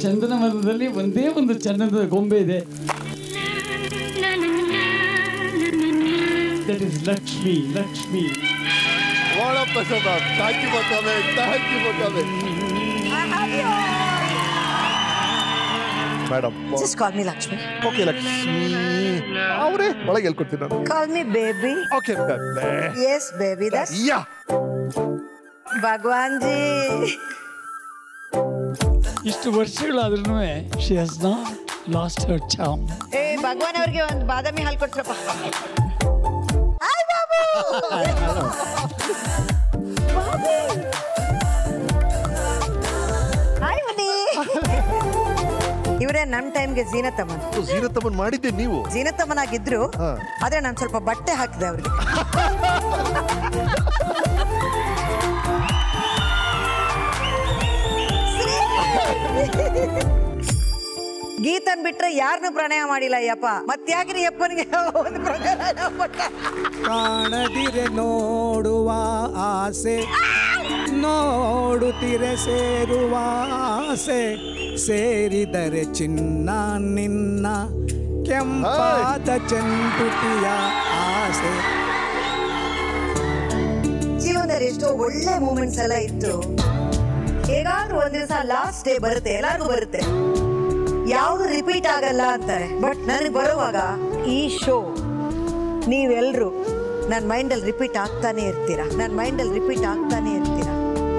ಚಂದನ ಮರದಲ್ಲಿ ಒಂದೇ ಒಂದು ಚಂದನದ ಗೊಂಬೆ ಇದೆ that is Lakshmi Lakshmi What a pleasure, ma'am. Thank you for coming. Thank you for coming. Madam Just call me Lakshmi. Okay Lakshmi ಅವರೇ ಒಳಗೆ ಹೇಳ್ಕೊಡ್ತೀನಿ ನಾನು Call me baby. Okay Yes, baby. That's ಯಾ Bhagwan ji. ಇಷ್ಟು ವರ್ಷಗಳಾದ್ರೂ she has not lost her charm ಏ ಭಗವಾನ್ ಅವ್ರಿಗೆ ಒಂದು ಬಾದಾಮಿ ಹಾಲು ಕೊಟ್ರಪ್ಪ ಹಾಯ್ ಬಾಬು ಹಾಯ್ ಮುನಿ ಇವರೇ ನನ್ನ ಟೈಮ್ಗೆ ಜೀನತಮ್ಮನ್ ಜೀನತಮ್ಮನ್ ಮಾಡಿದ್ದೆ ನೀವು ಜೀನತಮ್ಮನಾಗಿದ್ರು ಹಾ. ಆದ್ರೆ ನಾನು ಸ್ವಲ್ಪ ಬಟ್ಟೆ ಹಾಕಿದೆ ಅವ್ರಿಗೆ ಗೀತನ್ ಬಿಟ್ರೆ ಯಾರನ್ನೂ ಪ್ರಣಯ ಮಾಡಿಲ್ಲ ಯಪ್ಪ ಮತ್ಯಾಕ್ರಿ ಯಪ್ಪನಿಗೆ ಒಂದು ಪ್ರಣಯ ಪಟ್ಟ ಕಾಣದಿರೆ ನೋಡುವ ಆಸೆ ನೋಡುತ್ತಿರೆ ಸೇರುವ ಆಸೆ ಸೇರಿದರೆ ಚಿನ್ನ ನಿನ್ನ ಕೆಂಪಾದ ಚೆಂದುಟಿಯ ಆಸೆ ಜೀವನದಲ್ಲಿ ಎಷ್ಟೋ ಒಳ್ಳೆ ಮೂಮೆಂಟ್ಸ್ ಎಲ್ಲ ಇತ್ತು ಹೇಗಾದ್ರೂ ಒಂದ್ ದಿವಸ ಲಾಸ್ಟ್ ಡೇ ಬರುತ್ತೆ ಎಲ್ಲಾರ್ಗೂ ಬರುತ್ತೆ ಯಾವ್ದು ರಿಪೀಟ್ ಆಗಲ್ಲ ಅಂತಾರೆ ಬಟ್ ನನಗೆ ಬರುವಾಗ ಈ ಶೋ ನೀವೆಲ್ರು ನನ್ನ ಮೈಂಡಲ್ಲಿ ರಿಪೀಟ್ ಆಗ್ತಾನೆ ಇರ್ತೀರಾ ನನ್ನ ಮೈಂಡಲ್ಲಿ ರಿಪೀಟ್ ಆಗ್ತಾನೆ ಇರ್ತೀರಾ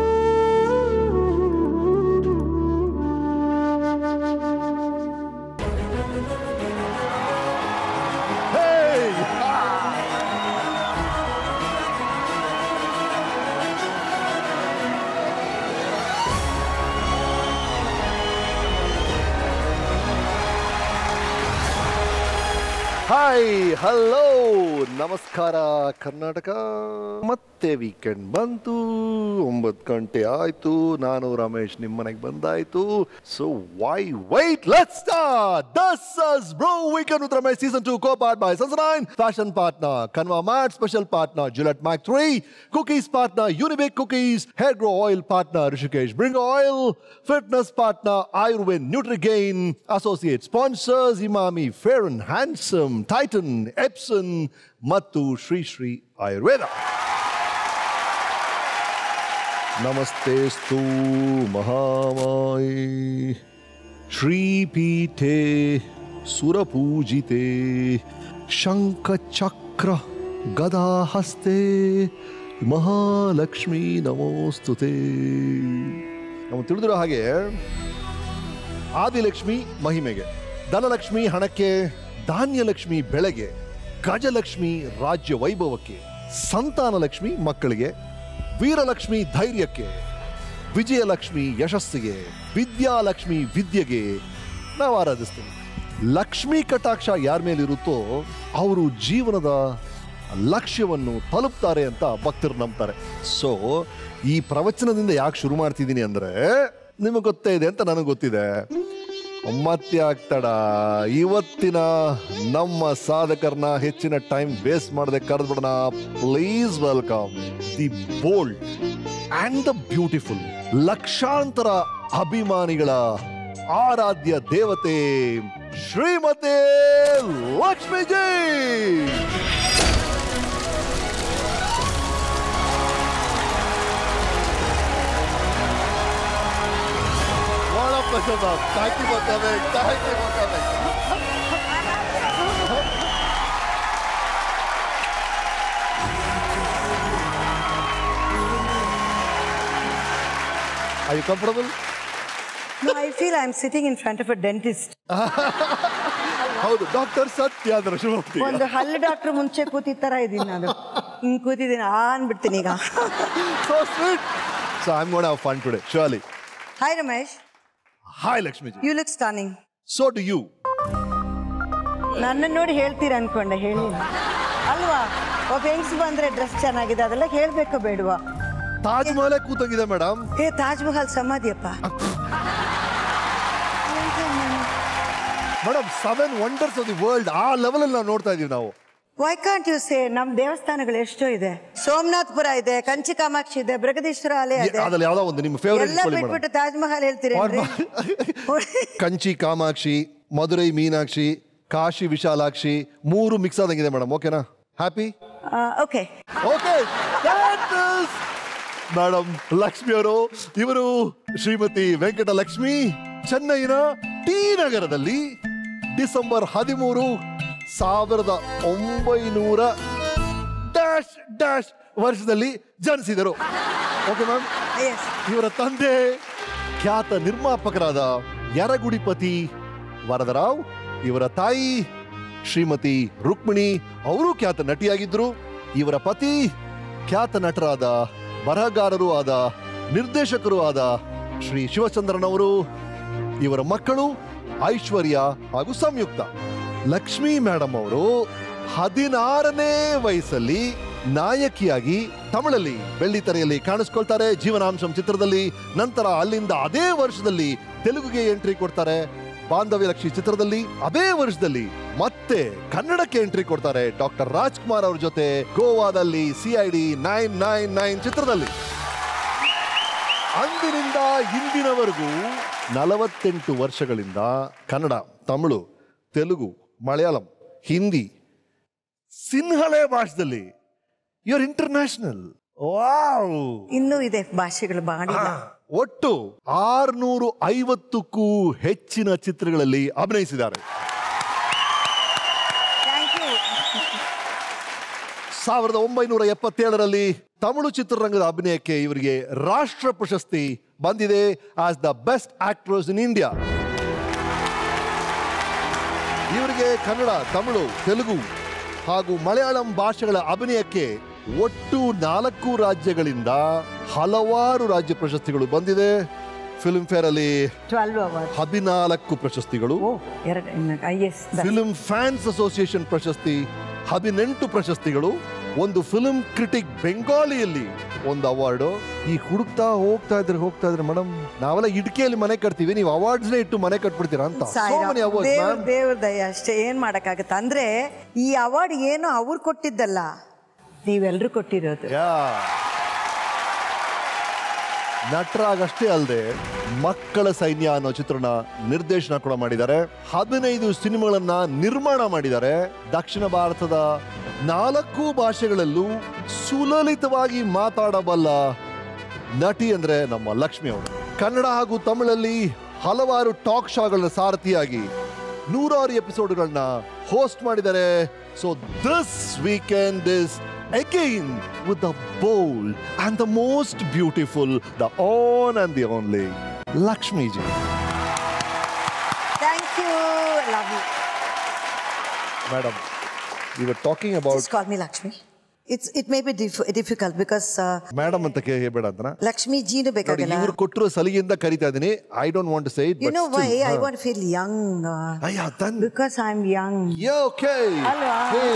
ಹಾಯ್ ಹಲೋ ನಮಸ್ಕಾರ ಕರ್ನಾಟಕ ಮತ್ತೆ ವೀಕೆಂಡ್ ಬಂತು ಒಂಬತ್ತು ಗಂಟೆ ಆಯ್ತು ನಾನು ರಮೇಶ್ ನಿಮ್ಮ ಮನೆಗೆ ಬಂದಾಯ್ತು so why wait let's start this is bro weekend with Ramesh season 2 co part by ಸನ್ಸನೈನ್ ಫ್ಯಾಷನ್ ಪಾರ್ಟ್ನರ್ ಕನ್ವಾ ಮ್ಯಾಟ್ ಸ್ಪೆಷಲ್ ಪಾರ್ಟ್ನರ್ ಜುಲೆಟ್ ಮ್ಯಾಕ್ 3 cookies partner Unibic cookies hair grow oil partner Rishikesh bring oil fitness partner Ayurved Nutrigain associate sponsors Emami fair and handsome Titan Epson ಮತ್ತು ಶ್ರೀ ಶ್ರೀ ಆಯುರ್ವೇದ ನಮಸ್ತೆಸ್ತು ಮಹಾಮಾಯಿ ಶ್ರೀಪೀಠೆ ಸುರಪೂಜಿತೆ ಶಂಖಚಕ್ರ ಗದಾಹಸ್ತೆ ಮಹಾಲಕ್ಷ್ಮೀ ನಮೋಸ್ತುತೆ ನಾವು ತಿಳಿದಿರೋ ಹಾಗೆ ಆದಿಲಕ್ಷ್ಮಿ ಮಹಿಮೆಗೆ ಧನಲಕ್ಷ್ಮಿ ಹಣಕ್ಕೆ ಧಾನ್ಯಲಕ್ಷ್ಮಿ ಬೆಳೆಗೆ ಗಜಲಕ್ಷ್ಮಿ ರಾಜ್ಯ ವೈಭವಕ್ಕೆ ಸಂತಾನಲಕ್ಷ್ಮಿ ಮಕ್ಕಳಿಗೆ ವೀರಲಕ್ಷ್ಮಿ ಧೈರ್ಯಕ್ಕೆ ವಿಜಯಲಕ್ಷ್ಮಿ ಯಶಸ್ಸಿಗೆ ವಿದ್ಯಾಲಕ್ಷ್ಮಿ ವಿದ್ಯೆಗೆ ನಾವು ಆರಾಧಿಸ್ತೀವಿ ಲಕ್ಷ್ಮೀ ಕಟಾಕ್ಷ ಯಾರ ಮೇಲಿರುತ್ತೋ ಅವರು ಜೀವನದ ಲಕ್ಷ್ಯವನ್ನು ತಲುಪ್ತಾರೆ ಅಂತ ಭಕ್ತರು ನಂಬ್ತಾರೆ ಸೊ ಈ ಪ್ರವಚನದಿಂದ ಯಾಕೆ ಶುರು ಮಾಡ್ತಿದ್ದೀನಿ ಅಂದ್ರೆ ನಿಮಗೆ ಗೊತ್ತೇ ಇದೆ ಅಂತ ನನಗೆ ಗೊತ್ತಿದೆ ಮತ್ತೆ ಆಗ್ತಾಡ ಇವತ್ತಿನ ನಮ್ಮ ಸಾಧಕರನ್ನ ಹೆಚ್ಚಿನ ಟೈಮ್ ವೇಸ್ಟ್ ಮಾಡದೆ ಕರೆದ್ಬಿಡೋಣ please welcome the bold and the beautiful ಲಕ್ಷಾಂತರ ಅಭಿಮಾನಿಗಳ ಆರಾಧ್ಯ ದೇವತೆ Shrimati ಲಕ್ಷ್ಮೀಜಿ What a pleasure, ma'am. Thank you for coming. Thank you for coming. Are you comfortable? No, I feel I'm sitting in front of a dentist. ಹೌದು doctor Satya ಅಂದ್ರೆ ಶಿವಮೂರ್ತಿ ಒಂದು ಹಲ್ಲು doctor ಮುಂಚೆ ಕೂತಿದ್ ತರ ಇದೀನಿ ನಾನು ಹಿಂಗ್ ಕೂತಿದ್ದೀನಿ ಆ ಅನ್ಬಿಡ್ತೀನಿ ಈಗ so sweet so I am ಗೋಣ have fun today shortly hi Ramesh hi ಲಕ್ಷ್ಮೀಜಿ you look stunning so do you ನನ್ನ ನೋಡಿ ಹೇಳ್ತೀರ ಅನ್ಕೊಂಡೆ ಹೇಳಿ ಅಲ್ವಾ ಒಬ್ಬ ಹೆಂಗ್ಸ್ ಬಂದ್ರೆ ಡ್ರೆಸ್ ಚೆನ್ನಾಗಿದೆ ಅದೆಲ್ಲ ಹೇಳ್ಬೇಕೋ ಬೇಡವಾ ತಾಜ್ ಮಹಲೇ ಕೂತಂಗಿದೆ ಮೇಡಮ್ ಏ ತಾಜ್ ಮಹಲ್ ಸಮಾಧಿಯಪ್ಪ madam seven wonders of the world ಆ ಲೆವೆಲ್ ಅಲ್ಲಿ ನಾವು ನೋಡ್ತಾ ಇದೀವಿ ನಾವು ವೈ ಕಾಂಟ್ ಯು ಸೇ ನಮ್ ದೇವಸ್ಥಾನಗಳು ಎಷ್ಟೋ ಇದೆ ಸೋಮನಾಥ್ಪುರ ಇದೆ ಕಂಚಿ ಕಾಮಾಕ್ಷಿ ಇದೆ ಬೃಗದೀಶ್ವರ ಆಲಯ ಇದೆ ಅದ್ರಲ್ಲಿ ಯಾವ್ದೋ ಒಂದು ನಿಮ್ಮ ಫೇವರೇಟ್ ಎಲ್ಲ ಬಿಟ್ಬಿಟ್ಟು ತಾಜ್ ಮಹಲ್ ಹೇಳ್ತೀರಿ ಕಂಚಿ ಕಾಮಾಕ್ಷಿ ಮಧುರೈ ಮೀನಾಕ್ಷಿ ಕಾಶಿ ವಿಶಾಲಾಕ್ಷಿ ಮೂರು ಮಿಕ್ಸ್ ಆದಂಗಿದೆ ಮೇಡಮ್ ಓಕೆನಾ happy okay okay madam Lakshmi ಅವರು ಇವರು ಶ್ರೀಮತಿ ವೆಂಕಟ ಲಕ್ಷ್ಮಿ ಚೆನ್ನೈನ ಟಿ ನಗರದಲ್ಲಿ ಡಿಸೆಂಬರ್ ಹದಿಮೂರು ಸಾವಿರದ ಒಂಬೈನೂರ ಡ್ಯಾಶ್ ಡ್ಯಾಶ್ ವರ್ಷದಲ್ಲಿ ಜನಿಸಿದರು ಓಕೆ ಮ್ಯಾಮ್ ಎಸ್ ಇವರ ತಂದೆ ಖ್ಯಾತ ನಿರ್ಮಾಪಕರಾದ ಯರಗುಡಿಪತಿ ವರದರಾವ್ ಇವರ ತಾಯಿ ಶ್ರೀಮತಿ ರುಕ್ಮಿಣಿ ಅವರು ಖ್ಯಾತ ನಟಿಯಾಗಿದ್ರು ಇವರ ಪತಿ ಖ್ಯಾತ ನಟರಾದ ಬರಹಗಾರರು ಆದ ನಿರ್ದೇಶಕರು ಆದ ಶ್ರೀ ಶಿವಚಂದ್ರನ್ ಅವರು ಇವರ ಮಕ್ಕಳು ಐಶ್ವರ್ಯ ಹಾಗೂ ಸಂಯುಕ್ತ ಲಕ್ಷ್ಮೀ ಮೇಡಮ್ ಅವರು ಹದಿನಾರನೇ ವಯಸ್ಸಲ್ಲಿ ನಾಯಕಿಯಾಗಿ ತಮಿಳಲ್ಲಿ ಬೆಳ್ಳಿತೆರೆಯಲ್ಲಿ ಕಾಣಿಸ್ಕೊಳ್ತಾರೆ ಜೀವನಾಂಶಂ ಚಿತ್ರದಲ್ಲಿ ನಂತರ ಅಲ್ಲಿಂದ ಅದೇ ವರ್ಷದಲ್ಲಿ ತೆಲುಗುಗೆ ಎಂಟ್ರಿ ಕೊಡ್ತಾರೆ ಬಾಂಧವ್ಯ ಲಕ್ಷ್ಮಿ ಚಿತ್ರದಲ್ಲಿ ಅದೇ ವರ್ಷದಲ್ಲಿ ಮತ್ತೆ ಕನ್ನಡಕ್ಕೆ ಎಂಟ್ರಿ ಕೊಡ್ತಾರೆ ಡಾಕ್ಟರ್ ರಾಜ್ಕುಮಾರ್ ಅವ್ರ ಜೊತೆ ಗೋವಾದಲ್ಲಿ ಸಿಐಡಿ ನೈನ್ ನೈನ್ ನೈನ್ ಚಿತ್ರದಲ್ಲಿ ಅಂದಿನಿಂದ ಇಂದಿನವರೆಗೂ ನಲವತ್ತೆಂಟು ವರ್ಷಗಳಿಂದ ಕನ್ನಡ ತಮಿಳು ತೆಲುಗು ಮಲಯಾಳಂ ಹಿಂದಿ ಸಿಂಹಳೆ ಭಾಷೆದಲ್ಲಿ ಯುವರ್ ಇಂಟರ್ನ್ಯಾಷನಲ್ ವಾವ್ ಇನ್ನೂ ಇದೆ ಭಾಷೆಗಳು ಮಾಡಿಲ್ಲ ಒಟ್ಟು ಆರ್ನೂರು ಐವತ್ತಕ್ಕೂ ಹೆಚ್ಚಿನ ಚಿತ್ರಗಳಲ್ಲಿ ಅಭಿನಯಿಸಿದ್ದಾರೆ ಥ್ಯಾಂಕ್ ಯು ಸಾವಿರದ ಒಂಬೈನೂರ ಎಪ್ಪತ್ತೇಳರಲ್ಲಿ ತಮಿಳು ಚಿತ್ರರಂಗದ ಅಭಿನಯಕ್ಕೆ ಇವರಿಗೆ ರಾಷ್ಟ್ರ ಪ್ರಶಸ್ತಿ ಬಂದಿದೆ as the best actress in India ಇವರಿಗೆ ಕನ್ನಡ ತಮಿಳು ತೆಲುಗು ಹಾಗೂ ಮಲಯಾಳಂ ಭಾಷೆಗಳ ಅಭಿನಯಕ್ಕೆ ಒಟ್ಟು ನಾಲ್ಕು ರಾಜ್ಯಗಳಿಂದ ಹಲವಾರು ರಾಜ್ಯ ಪ್ರಶಸ್ತಿಗಳು ಬಂದಿದೆ ಫಿಲ್ಮ್ ಫೇರ್ ಅಲ್ಲಿ ಟ್ವೆಲ್ವ್ ಅವರ್ಸ್ ಹದಿನಾಲ್ಕು ಪ್ರಶಸ್ತಿಗಳು ಓ ಎರಡು I S film fans association ಪ್ರಶಸ್ತಿ ಹದಿನೆಂಟು ಪ್ರಶಸ್ತಿಗಳು ಒಂದು ಫಿಲ್ಮ್ ಕ್ರಿಟಿಕ್ ಬೆಂಗಾಲಿಯಲ್ಲಿ ಒಂದು ಅವಾರ್ಡ್ ಈ ಹುಡುಕ್ತಾ ಹೋಗ್ತಾ ಇದ್ರೆ ಹೋಗ್ತಾ ಇದ್ರೆ ಮೇಡಮ್ ನಾವೆಲ್ಲ ಇಟ್ಕೆಯಲ್ಲಿ ಮನೆ ಕಟ್ತೀವಿ ನೀವು ಅವಾರ್ಡ್ಸ್ನೇ ಇಟ್ಟು ಮನೆ ಕಟ್ಬಿಡ್ತೀರಾ ಅಂತ So many awards, ದೇವ್ರ ma'am. ದೇವ್ರ ದಯ ಅಷ್ಟೇ ಏನ್ ಮಾಡಕ್ಕಾಗತ್ತೆ ಅಂದ್ರೆ ಈ ಅವಾರ್ಡ್ ಏನು ಅವ್ರು ಕೊಟ್ಟಿದ್ದಲ್ಲ ನೀವೆಲ್ರೂ ಕೊಟ್ಟಿರೋದು Yeah. ನಟರಾಗಷ್ಟೇ ಅಲ್ಲದೆ ಮಕ್ಕಳ ಸೈನ್ಯ ಅನ್ನೋ ಚಿತ್ರನ ನಿರ್ದೇಶನ ಕೂಡ ಮಾಡಿದ್ದಾರೆ ಹದಿನೈದು ಸಿನಿಮಾಗಳನ್ನ ನಿರ್ಮಾಣ ಮಾಡಿದ್ದಾರೆ ದಕ್ಷಿಣ ಭಾರತದ ನಾಲ್ಕು ಭಾಷೆಗಳಲ್ಲೂ ಸುಲಲಿತವಾಗಿ ಮಾತಾಡಬಲ್ಲ ನಟಿ ಅಂದ್ರೆ ನಮ್ಮ ಲಕ್ಷ್ಮಿ ಅವರು ಕನ್ನಡ ಹಾಗೂ ತಮಿಳಲ್ಲಿ ಹಲವಾರು ಟಾಕ್ ಶೋಗಳ ಸಾರಥಿಯಾಗಿ ನೂರಾರು ಎಪಿಸೋಡ್ಗಳನ್ನ ಹೋಸ್ಟ್ ಮಾಡಿದ್ದಾರೆ so this weekend is again with the bold and the most beautiful the one and the only Lakshmi ji thank you love you madam you are talking about call me Lakshmi it's it may be difficult because madam ಅಂತ ಕೇಳಬೇಡ ಅಂತ ಲಕ್ಷ್ಮಿ ಜೀನು ನೋಡಿ ಬೇಕಾಗಲ್ಲ ಇವ್ರು ಕೊಟ್ಟಿರೋ ಸಲಿಗೆಯಿಂದ ಕರಿತಾ ಇದೀನಿ I don't want to say it you know why I want feel young ಅಯ್ಯ then because I am young okay ಅಲ್ವಾ?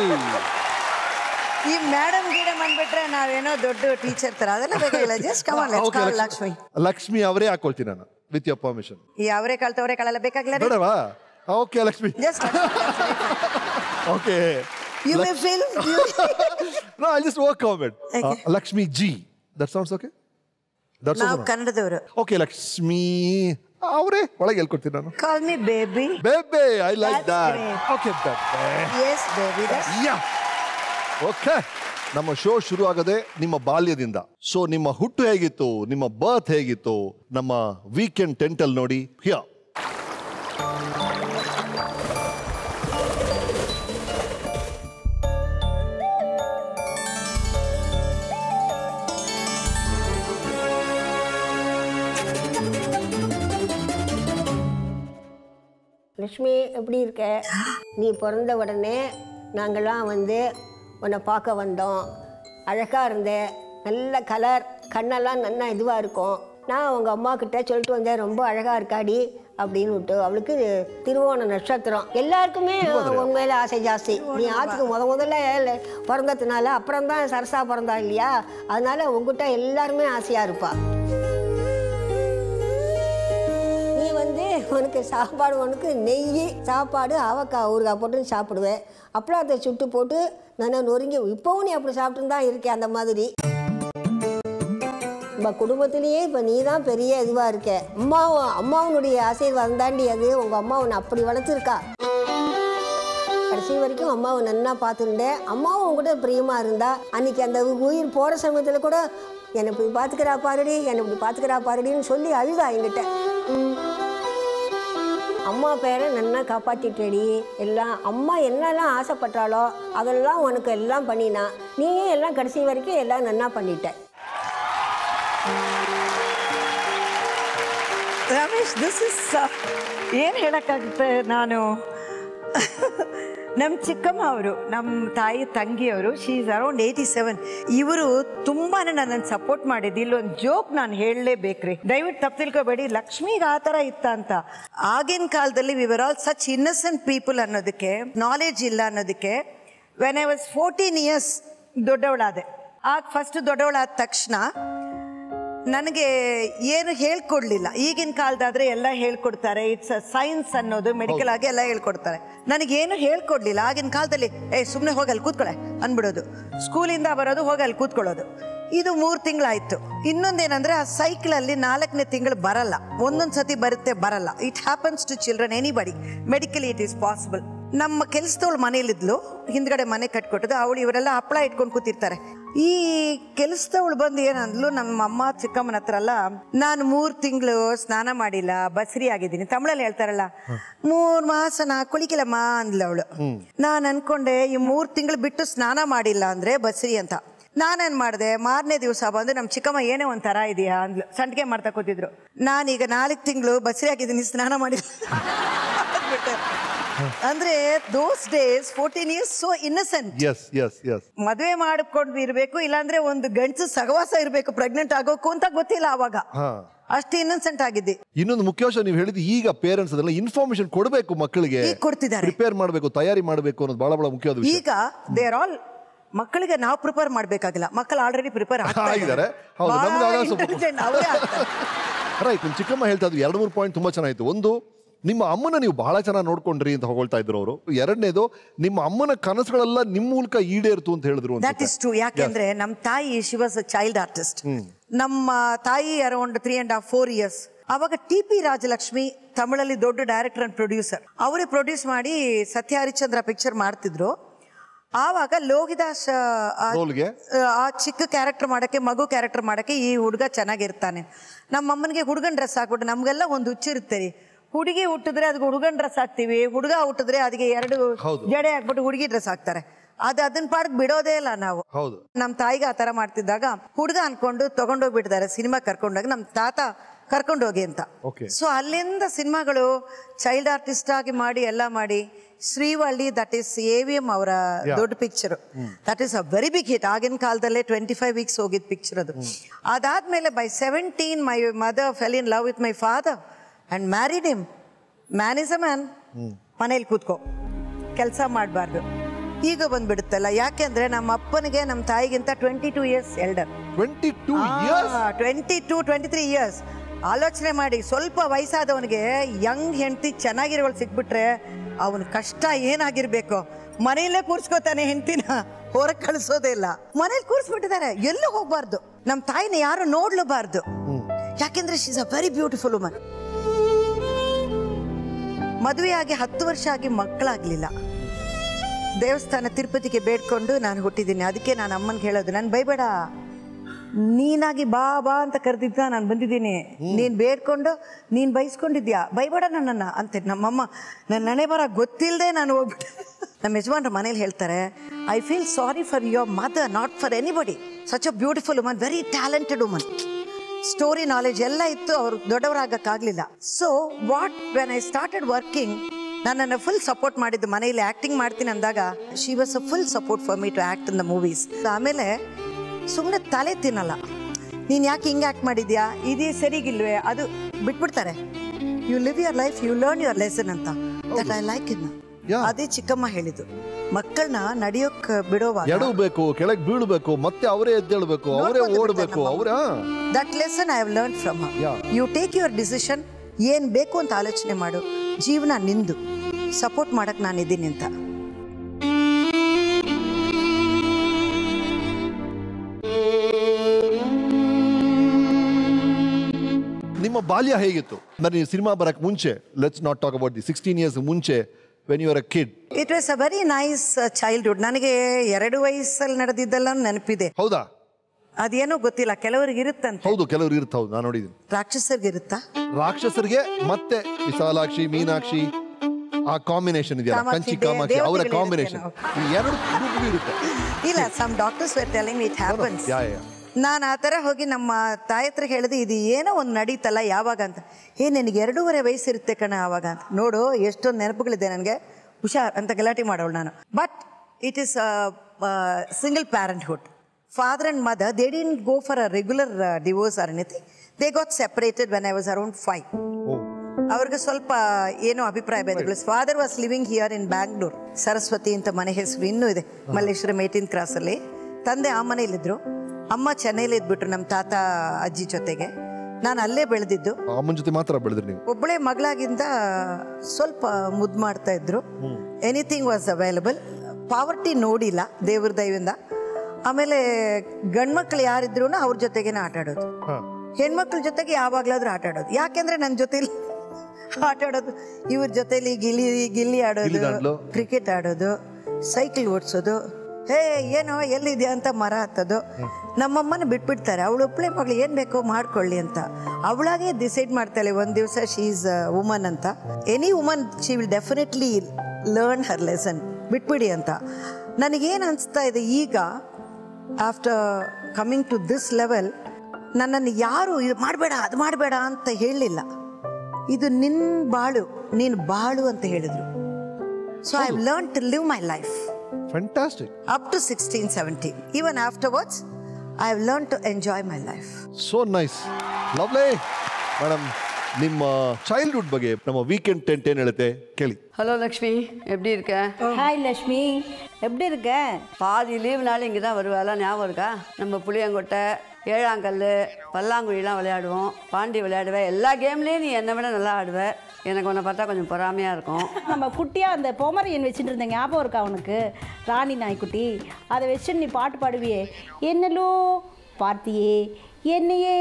ಈ ಮೇಡಮ್ ಗೀಡ ಬಂದ್ಬಿಟ್ರೆ ನಾವೇನೋ ದೊಡ್ಡ ಟೀಚರ್ ತರ ಅದೆಲ್ಲ ಬೇಕಾಗಿಲ್ಲ just come on Lakshmi Lakshmi ಅವರೇ ಹಾಕೊಳ್ತೀನಿ ನಾನು ವಿತ್ ಯೋರ್ ಪರ್ಮಿಷನ್ ಈ ಅವರೇ ಕಾಳು ತವರೇ ಕಾಳೆಲ್ಲ ಬೇಕಾಗಿಲ್ಲ ಬೇಡವಾ okay Lakshmi just okay you may feel no I just work comment Okay. Lakshmi ji that sounds okay that's ನಾವು ಕನ್ನಡದವರು ಓಕೆ ಲಕ್ಷ್ಮಿ ಅವರೇ ಒಳಗೆ ಹೇಳ್ಕೊಡ್ತೀನಿ ನಾನು call me baby babe I like That's that great. Okay babe yes baby yeah okay ನಮ್ಮ show ಶುರು ಆಗದೆ ನಿಮ್ಮ ಬಾಲ್ಯದಿಂದ ಸೊ ನಿಮ್ಮ ಹುಟ್ಟು ಹೇಗಿತ್ತು ನಿಮ್ಮ ಬರ್ತ್ ಹೇಗಿತ್ತು ನಮ್ಮ ವೀಕೆಂಡ್ ಟೆಂಟಲ್ಲಿ ನೋಡಿ ಹಿಯಾ லக்ஷ்மி எப்படி இருக்க நீ பிறந்த உடனே நாங்கள்லாம் வந்து உன்னை பார்க்க வந்தோம் அழகாக இருந்த நல்ல கலர் கண்ணெல்லாம் நல்லா இதுவாக இருக்கும் நான் அவங்க அம்மா கிட்ட சொல்லிட்டு வந்தேன் ரொம்ப அழகாக இருக்காடி அப்படின்னு விட்டு அவளுக்கு திருவோண நட்சத்திரம் எல்லாருக்குமே உன் மேலே ஆசை ஜாஸ்தி நீ ஆத்துக்கு முத முதல்ல ல- பிறந்ததுனால அப்புறம் தான் சரசா பிறந்தா இல்லையா அதனால உங்ககிட்ட எல்லாருமே ஆசையாக இருப்பா நீ வந்து உனக்கு சாப்பாடு உனக்கு நெய் சாப்பாடு அவக்காய் ஊறுகாய் போட்டு சாப்பிடுவேன் அப்பளத்தை சுட்டு போட்டு நான் நொறுங்கி இப்போவும் நீ அப்படி சாப்பிட்டு தான் இருக்கேன் அந்த மாதிரி நம்ம குடும்பத்திலேயே இப்போ நீ தான் பெரிய இதுவாக இருக்க அம்மாவும் அம்மாவனுடைய ஆசீர்வாதம் தாண்டி அது உங்கள் அம்மா உன்னை அப்படி வளர்த்துருக்கா கடைசி வரைக்கும் அம்மாவை நன்னா பார்த்துருந்தேன் அம்மாவும் உங்ககிட்ட பிரியமாக இருந்தா அன்னைக்கு அந்த உயிர் போகிற சமயத்தில் கூட என்னை இப்படி பார்த்துக்கிறா பாருடி என்னை இப்படி பார்த்துக்கிறா பாருடின்னு சொல்லி அழுதா என்கிட்ட அம்மா பேரை நன்னா காப்பாற்றிட்டேடி எல்லாம் அம்மா என்னெல்லாம் ஆசைப்பட்டாலோ அதெல்லாம் உனக்கு எல்லாம் பண்ணினா நீயே எல்லாம் கடைசி வரைக்கும் எல்லாம் நன்னா பண்ணிட்ட ರಮೇಶ್ ದಿಸ್ ಇಸ್ ಏನು ಹೇಳೋಕ್ಕಾಗುತ್ತೆ ನಾನು ನಮ್ಮ ಚಿಕ್ಕಮ್ಮ ಅವರು ನಮ್ಮ ತಾಯಿ ತಂಗಿಯವರು she is around eighty seven ಇವರು ತುಂಬಾ ನನ್ನನ್ನು ಸಪೋರ್ಟ್ ಮಾಡಿದ್ದು ಇಲ್ಲೊಂದು ಜೋಕ್ ನಾನು ಹೇಳಲೇಬೇಕ್ರಿ ದಯವಿಟ್ಟು ತಪ್ಪು ತಿಳ್ಕೊಬೇಡಿ ಲಕ್ಷ್ಮಿಗೆ ಆ ಥರ ಇತ್ತ ಅಂತ ಆಗಿನ ಕಾಲದಲ್ಲಿ we were all such innocent people ಅನ್ನೋದಕ್ಕೆ ನಾಲೆಜ್ ಇಲ್ಲ ಅನ್ನೋದಕ್ಕೆ when I was fourteen years ದೊಡ್ಡವಳಾದೆ ಆಗ ಫಸ್ಟ್ ದೊಡ್ಡವಳಾದ ತಕ್ಷಣ ನನಗೆ ಏನು ಹೇಳ್ಕೊಡ್ಲಿಲ್ಲ ಈಗಿನ ಕಾಲದಾದ್ರೆ ಎಲ್ಲ ಹೇಳ್ಕೊಡ್ತಾರೆ ಇಟ್ಸ್ ಅ ಸೈನ್ಸ್ ಅನ್ನೋದು ಮೆಡಿಕಲ್ ಆಗಿ ಎಲ್ಲ ಹೇಳ್ಕೊಡ್ತಾರೆ ನನಗೇನು ಹೇಳ್ಕೊಡ್ಲಿಲ್ಲ ಆಗಿನ ಕಾಲದಲ್ಲಿ ಏ ಸುಮ್ಮನೆ ಹೋಗಿ ಅಲ್ಲಿ ಕೂತ್ಕೊಳ್ಳೆ ಅನ್ಬಿಡೋದು ಸ್ಕೂಲಿಂದ ಬರೋದು ಹೋಗಿ ಅಲ್ಲಿ ಕೂತ್ಕೊಳ್ಳೋದು ಇದು ಮೂರು ತಿಂಗಳಾಯ್ತು ಇನ್ನೊಂದೇನಂದ್ರೆ ಆ ಸೈಕಲಲ್ಲಿ ನಾಲ್ಕನೇ ತಿಂಗಳು ಬರಲ್ಲ ಒಂದೊಂದು ಸತಿ ಬರುತ್ತೆ ಬರಲ್ಲ it happens to children anybody medically it is possible ನಮ್ಮ ಕೆಲಸದವಳು ಮನೇಲಿದ್ಲು ಹಿಂದ್ಗಡೆ ಮನೆ ಕಟ್ಕೊಟ್ಟದು ಅವಳು ಇವರೆಲ್ಲ ಹಪ್ಪಳ ಇಟ್ಕೊಂಡು ಕೂತಿರ್ತಾರೆ ಈ ಕೆಲಸದವಳು ಬಂದು ಏನಂದ್ಲು ನಮ್ಮ ಅಮ್ಮ ಚಿಕ್ಕಮ್ಮನ ಹತ್ರ ಎಲ್ಲ ನಾನು ಮೂರ್ ತಿಂಗಳು ಸ್ನಾನ ಮಾಡಿಲ್ಲ ಬಸರಿ ಆಗಿದ್ದೀನಿ ತಮಿಳಲ್ಲಿ ಹೇಳ್ತಾರಲ್ಲ ಮೂರ್ ಮಾಸ ನಾ ಕುಳಿಕಿಲ್ಲಮ್ಮ ಅಂದ್ಲು ಅವಳು ನಾನು ಅನ್ಕೊಂಡೆ ಈ ಮೂರ್ ತಿಂಗಳು ಬಿಟ್ಟು ಸ್ನಾನ ಮಾಡಿಲ್ಲ ಅಂದ್ರೆ ಬಸರಿ ಅಂತ ನಾನೇನ್ ಮಾಡಿದೆ ಮಾರನೇ ದಿವಸ ಬಂದು ನಮ್ಮ ಚಿಕ್ಕಮ್ಮ ಏನೇ ಒಂದ್ ತರ ಇದೆಯಾ ಅಂದ್ಲು ಸಂಟಿಗೆ ಮಾಡ್ತಾ ಕೂತಿದ್ರು ನಾನೀಗ ನಾಲ್ಕು ತಿಂಗಳು ಬಸರಿ ಆಗಿದ್ದೀನಿ ಸ್ನಾನ ಮಾಡಿಲ್ಲ ಅಂದ್ಬಿಟ್ಟೆ. ಅಂದ್ರೆ those days fourteen years so innocent yes yes yes ಮದುವೆ ಮಾಡ್ಕೊಂಡು ಇರ್ಬೇಕು ಇಲ್ಲಾಂದ್ರೆ ಒಂದು ಗಂಡಸು ಸಹವಾಸ ಇರ್ಬೇಕು ಪ್ರೆಗ್ನೆಂಟ್ ಆಗೋಕು ಅಂತ ಗೊತ್ತಿಲ್ಲ ಅವಾಗ ಹಾ ಅಷ್ಟು ಇನ್ನಸೆಂಟ್ ಆಗಿದ್ದೆ ಇನ್ನೊಂದು ಮುಖ್ಯಾಂಶ ನೀವು ಹೇಳಿದ್ದು ಈಗ ಪೇರೆಂಟ್ಸ್ ಅದೆಲ್ಲ ಇನ್ಫಾರ್ಮೇಶನ್ ಕೊಡಬೇಕು ಮಕ್ಕಳಿಗೆ ಈಗ ಕೊಡ್ತಿದ್ದಾರೆ. ಪ್ರಿಪೇರ್ ಮಾಡಬೇಕು ತಯಾರಿ ಮಾಡಬೇಕು ಅನ್ನೋದು ಬಹಳ ಬಹಳ ಮುಖ್ಯವಾದ ವಿಷಯ ಈಗ ದೇ ಆರ್ ಆಲ್ ಮಕ್ಕಳಿಗೆ ನಾವು ಪ್ರಿಪೇರ್ ಮಾಡ್ಬೇಕಾಗಿಲ್ಲ ಮಕ್ಕಳು ಆಲ್ರೆಡಿ ಪ್ರಿಪೇರ್ ಆಗಿದ್ದಾರೆ. ಹೌದು, ನಮ್ಗೆ ಆಗ ಸ್ವಲ್ಪ- ಅವರೇ ಆಗ್ತಾರೆ. ರೈಟ್ ನಿಮ್ಮ ಚಿಕ್ಕಮ್ಮ ಹೇಳ್ತಾ ಇದ್ರು ಎರಡು ಮೂರು ಪಾಯಿಂಟ್ ತುಂಬಾ ಚೆನ್ನಾಗಿತ್ತು ಒಂದು ನಿಮ್ಮ ಅಮ್ಮನ ನೀವು ಬಹಳ ಚೆನ್ನಾಗಿ ನೋಡ್ಕೊಂಡ್ರಿ ಅಂತ ಹೊಗಳ್ತಾ ಇದ್ರು ಅವರು ಎರಡನೇದು ನಿಮ್ಮ ಅಮ್ಮನ ಕನಸುಗಳೆಲ್ಲ ನಿಮ್ಮ ಮೂಲಕ ಈಡೇರ್ತು ಅಂತ ಹೇಳಿದ್ರು ದಟ್ ಇಸ್ ಟ್ರೂ ಯಾಕೆಂದ್ರೆ ನಮ್ಮ ತಾಯಿ she was a child artist ನಮ್ಮ ತಾಯಿ around three and half four years ಅವಾಗ ಟಿ ಪಿ ರಾಜಲಕ್ಷ್ಮಿ ತಮಿಳಲ್ಲಿ ದೊಡ್ಡ ಡೈರೆಕ್ಟರ್ ಅಂಡ್ ಪ್ರೊಡ್ಯೂಸರ್ ಅವರೇ ಪ್ರೊಡ್ಯೂಸ್ ಮಾಡಿ ಸತ್ಯ ಹರಿಶ್ಚಂದ್ರ ಪಿಕ್ಚರ್ ಮಾಡ್ತಿದ್ರು ಆವಾಗ ಲೋಹಿದಾಸ್ ಆ, ರೋಲ್ಗೆ ಆ ಚಿಕ್ಕ ಕ್ಯಾರೆಕ್ಟರ್ ಮಾಡಕ್ಕೆ ಮಗು ಕ್ಯಾರೆಕ್ಟರ್ ಮಾಡಕ್ಕೆ ಈ ಹುಡುಗ ಚೆನ್ನಾಗಿರ್ತಾನೆ ನಮ್ಮ ಅಮ್ಮನಿಗೆ ಹುಡುಗನ್ ಡ್ರೆಸ್ ಹಾಕ್ಬಿಟ್ಟು ನಮ್ಗೆಲ್ಲ ಒಂದು ಹುಚ್ಚಿರುತ್ತೆ ರೀ ಹುಡುಗಿ ಹುಟ್ಟಿದ್ರೆ ಅದಕ್ಕೆ ಹುಡುಗನ್ ಡ್ರೆಸ್ ಹಾಕ್ತಿವಿ ಹುಡುಗ ಹುಟ್ಟಿದ್ರೆ ಅದಕ್ಕೆ ಎರಡು ಹೌದು. ಜಡೆ ಹಾಕ್ಬಿಟ್ಟು ಹುಡುಗಿ ಡ್ರೆಸ್ ಹಾಕ್ತಾರೆ ಅದು ಅದನ್ನ ಪಾಡಕ್ ಬಿಡೋದೇ ಇಲ್ಲ ನಾವು ಹೌದು ನಮ್ಮ ತಾಯಿಗೆ ಆ ತರ ಮಾಡ್ತಿದ್ದಾಗ ಹುಡುಗ ಅನ್ಕೊಂಡು ತಗೊಂಡೋಗ್ಬಿಟ್ಟಿದ್ದಾರೆ ಸಿನಿಮಾ ಕರ್ಕೊಂಡೋಗಿ ನಮ್ಮ ತಾತ ಕರ್ಕೊಂಡೋಗಿ ಅಂತ Okay. ಸೊ ಅಲ್ಲಿಂದ ಸಿನಿಮಾಗಳು ಚೈಲ್ಡ್ ಆರ್ಟಿಸ್ಟ್ ಆಗಿ ಮಾಡಿ ಎಲ್ಲ ಮಾಡಿ Srivalli that is A V M ಅವರ ದೊಡ್ಡ picture that is a very big hit ಆಗಿನ ಕಾಲದಲ್ಲೇ ಟ್ವೆಂಟಿ ಫೈವ್ ವೀಕ್ಸ್ ಹೋಗಿದ್ ಪಿಕ್ಚರ್ ಅದು ಅದಾದ್ಮೇಲೆ by seventeen my mother fell in love with my father and married him man is a man ಮನೇಲಿ ಕೂತ್ಕೋ ಕೆಲಸ ಮಾಡಬಾರ್ದು ಈಗ ಬಂದ್ಬಿಡುತ್ತಲ್ಲ ಯಾಕೆಂದ್ರೆ ನಮ್ಮ ಅಪ್ಪನಿಗೆ ನಮ್ಮ ತಾಯಿಗಿಂತ twenty two years elder twenty two years twenty two twenty three years ಆಲೋಚನೆ ಮಾಡಿ ಸ್ವಲ್ಪ ವಯಸ್ಸಾದವನಿಗೆ ಯಂಗ್ ಹೆಂಡತಿ ಚೆನ್ನಾಗಿರೋಳು ಸಿಕ್ಬಿಟ್ರೆ ಅವನ ಕಷ್ಟ ಏನಾಗಿರ್ಬೇಕು ಮನೆಯಲ್ಲೇ ಕೂರ್ಸ್ಕೋತಾನೆ ಹೆಂಡತಿನ ಹೊರಗೆ ಕಳಿಸೋದೇ ಇಲ್ಲ ಮನೇಲಿ ಕೂರಿಸ್ಬಿಟ್ಟಿದ್ದಾರೆ ಎಲ್ಲೂ ಹೋಗ್ಬಾರ್ದು ನಮ್ಮ ತಾಯಿನ ಯಾರು ನೋಡ್ಲಬಾರ್ದು ಯಾಕೆಂದ್ರೆ she's a very beautiful woman ಮದುವೆಯಾಗಿ ಹತ್ತು ವರ್ಷ ಆಗಿ ಮಕ್ಕಳಾಗ್ಲಿಲ್ಲ ದೇವಸ್ಥಾನ ತಿರುಪತಿಗೆ ಬೇಡ್ಕೊಂಡು ನಾನು ಹುಟ್ಟಿದ್ದೀನಿ ಅದಕ್ಕೆ ನಾನು ಅಮ್ಮನ್ಗೆ ಹೇಳೋದು ನಾನು ಬೈಬೇಡ ನೀನಾಗಿ ಬಾ ಬಾ ಅಂತ ಕರೆದಿದ್ದ ನಾನು ಬಂದಿದ್ದೀನಿ ನೀನು ಬೇಡ್ಕೊಂಡು ನೀನು ಬೈಸ್ಕೊಂಡಿದ್ಯಾ ಬೈಬೇಡ ನನ್ನನ್ನು ಅಂತ ನಮ್ಮಮ್ಮ ನನ್ನ ನನೆ ಬರ ಗೊತ್ತಿಲ್ಲದೆ ನಾನು ಹೋಗ್ಬಿಟ್ಟೆ ನಮ್ಮ ಯಜಮಾನ್ರ ಮನೇಲಿ ಹೇಳ್ತಾರೆ I feel sorry for your mother not for anybody such a beautiful woman very talented woman story knowledge ಎಲ್ಲ ಇತ್ತು ಅವ್ರು ದೊಡ್ಡವರಾಗಕ್ಕಾಗಲಿಲ್ಲ so what when I started working ನನ್ನನ್ನು ಫುಲ್ ಸಪೋರ್ಟ್ ಮಾಡಿದ್ದು ಮನೆಯಲ್ಲಿ ಆ್ಯಕ್ಟಿಂಗ್ ಮಾಡ್ತೀನಿ ಅಂದಾಗ she was a full support for me to act in the movies ಆಮೇಲೆ ಸುಮ್ಮನೆ ತಲೆ ತಿನ್ನಲ್ಲ ನೀನು ಯಾಕೆ ಹಿಂಗೆ ಆ್ಯಕ್ಟ್ ಮಾಡಿದ್ಯಾ ಇದೇ ಸರಿಗಿಲ್ವೇ ಅದು ಬಿಟ್ಬಿಡ್ತಾರೆ you live your life you learn your lesson ಅಂತ that I like in Yeah. ಅದೇ ಚಿಕ್ಕಮ್ಮ ಹೇಳಿದ್ದು ಮಕ್ಕಳನ್ನ ನಡೆಯೋಕ್ ಬಿಡೋವಾಗ ಎಡವಬೇಕು ಕೆಳಗೆ ಬೀಳ್ಬೇಕು ಮತ್ತೆ ಅವರೇ ಎದ್ದೇಳ್ಬೇಕು ಅವರೇ ನೋಡ್ಕೊತ ಓಡಬೇಕು ಬಿಡ್ತಾರೆ ಅವರೇ that lesson I have learn from Yeah. You take your decision ಏನು ಬೇಕು ಅಂತ ಆಲೋಚನೆ ಮಾಡು ಜೀವನ ನಿಂದು ಸಪೋರ್ಟ್ ಮಾಡಕ್ಕೆ ನಾನಿದ್ದೀನಿ ಅಂತ ನಿಮ್ಮ ಬಾಲ್ಯ ಹೇಗಿತ್ತು ನನಗೆ ಸಿನಿಮಾ ಬರಕ್ ಮುಂಚೆ let's not talk about the sixteen years ಮುಂಚೆ when you are a kid it was a very nice childhood ನನಗೆ ಎರಡು ವಯಸ್ಸಲ್ಲಿ ನಡೆದಿದ್ದೆಲ್ಲ ನೆನಪಿದೆ ಹೌದಾ ಅದೇನೋ ಗೊತ್ತಿಲ್ಲ ಕೆಲವರಿಗೆ ಇರುತ್ತಂತೆ ಹೌದು ಕೆಲವರು ಇರುತ್ತೆ ಹೌದು ನಾನು ನೋಡಿದ್ದೀನಿ ರಾಕ್ಷಸರಿಗೆ ಇರುತ್ತಾ ರಾಕ್ಷಸರಿಗೆ ಮತ್ತೆ ವಿಶಾಲಾಕ್ಷಿ ಮೀನಾಕ್ಷಿ ಆ ಕಾಂಬಿನೇಷನ್ ಇದೆಯಲ್ಲ ಕಾಮಾಕ್ಷಿ, ಕಂಚಿ ದೇ- ಕಾಮಾಕ್ಷಿ ಅವರ ದೇವತೆಗಳಿರುತ್ತೆ ಕಾಂಬಿನೇಷನ್ ಈ ಎರಡು ಗ್ರೂಪ್ ಇರುತ್ತೆ ಇಲ್ಲ some doctors were telling it happens yeah yeah ನಾನು ಆ ಥರ ಹೋಗಿ ನಮ್ಮ ತಾಯಿ ಹತ್ರ ಹೇಳಿದೆ ಇದು ಏನೋ ಒಂದು ನಡೀತಲ್ಲ ಯಾವಾಗ ಅಂತ ಏ ನಿನಗೆ ಎರಡೂವರೆ ವಯಸ್ಸಿರುತ್ತೆ ಕಣ ಆವಾಗ ಅಂತ ನೋಡು ಎಷ್ಟೊಂದು ನೆನಪುಗಳಿದೆ ನನಗೆ ಹುಷಾರ್ ಅಂತ ಗಲಾಟೆ ಮಾಡೋಳು ನಾನು but it is single parenthood father and mother they didn't go for a regular divorce or anything they got separated when I was around five ಅವ್ರಿಗೆ ಸ್ವಲ್ಪ ಏನೋ ಅಭಿಪ್ರಾಯ ಭೇದಗಳು father was living here in Bangalore Saraswati ಅಂತ ಮನೆ ಹೆಸರು ಇನ್ನೂ ಇದೆ ಮಲ್ಲೇಶ್ವರಂ ಏಯ್ಟೀನ್ ಕ್ರಾಸಲ್ಲಿ ತಂದೆ ಆ ಮನೇಲಿದ್ರು ಅಮ್ಮ ಚೆನ್ನೈಲಿ ಇದ್ಬಿಟ್ರು ನಮ್ಮ ತಾತ ಅಜ್ಜಿ ಜೊತೆಗೆ ನಾನು ಅಲ್ಲೇ ಬೆಳೆದಿದ್ದು ಅಮ್ಮನ ಜೊತೆ ಮಾತ್ರ ಬೆಳೆದ್ರಿ ನೀವು ಒಬ್ಬಳೇ ಮಗಳಾಗಿಂದ ಸ್ವಲ್ಪ ಮುದ್ದು ಮಾಡ್ತಾ ಇದ್ರು ಎನಿಥಿಂಗ್ ವಾಸ್ ಅವೈಲಬಲ್ ಪಾವರ್ಟಿ ನೋಡಿಲ್ಲ ದೇವ್ರ ದಯವಿಂದ ಆಮೇಲೆ ಗಂಡ್ಮಕ್ಳು ಯಾರಿದ್ರು ಅವ್ರ ಜೊತೆಗೇನೆ ಆಟ ಆಡೋದು ಹೆಣ್ಮಕ್ಳ ಜೊತೆಗೆ ಯಾವಾಗ್ಲಾದ್ರೂ ಆಟ ಆಡೋದು ಯಾಕೆಂದ್ರೆ ನನ್ನ ಜೊತೆಲಿ ಆಟ ಆಡೋದು ಇವ್ರ ಜೊತೆಲಿ ಗಿಲ್ಲಿ ಗಿಲ್ಲಿ ಆಡೋದು ಗಿಲ್ಲಿದಾಂಡ್ಲು. ಕ್ರಿಕೆಟ್ ಆಡೋದು ಸೈಕಲ್ ಓಡಿಸೋದು ಹೇ ಏನೋ ಎಲ್ಲಿದ್ಯಾ ಅಂತ ಮರ ಹತ್ತೋದು ನಮ್ಮಮ್ಮನ ಬಿಟ್ಬಿಡ್ತಾರೆ ಅವಳು ಒಬ್ಬಳೆ ಮಗಳು ಏನು ಬೇಕೋ ಮಾಡ್ಕೊಳ್ಳಿ ಅಂತ ಅವಳಾಗೆ ಡಿಸೈಡ್ ಮಾಡ್ತಾಳೆ ಒಂದು ದಿವಸ ಶೀ ಈಸ್ ವುಮನ್ ಅಂತ any woman she will definitely learn her lesson ಬಿಟ್ಬಿಡಿ ಅಂತ ನನಗೇನು ಅನಿಸ್ತಾ ಇದೆ ಈಗ after coming to this level ನನ್ನನ್ನು ಯಾರು ಇದು ಮಾಡಬೇಡ ಅದು ಮಾಡಬೇಡ ಅಂತ ಹೇಳಲಿಲ್ಲ ಇದು ನಿನ್ನ ಬಾಳು ನೀನು ಬಾಳು ಅಂತ ಹೇಳಿದ್ರು so I learn to live my life fantastic up to 16, 17. Even afterwards, I have learned to enjoy my life. So nice lovely madam ನಿಮ್ಮ ಚೈಲ್ಡ್ಹುಡ್ ಬಗ್ಗೆ ನಮ್ಮ ವೀಕೆಂಡ್ ಟೆಂಟ್ ಏನು ಹೇಳುತ್ತೆ ಕೇಳಿ ஹலோ லக்ஷ்மி எப்படி இருக்க ஹாய் லக்ஷ்மி எப்படி இருக்க பாதி லீவுனால இங்கே தான் வருவேலாம் ஞாபகம் இருக்கா நம்ம புளியங்கொட்டை ஏழாங்கல் பல்லாங்குழிலாம் விளையாடுவோம் பாண்டி விளையாடுவேன் எல்லா கேம்லேயும் நீ என்னை விட நல்லா ஆடுவ எனக்கு உன்னை பார்த்தா கொஞ்சம் பொறாமையாக இருக்கும் நம்ம குட்டியாக அந்த பொமரியன் வச்சுட்டு இருந்த ஞாபகம் இருக்கா அவனுக்கு ராணி நாய்க்குட்டி அதை வச்சுட்டு நீ பாட்டு பாடுவியே என்னலோ பார்த்தியே என்னையே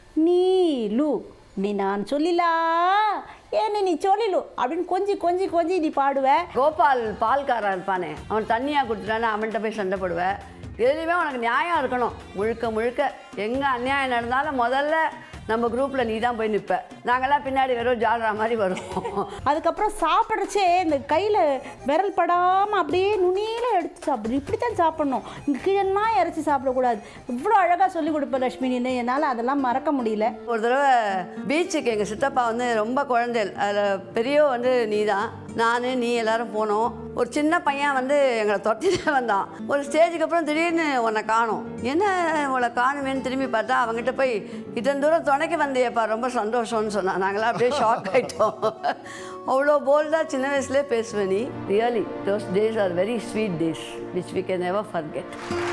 நீலு நீ நான் சொல்லிலா என்ன நீ சொல்லிலு அப்படின்னு கொஞ்சி கொஞ்சி கொஞ்சி நீ பாடுவ கோபால் பால்காரன் இருப்பானே அவன் தண்ணியாக கொடுத்துட்டானே அவன்கிட்ட போய் சண்டை போடுவேன் எதுலேயுமே உனக்கு நியாயம் இருக்கணும் முழுக்க முழுக்க எங்கே அநியாயம் நடந்தாலும் முதல்ல நம்ம குரூப்பில் நீ தான் போய் நிற்ப நாங்கள்லாம் பின்னாடி வெறும் ஜாடுற மாதிரி வருவோம் அதுக்கப்புறம் சாப்பிட்றச்சே இந்த கையில் விரல் படாமல் அப்படியே நுனியில எடுத்து சாப்பிடு இப்படி தான் சாப்பிடணும் இங்கே கீழன்னா இறச்சி சாப்பிடக்கூடாது இவ்வளோ அழகாக சொல்லி கொடுப்ப லக்ஷ்மி நீ என்னால் அதெல்லாம் மறக்க முடியல ஒரு தடவை பீச்சுக்கு எங்கள் சித்தப்பா வந்து ரொம்ப குழந்தைகள் அதில் பெரியவ வந்து நீ தான் நான் நீ எல்லாரும் போனோம் ஒரு சின்ன பையன் வந்து எங்களை தொட்டிட்டு வந்தான் ஒரு ஸ்டேஜுக்கு அப்புறம் திடீர்னு உன்னை காணோம் என்ன உங்களை காணுமேன்னு திரும்பி பார்த்தா அவங்ககிட்ட போய் இத்தனை தூரம் துணைக்கு வந்தியப்பா ரொம்ப சந்தோஷம்னு சொன்னான் நாங்களாம் அப்படியே ஷாக் ஆகிட்டோம் அவ்வளோ போல்டாக சின்ன வயசுலேயே பேசுவேன் நீ really those days are very sweet days which we can ever forget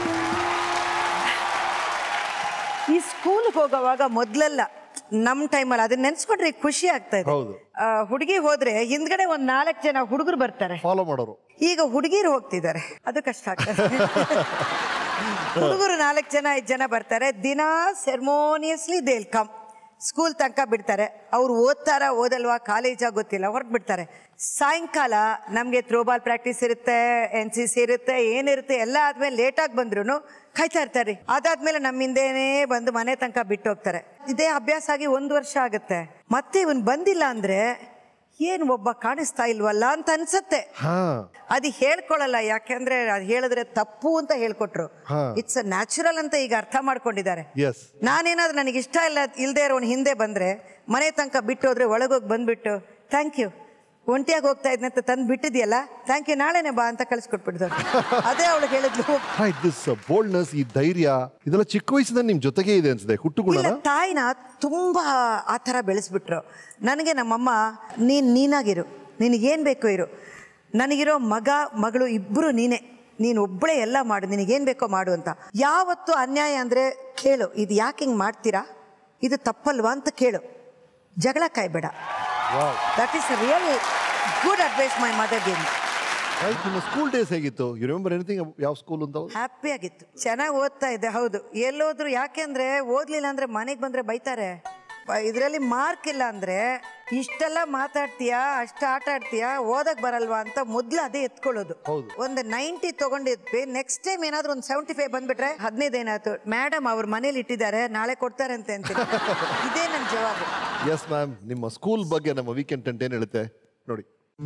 ಈ ಸ್ಕೂಲ್ಗೆ ಹೋಗೋವಾಗ ಮೊದ್ಲೆಲ್ಲ ನಮ್ಮ ಟೈಮಲ್ಲಿ ಅದನ್ನ ನೆನ್ಸ್ಕೊಂಡ್ರೆ ಖುಷಿ ಆಗ್ತಾ ಇದೆ ಹೌದು. ಹುಡುಗಿ ಹೋದ್ರೆ ಹಿಂದ್ಗಡೆ ಒಂದ್ ನಾಲ್ಕು ಜನ ಹುಡುಗರು ಬರ್ತಾರೆ ಫಾಲೋ ಮಾಡೋರು ಈಗ ಹುಡುಗಿರು ಹೋಗ್ತಿದ್ದಾರೆ ಅದು ಕಷ್ಟ ಆಗ್ತದೆ ಹುಡುಗರು ನಾಲ್ಕು ಜನ ಐದು ಜನ ಬರ್ತಾರೆ ದಿನ ಸೆರ್ಮೋನಿಯಸ್ಲಿ ದೇಲ್ ಕಮ್ ಸ್ಕೂಲ್ ತನಕ ಬಿಡ್ತಾರೆ ಅವ್ರು ಓದ್ತಾರ ಓದಲ್ವಾ ಕಾಲೇಜಾ ಗೊತ್ತಿಲ್ಲ ಹೊರಟು ಬಿಡ್ತಾರೆ ಸಾಯಂಕಾಲ ನಮಗೆ ಥ್ರೋಬಾಲ್ ಪ್ರಾಕ್ಟೀಸ್ ಇರುತ್ತೆ ಎನ್ ಸಿ ಸಿ ಇರುತ್ತೆ ಏನಿರುತ್ತೆ ಎಲ್ಲ ಆದ್ಮೇಲೆ ಲೇಟಾಗಿ ಬಂದ್ರು ಕಾಯ್ತಾ ಇರ್ತಾರೆ ಅದಾದ್ಮೇಲೆ ನಮ್ಮಿಂದೇನೆ ಬಂದು ಮನೆ ತನಕ ಬಿಟ್ಟು ಹೋಗ್ತಾರೆ ಇದೇ ಅಭ್ಯಾಸ ಆಗಿ ಒಂದು ವರ್ಷ ಆಗುತ್ತೆ ಮತ್ತೆ ಇವನ್ ಬಂದಿಲ್ಲ ಅಂದ್ರೆ ಏನ್ ಒಬ್ಬ ಕಾಣಿಸ್ತಾ ಇಲ್ವಲ್ಲ ಅಂತ ಅನ್ಸತ್ತೆ ಹಾ ಅದು ಹೇಳ್ಕೊಳಲ್ಲ ಯಾಕೆಂದ್ರೆ ಅದು ಹೇಳಿದ್ರೆ ತಪ್ಪು ಅಂತ ಹೇಳ್ಕೊಟ್ರು ಹಾ. ಇಟ್ಸ್ ಅ ನ್ಯಾಚುರಲ್ ಅಂತ ಈಗ ಅರ್ಥ ಮಾಡ್ಕೊಂಡಿದ್ದಾರೆ ಎಸ್ ನಾನೇನಾದ್ರೂ ನನಗೆ ಇಷ್ಟ ಇಲ್ಲ ಇಲ್ದೇ ಇರೋನ್ ಹಿಂದೆ ಬಂದ್ರೆ ಮನೆ ತನಕ ಬಿಟ್ಟು ಹೋದ್ರೆ ಒಳಗೋಗಿ ಬಂದ್ಬಿಟ್ಟು ಥ್ಯಾಂಕ್ ಯು ಒಂಟಿಯಾಗಿ ಹೋಗ್ತಾ ಇದ್ನೆ ಅಂತ ತಂದು ಬಿಟ್ಟಿದ್ಯಲ್ಲ ಥ್ಯಾಂಕ್ ಯು ನಾಳೆನೆ ಬಾ ಅಂತ ಕಳಿಸ್ಕೊಟ್ಬಿಡ್ದು ಅದೇ ಅವಳಿಗೆ ಹೇಳಿದ್ಲು ರೈಟ್ ದಿಸ್ ಬೋಲ್ಡ್ನೆಸ್ ಈ ಧೈರ್ಯ ಇದೆಲ್ಲ ಚಿಕ್ಕ ವಯಸ್ಸಿಂದ ನಿಮ್ ಜೊತೆಗೆ ಇದೆ ಅನ್ಸುತ್ತೆ ಹುಟ್ಟು ಇಲ್ಲ ಗುಣನ ತಾಯಿನ ತುಂಬಾ ಆ ಥರ ಬೆಳೆಸ್ಬಿಟ್ರು ನನಗೆ ನಮ್ಮಮ್ಮ ನೀನ್ ನೀನಾಗಿರು ನಿನಗೇನು ಬೇಕೋ ಇರು ನನಗಿರೋ ಮಗ ಮಗಳು ಇಬ್ಬರು ನೀನೇ ನೀನು ಒಬ್ಬಳೇ ಎಲ್ಲ ಮಾಡು ನಿನಗೇನು ಬೇಕೋ ಮಾಡು ಅಂತ ಯಾವತ್ತು ಅನ್ಯಾಯ ಅಂದರೆ ಕೇಳು ಇದು ಯಾಕೆ ಹಿಂಗೆ ಮಾಡ್ತೀರಾ ಇದು ತಪ್ಪಲ್ವಾ ಅಂತ ಕೇಳು ಜಗಳ ಕಾಯ್ಬೇಡ that is real good advice my mother game ಆಯ್ತು ನಿಮ್ಮ ಸ್ಕೂಲ್ ಡೇಸ್ ಹೇಗಿತ್ತು ಯು ರಿಮೆಂಬರ್ ಎನಿಥಿಂಗ್ ಯಾವ ಸ್ಕೂಲ್ ಅಂತ ಹ್ಯಾಪಿ ಆಗಿತ್ತು ಚೆನ್ನಾಗಿ ಓದ್ತಾ ಇದ್ದೆ ಹೌದು ಎಲ್ಲೋದ್ರು ಯಾಕೆಂದ್ರೆ ಓದ್ಲಿಲ್ಲ ಅಂದ್ರೆ ಮನೆಗೆ ಬಂದ್ರೆ ಬೈತಾರೆ ಇದರಲ್ಲಿ ಮಾರ್ಕ್ ಇಲ್ಲ ಅಂದ್ರೆ ಇಷ್ಟೆಲ್ಲ ಮಾತಾಡ್ತೀಯಾ ಅಷ್ಟು ಆಟ ಆಡ್ತೀಯಾ ಓದಕ್ ಬರಲ್ವಾ ಅಂತ ಮೊದ್ಲು ಅದೇ ಎತ್ಕೊಳ್ಳೋದು ಒಂದು ನೈಂಟಿ ತಗೊಂಡಿದ್ವಿ ನೆಕ್ಸ್ಟ್ ಟೈಮ್ ಏನಾದ್ರು ಒಂದು ಸೆವೆಂಟಿ ಫೈವ್ ಬಂದ್ಬಿಟ್ರೆ ಹದಿನೈದು ಏನಾಯ್ತು ಮೇಡಮ್ ಅವ್ರ ಮನೇಲಿ ಇಟ್ಟಿದ್ದಾರೆ ನಾಳೆ ಕೊಡ್ತಾರೆ ಅಂತ ಅಂತೀನಿ ಇದೇ ನನ್ನ ಜವಾಬು ಎಸ್ ಮ್ಯಾಮ್ ನಿಮ್ಮ ಸ್ಕೂಲ್ ಬಗ್ಗೆ ನಮ್ಮ ವೀಕೆಂಡ್ ಟೆಂಟ್ ಏನು ಹೇಳುತ್ತೆ ನೋಡಿ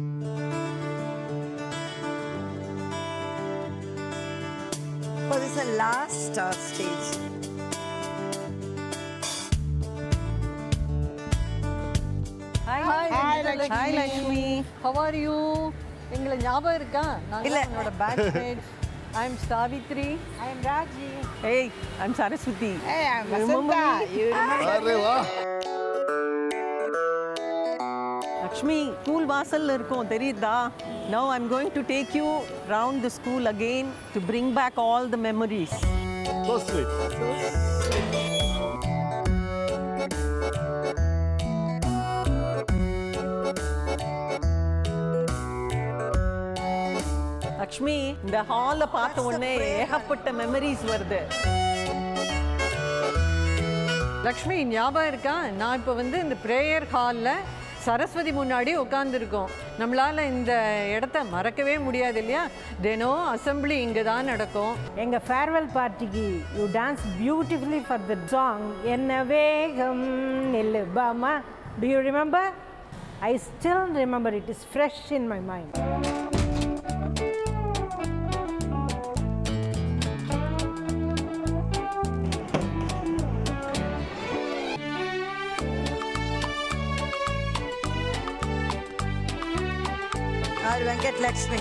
For this is the last uh, stage. Hi Lakshmi how are you எங்களை ஞாபகம் இருக்கா நாங்க இல்ல. என்னோட batchmate I am Savitri I am Raji. Hey I am Saraswati Hey, I'm Vasanta. You remember ಅರೆ ವಾ லக்ஷ்மி ஸ்கூல் வாசல்ல இருக்கோம் தெரியுதா now I am going to take you round the school again to bring back all the memories So sweet. Lakshmi இந்த ஹாலை பார்த்த உடனே ஏகப்பட்ட மெமரிஸ் வருது லக்ஷ்மி ஞாபகம் இருக்கா நான் இப்போ வந்து இந்த ப்ரேயர் ஹாலில் சரஸ்வதி முன்னாடி உட்காந்துருக்கோம் நம்மளால் இந்த இடத்த மறக்கவே முடியாது இல்லையா தினம் அசம்பிளி இங்கே தான் நடக்கும் எங்க ஃபேர்வெல் பார்ட்டிக்கு you dance beautifully for the song என்ன வேகம் நெல்லு பாமா do you remember I still remember it is fresh in my mind R Venkat Lakshmi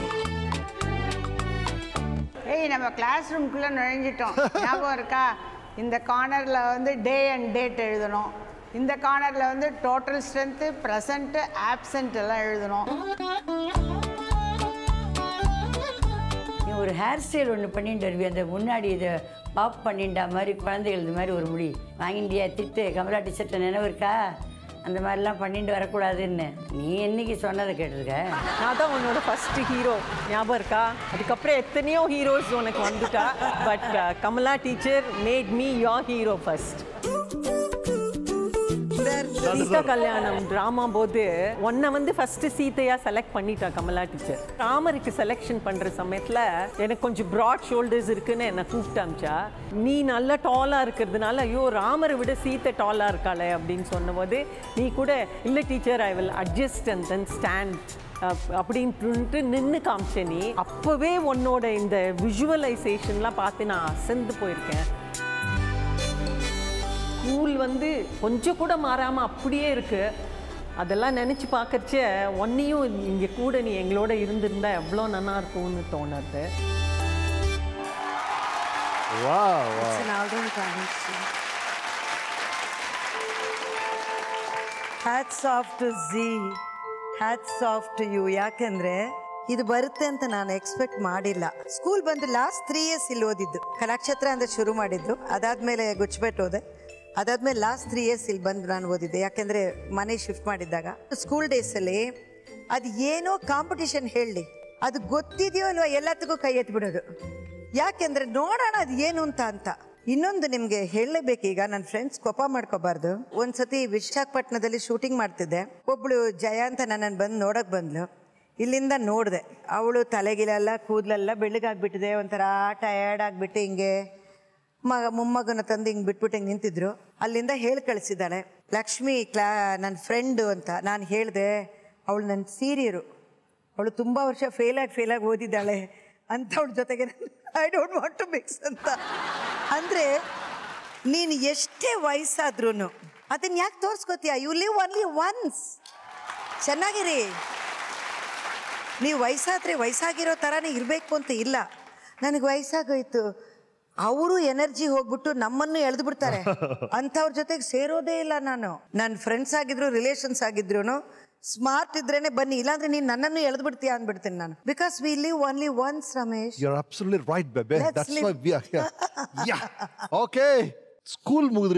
hey நம்ம கிளாஸ் ரூம்குள்ளே நுழைஞ்சிட்டோம் ஞாபகம் இருக்கா இந்த கார்னரில் வந்து டே அண்ட் டேட் எழுதணும் இந்த கார்னரில் வந்து டோட்டல் ஸ்ட்ரென்த்து ப்ரெசண்ட்டு ஆப்சண்ட் எல்லாம் எழுதணும் நீ ஒரு ஹேர் ஸ்டைல் ஒன்று பண்ணிட்டு வருவி அந்த முன்னாடி இதை பாப் பண்ணிட்டா மாதிரி குழந்தைகள் இது மாதிரி ஒரு முடி வாங்கிட்டியா திட்டு கமலா டிஷர்ட்டில் நினைவு இருக்கா அந்த மாதிரிலாம் பண்ணிட்டு வரக்கூடாதுன்னு நீ என்னைக்கு சொன்னதை கேட்டிருக்க நான் தான் உன்னோட ஃபர்ஸ்ட் ஹீரோ ஞாபகம் இருக்கா அதுக்கப்புறம் எத்தனையோ ஹீரோஸ் உனக்கு வந்துட்டா but Kamala teacher made me your hero first Sita Kalyanam drama போது உன்னை வந்து ஃபர்ஸ்ட் சீதையா செலக்ட் பண்ணிட்டா கமலா டீச்சர் ராமருக்கு செலெக்ஷன் பண்ற சமயத்துல எனக்கு கொஞ்சம் ப்ராட் ஷோல்டர்ஸ் இருக்குன்னு என்னை கூப்பிட்டாமிச்சா நீ நல்ல டாலா இருக்கிறதுனால ஐயோ ராமரை விட சீத்தை டாலா இருக்காளே அப்படின்னு சொன்னபோது நீ கூட இல்லை teacher I will adjust and then stand அப்படின்ட்டு நின்று காமிச்ச நீ அப்போவே உன்னோட இந்த விஷுவலைசேஷன்லாம் பார்த்து நான் அசந்து போயிருக்கேன் ஸ்கூல் வந்து கொஞ்சம் கூட மாறாமல் அப்படியே இருக்கு அதெல்லாம் நினச்சி பார்க்கறச்ச ஒன்னையும் இங்கே கூட நீ எங்களோட இருந்திருந்தா எவ்வளோ நல்லா இருக்கும்னு தோணுது வா வா It's an Alden Carnegie. Hats off to the hats off to you ಯಾಕಂದ್ರೆ ಇದು ಬರುತ್ತೆ ಅಂತ ನಾನು ಎಕ್ಸ್ಪೆಕ್ಟ್ ಮಾಡಿಲ್ಲ ಸ್ಕೂಲ್ ಬಂದು ಲಾಸ್ಟ್ ತ್ರೀ ಇಯರ್ಸ್ ಇಲ್ಲಿ ಓದಿದ್ದು ಕಲಾಕ್ಷೇತ್ರ ಅಂತ ಶುರು ಮಾಡಿದ್ದು ಅದಾದ್ಮೇಲೆ ಗುಚ್ಬೆಟ್ ಹೋದೆ ಅದಾದ್ಮೇಲೆ ಲಾಸ್ಟ್ ತ್ರೀ ಇಯರ್ಸ್ ಇಲ್ಲಿ ಬಂದು ನಾನು ಓದಿದ್ದೆ ಯಾಕಂದ್ರೆ ಮನೆ ಶಿಫ್ಟ್ ಮಾಡಿದ್ದಾಗ ಸ್ಕೂಲ್ ಡೇಸಲ್ಲಿ ಅದು ಏನೋ ಕಾಂಪಿಟಿಷನ್ ಹೇಳಿ ಅದು ಗೊತ್ತಿದೆಯೋ ಅಲ್ವಾ ಎಲ್ಲದಕ್ಕೂ ಕೈ ಎತ್ಬಿಡೋದು ಯಾಕೆಂದ್ರೆ ನೋಡೋಣ ಅದು ಏನು ಅಂತ ಅಂತ ಇನ್ನೊಂದು ನಿಮ್ಗೆ ಹೇಳಲೇಬೇಕೀಗ ನನ್ನ ಫ್ರೆಂಡ್ಸ್ ಕೋಪ ಮಾಡ್ಕೋಬಾರ್ದು ಒಂದ್ಸತಿ ವಿಶಾಖಪಟ್ಟಣದಲ್ಲಿ ಶೂಟಿಂಗ್ ಮಾಡ್ತಿದ್ದೆ ಒಬ್ಳು ಜಯ ಅಂತ ನನ್ನನ್ನು ಬಂದು ನೋಡಕ್ ಬಂದ್ಲು ಇಲ್ಲಿಂದ ನೋಡಿದೆ ಅವಳು ತಲೆಗಿಲೆಲ್ಲ ಕೂದಲೆಲ್ಲ ಬೆಳ್ಳಗಾಗ್ಬಿಟ್ಟಿದೆ ಒಂಥರ ಟಯರ್ಡ್ ಆಗ್ಬಿಟ್ಟು ಹಿಂಗೆ ಮಗ ಮೊಮ್ಮಗನ ತಂದು ಹಿಂಗೆ ಬಿಟ್ಬಿಟ್ಟು ಹಿಂಗೆ ನಿಂತಿದ್ರು ಅಲ್ಲಿಂದ ಹೇಳಿ ಕಳಿಸಿದ್ದಾಳೆ ಲಕ್ಷ್ಮಿ ಕ್ಲಾ ನನ್ನ ಫ್ರೆಂಡು ಅಂತ ನಾನು ಹೇಳಿದೆ ಅವಳು ನನ್ನ ಸೀರಿಯರು ಅವಳು ತುಂಬ ವರ್ಷ ಫೇಲಾಗಿ ಫೇಲಾಗಿ ಓದಿದ್ದಾಳೆ ಅಂತ ಅವಳ ಜೊತೆಗೆ I don't want to mix ಅಂತ ಅಂದರೆ ನೀನು ಎಷ್ಟೇ ವಯಸ್ಸಾದ್ರೂ ಅದನ್ನ ಯಾಕೆ ತೋರಿಸ್ಕೋತೀಯ ಯು ಲಿವ್ ಒನ್ಲಿ ಒನ್ಸ್ ಚೆನ್ನಾಗಿರಿ ನೀವು ವಯಸ್ಸಾದ್ರೆ ವಯಸ್ಸಾಗಿರೋ ಥರನೇ ಇರಬೇಕು ಅಂತ ಇಲ್ಲ ನನಗೆ ವಯಸ್ಸಾಗೋಯ್ತು ಅವರು ಎನರ್ಜಿ ಹೋಗ್ಬಿಟ್ಟು ನಮ್ಮನ್ನು ಎಳೆದು ಬಿಡ್ತಾರೆ ಅಂಥವ್ರ ಜೊತೆಗೆ ಸೇರೋದೇ ಇಲ್ಲ ನಾನು ನನ್ನ ಫ್ರೆಂಡ್ಸ್ ಆಗಿದ್ರು ರಿಲೇಷನ್ಸ್ ಆಗಿದ್ರು ಸ್ಮಾರ್ಟ್ ಇದ್ರೇನೆ ಬನ್ನಿ ಇಲ್ಲಾಂದ್ರೆ ನೀನು ನನ್ನನ್ನು ಎಳೆದು ಬಿಡ್ತೀಯ ಅಂದ್ಬಿಡ್ತೀನಿ ನಾನು because we live only once Ramesh You're absolutely right, baby. Let's That's live. why we are here. yeah. Okay. School ಮುಗಿದ್ರಿ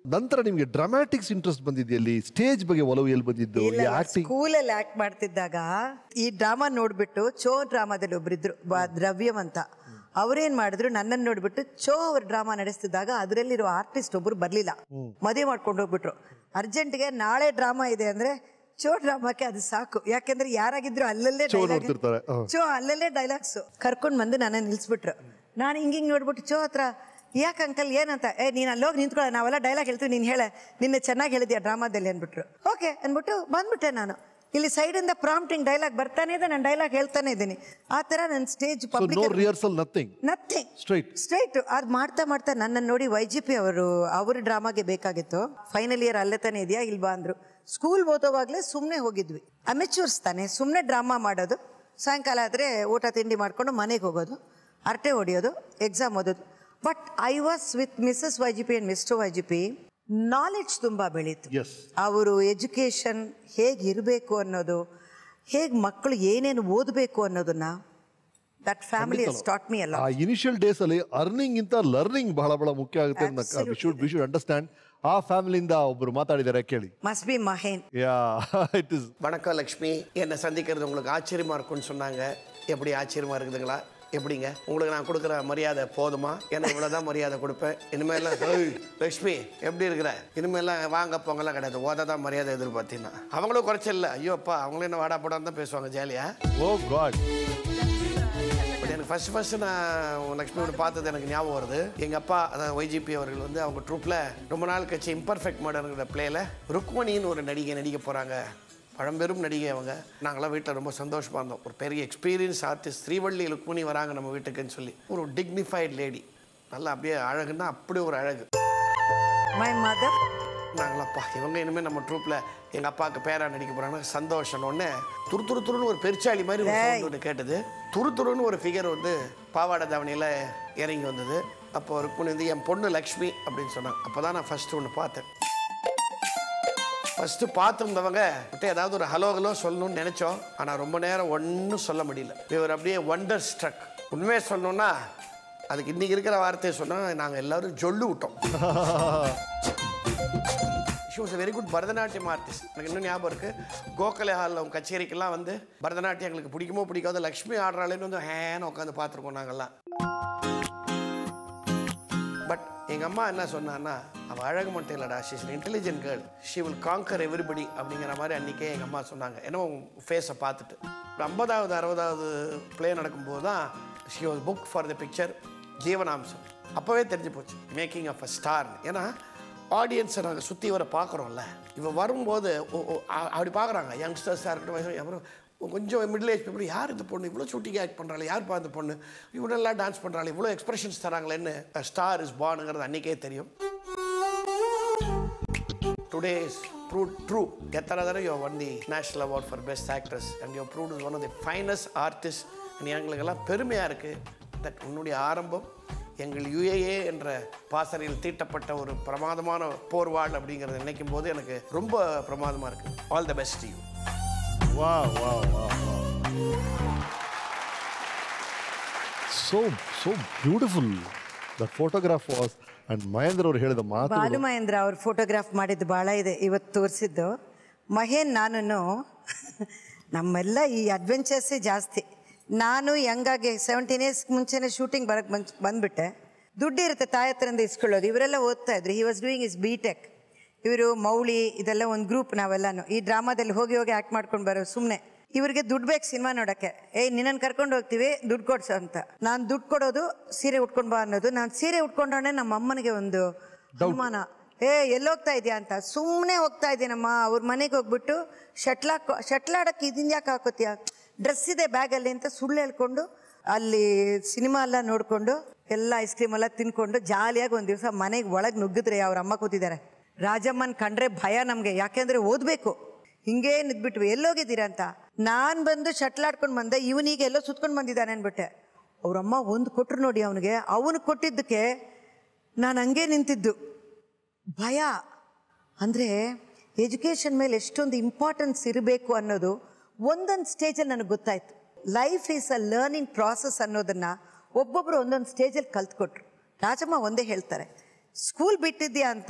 ನಂತರ ನಿಮ್ಗೆ ಡ್ರಾಮ್ಯಾಟಿಕ್ಸ್ ಇಂಟ್ರೆಸ್ಟ್ ಬಂದಿದೆಯಲ್ಲಿ ಸ್ಟೇಜ್ ಬಗ್ಗೆ ಒಲವು ಎಲ್ಲಿ ಬಂದಿದ್ದು ಈ ಆಕ್ಟಿಂಗ್ ಸ್ಕೂಲಲ್ಲಿ ಆಕ್ಟ್ ಮಾಡ್ತಿದ್ದಾಗ ಈ ಡ್ರಾಮಾ ನೋಡ್ಬಿಟ್ಟು ಚೋ ಡ್ರಾಮಾದಲ್ಲಿ ಒಬ್ರಿದ್ರು ಬ- ದ್ರವ್ಯಂ ಅಂತ ಅವ್ರೇನ್ ಮಾಡಿದ್ರು ನನ್ನನ್ನು ನೋಡ್ಬಿಟ್ಟು ಚೋ ಅವ್ರ ಡ್ರಾಮಾ ನಡೆಸ್ತಿದ್ದಾಗ ಅದರಲ್ಲಿರೋ ಆರ್ಟಿಸ್ಟ್ ಒಬ್ರು ಬರ್ಲಿಲ್ಲ ಮದುವೆ ಮಾಡ್ಕೊಂಡು ಹೋಗ್ಬಿಟ್ರು ಅರ್ಜೆಂಟ್ಗೆ ನಾಳೆ ಡ್ರಾಮಾ ಇದೆ ಅಂದ್ರೆ ಚೋ ಡ್ರಾಮಾಕ್ಕೆ ಅದು ಸಾಕು ಯಾಕೆಂದ್ರೆ ಯಾರಾಗಿದ್ರು ಅಲ್ಲಲ್ಲೇ ಚೋ dialogue- ನೋಡ್ತಿರ್ತಾರೆ, ಹ. ಚೋ ಅಲ್ಲಲ್ಲೇ ಡೈಲಾಗ್ಸ್ ಕರ್ಕೊಂಡು ಬಂದು ನನ್ನ ನಿಲ್ಸ್ಬಿಟ್ರು ನಾನು ಹಿಂಗೆ ಹಿಂಗೆ ನೋಡ್ಬಿಟ್ಟು ಚೋ ಹತ್ರ ಯಾಕೆ ಅಂಕಲ್ ಏನಂತ ಏ ನೀನು ಅಲ್ಲೋಗಿ ನಿಂತ್ಕೊಳ್ಳೋ ನಾವೆಲ್ಲ ಡೈಲಾಗ್ ಹೇಳ್ತೀವಿ ನೀನು ಹೇಳೆ ನಿನ್ನೆ ಚೆನ್ನಾಗಿ ಹೇಳಿದ್ಯಾ ಡ್ರಾಮಾದಲ್ಲಿ ಅಂದ್ಬಿಟ್ರು ಓಕೆ ಅಂದ್ಬಿಟ್ಟು ಬಂದ್ಬಿಟ್ಟೆ ನಾನು ಇಲ್ಲಿ ಸೈಡಿಂದ ಪ್ರಾಂಪ್ಟಿಂಗ್ ಡೈಲಾಗ್ ಬರ್ತಾನೆ ಇದೆ ನಾನು ಡೈಲಾಗ್ ಹೇಳ್ತಾನೆ ಇದ್ದೀನಿ ಆ ಥರ ನನ್ನ stage so no public rehearsal nothing nothing Straight. Straight ಅದು ಮಾಡ್ತಾ ಮಾಡ್ತಾ ನನ್ನನ್ನು ನೋಡಿ ವೈ ಜಿ ಪಿ ಅವರು ಅವ್ರ ಡ್ರಾಮಾಗೆ ಬೇಕಾಗಿತ್ತು ಫೈನಲ್ ಇಯರ್ ಅಲ್ಲೇ ತಾನೇ ಇದೆಯಾ ಇಲ್ವಾ ಅಂದ್ರು ಸ್ಕೂಲ್ ಓದೋವಾಗಲೇ ಸುಮ್ಮನೆ ಹೋಗಿದ್ವಿ ಅಮೆಚೂರ್ಸ್ ತಾನೆ ಸುಮ್ಮನೆ ಡ್ರಾಮಾ ಮಾಡೋದು ಸಾಯಂಕಾಲ ಆದರೆ ಊಟ ತಿಂಡಿ ಮಾಡ್ಕೊಂಡು ಮನೆಗೆ ಹೋಗೋದು ಅರಟೆ ಹೊಡಿಯೋದು ಎಕ್ಸಾಮ್ ಓದೋದು but I was with Mrs Y G P and Mr Y G P knowledge ತುಂಬ ಬೆಳೀತು ಎಸ್ ಅವರು ಎಜುಕೇಷನ್ ಹೇಗೆ ಇರಬೇಕು ಅನ್ನೋದು ಹೇಗೆ ಮಕ್ಕಳು ಏನೇನು ಓದಬೇಕು ಅನ್ನೋದನ್ನ ದಟ್ ಫ್ಯಾಮಿಲಿ ಸ್ಟಾಟ್ ಮಿ ಅಲ್ಲ ಆ ಇನಿಷಿಯಲ್ ಡೇಸ್ ಅಲ್ಲಿ ಅರ್ನಿಂಗ್ ಇಂತ ಲರ್ನಿಂಗ್ ಬಹಳ ಬಹಳ ಮುಖ್ಯ ಆಗುತ್ತೆ we should we should understand ಆ ಫ್ಯಾಮಿಲಿಯಿಂದ ಒಬ್ರು ಮಾತಾಡಿದ್ದಾರೆ ಕೇಳಿ must be Mahen yeah it is வணக்கம் லக்ஷ்மி என்னை சந்திக்கிறது உங்களுக்கு ஆச்சரியமா இருக்கும்னு சொன்னாங்க எப்படி ஆச்சரியமா இருக்குதுங்களா எப்படிங்க உங்களுக்கு நான் கொடுக்குற மரியாதை போதுமா எனக்கு இவ்வளோதான் மரியாதை கொடுப்பேன் இனிமேலாம் "ஏய், லக்ஷ்மி எப்படி இருக்கிற இனிமேலாம் வாங்க போங்கலாம் கிடையாது ஓத தான் மரியாதை எதிர்பார்த்தீங்கன்னா அவங்களும் குறைச்சல் இல்லை ஐயோ அப்பா அவங்களும் என்ன வாடா போடான்னு தான் பேசுவாங்க ஜாலியா ಓ ಗಾಡ್ பட் எனக்கு ஃபர்ஸ்ட் ஃபர்ஸ்ட் நான் லக்ஷ்மியோட பார்த்தது எனக்கு ஞாபகம் வருது எங்கள் அப்பா அதாவது ஒய்ஜிபி அவர்கள் வந்து அவங்க ட்ரூப்பில் ரொம்ப நாள் கழிச்சு இம்பர்ஃபெக்ட் மர்டருங்கிற பிளேயில் ருக்மணின்னு ஒரு நடிகை நடிக்க போகிறாங்க பழம்பெரும் நடிகை அவங்க நாங்களாம் வீட்டில் ரொம்ப சந்தோஷமாக இருந்தோம் ஒரு பெரிய எக்ஸ்பீரியன்ஸ் ஆர்டிஸ்ட் ஸ்ரீவள்ளி ருக்மணி வராங்க நம்ம வீட்டுக்குன்னு சொல்லி ஒரு டிக்னிஃபைட் லேடி நல்லா அப்படியே அழகுன்னா அப்படி ஒரு அழகு ಮೈ ಮದರ್ நாங்களப்பா இவங்க இனிமேல் நம்ம ட்ரூப்பில் எங்கள் அப்பாவுக்கு பேரா நடிக்க போகிறாங்க சந்தோஷம் ஒன்று துரு துரு துருன்னு ஒரு பெருச்சாளி மாதிரி ஒரு sound ஒன்று கேட்டது துரு துருன்னு ஒரு ஃபிகர் வந்து பாவாடை தாவணியில் இறங்கி வந்தது அப்போ ருக்மணி வந்து என் பொண்ணு லக்ஷ்மி அப்படின்னு சொன்னாங்க அப்போ தான் நான் ஃபஸ்ட்டு ஒன்று பார்த்தேன் ஃபஸ்ட்டு பார்த்துருந்தவங்க கிட்ட ஏதாவது ஒரு ஹலோ ஹலோ சொல்லணும்னு நினச்சோம் ஆனால் ரொம்ப நேரம் ஒன்றும் சொல்ல முடியல இவர் அப்படியே ஒண்டர் ஸ்ட்ரக் உண்மையை சொல்லணும்னா அதுக்கு இன்றைக்கி இருக்கிற வார்த்தையை சொன்னால் நாங்கள் எல்லாரும் ஜொல்லு விட்டோம் she was very good Bharatanatyam artist எனக்கு இன்னும் ஞாபகம் இருக்கு கோகலே ஹாலில் அவங்க கச்சேரிக்கெல்லாம் வந்து பரதநாட்டியம் எங்களுக்கு பிடிக்குமோ பிடிக்காதோ லக்ஷ்மி ஆடுறாளேன்னு வந்து ஹேன்னு உட்காந்து பார்த்துருக்கோம் நாங்கெல்லாம் பட் எங்கள் அம்மா என்ன சொன்னான்னா அவள் அழகு மட்டும் இல்லைடா she's intelligent girl she will conquer everybody அப்படிங்கிற மாதிரி அன்றைக்கே எங்கள் அம்மா சொன்னாங்க ஏன்னா ஃபேஸை பார்த்துட்டு ஒரு ஐம்பதாவது அறுபதாவது ப்ளே நடக்கும்போது தான் she was book for the picture Jeevanamsam அப்போவே தெரிஞ்சு போச்சு மேக்கிங் ஆஃப் அ ஸ்டார் ஏன்னா ஆடியன்ஸை நாங்கள் சுற்றி வர பார்க்குறோம்ல இவன் வரும்போது ஒ- ஒ- அ- அப்படி பார்க்குறாங்க யங்ஸ்டர்ஸாக இருக்கட்டும் வயசு- அப்புறம் கொஞ்சம் மிடில் ஏஜ் பீப்புள் யார் இந்த பொண்ணு இவ்வளோ ஷூட்டிங் ஆக்ட் பண்ணுறாள் யார்ப்பா இந்த பொண்ணு இவ்வளோலாம் டான்ஸ் பண்ணுறாள் இவ்வளோ எக்ஸ்பிரஷன்ஸ் தராங்களேன்னு ஸ்டார் இஸ் பார்னுங்கிறது அன்றைக்கே தெரியும் டுடே இஸ் ப்ரூவ் ட்ரூ எத்தனை தடவை you won the national award for best actress and you prove is one of the finest artist and எங்களுக்கெல்லாம் பெருமையாக இருக்குது தட் உன்னுடைய ஆரம்பம் எங்கள் யுஏஏ என்ற பாசறையில் தீட்டப்பட்ட ஒரு பிரமாதமான போர்வாள் அப்படிங்கிறத நினைக்கும் போது எனக்கு ரொம்ப பிரமாதமாக இருக்குது ஆல் த பெஸ்ட் யூ ವಾ ವಾ ವಾ so so beautiful the photograph was and Mahendra ಅವರು ಹೇಳಿದ ಮಾತು ಬಾಲು ಮಹೇಂದ್ರ ಅವ್ರು ಫೋಟೋಗ್ರಾಫ್ ಮಾಡಿದ್ದು ಭಾಳ ಇದೆ ಇವತ್ತು ತೋರಿಸಿದ್ದು ಮಹೇನ್ ನಾನು ನಮ್ಮೆಲ್ಲ ಈ ಅಡ್ವೆಂಚರ್ಸೇ ಜಾಸ್ತಿ ನಾನು ಹೆಂಗಾಗಿ ಸೆವೆಂಟೀನ್ ಇಯರ್ಸ್ ಮುಂಚೆನೇ ಶೂಟಿಂಗ್ ಬರಕ್ಕೆ ಬಂದ್ ಬಂದ್ಬಿಟ್ಟೆ ದುಡ್ಡು ಇರುತ್ತೆ ತಾಯಿ ಹತ್ರದಿಂದ ಇಸ್ಕೊಳ್ಳೋದು ಇವರೆಲ್ಲ ಓದ್ತಾ ಇದ್ರು he was doing is B Tech ಇವರು ಮೌಳಿ ಇದೆಲ್ಲ ಒಂದು ಗ್ರೂಪ್ ನಾವೆಲ್ಲನೂ ಈ ಡ್ರಾಮಾದಲ್ಲಿ ಹೋಗಿ ಹೋಗಿ ಆ್ಯಕ್ಟ್ ಮಾಡ್ಕೊಂಡು ಬರೋ ಸುಮ್ಮನೆ ಇವ್ರಿಗೆ ದುಡ್ಡು ಬೇಕು ಸಿನಿಮಾ ನೋಡೋಕ್ಕೆ ಏಯ್ ನಿನ್ನನ್ನು ಕರ್ಕೊಂಡು ಹೋಗ್ತೀವಿ ದುಡ್ಡು ಕೊಡ್ಸು ಅಂತ ನಾನು ದುಡ್ಡು ಕೊಡೋದು ಸೀರೆ ಉಟ್ಕೊಂಡು ಬಾ ಅನ್ನೋದು ನಾನು ಸೀರೆ ಉಟ್ಕೊಂಡವನೇ ನಮ್ಮ ಅಮ್ಮನಿಗೆ ಒಂದು ಅನುಮಾನ ಏ ಎಲ್ಲೋಗ್ತಾ ಇದೆಯಾ ಅಂತ ಸುಮ್ಮನೆ ಹೋಗ್ತಾ ಇದ್ದೀನಮ್ಮ ಅವ್ರ ಮನೆಗೆ ಹೋಗ್ಬಿಟ್ಟು ಶಟ್ಲಾಕ್ ಶಟ್ಲಾಡಕ್ಕೆ ಇದನ್ನ ಯಾಕೆ ಹಾಕೋತೀಯ ಡ್ರೆಸ್ ಇದೆ ಬ್ಯಾಗಲ್ಲಿ ಅಂತ ಸುಳ್ಳು ಹೇಳ್ಕೊಂಡು ಅಲ್ಲಿ ಸಿನಿಮಾ ಎಲ್ಲ ನೋಡಿಕೊಂಡು ಎಲ್ಲ ಐಸ್ ಕ್ರೀಮ್ ಎಲ್ಲ ತಿನ್ಕೊಂಡು ಜಾಲಿಯಾಗಿ ಒಂದು ದಿವಸ ಮನೆಗೆ ಒಳಗೆ ನುಗ್ಗಿದ್ರೆ ಅವ್ರ ಅಮ್ಮ ಕೂತಿದ್ದಾರೆ ರಾಜಮ್ಮನ್ ಕಂಡ್ರೆ ಭಯ ನಮಗೆ ಯಾಕೆಂದ್ರೆ ಓದಬೇಕು ಹಿಂಗೇ ನಿಂತ್ಬಿಟ್ವಿ ಎಲ್ಲೋಗಿದ್ದೀರಾ ಅಂತ ನಾನು ಬಂದು ಶಟ್ಲಾಡ್ಕೊಂಡು ಬಂದೆ ಇವನೀಗ ಎಲ್ಲೋ ಸುತ್ಕೊಂಡು ಬಂದಿದ್ದಾನೆ ಅನ್ಬಿಟ್ಟೆ ಅವ್ರಮ್ಮ ಒಂದು ಕೊಟ್ರು ನೋಡಿ ಅವನಿಗೆ ಅವನು ಕೊಟ್ಟಿದ್ದಕ್ಕೆ ನಾನು ಹಂಗೆ ನಿಂತಿದ್ದು ಭಯ ಅಂದರೆ ಎಜುಕೇಷನ್ ಮೇಲೆ ಎಷ್ಟೊಂದು ಇಂಪಾರ್ಟೆನ್ಸ್ ಇರಬೇಕು ಅನ್ನೋದು ಒಂದೊಂದು ಸ್ಟೇಜಲ್ಲಿ ನನಗೆ ಗೊತ್ತಾಯ್ತು life is a learning process ಅನ್ನೋದನ್ನು ಒಬ್ಬೊಬ್ಬರು ಒಂದೊಂದು ಸ್ಟೇಜಲ್ಲಿ ಕಲ್ತ್ಕೊಟ್ರು ರಾಜಮ್ಮ ಒಂದೇ ಹೇಳ್ತಾರೆ ಸ್ಕೂಲ್ ಬಿಟ್ಟಿದ್ಯಾ ಅಂತ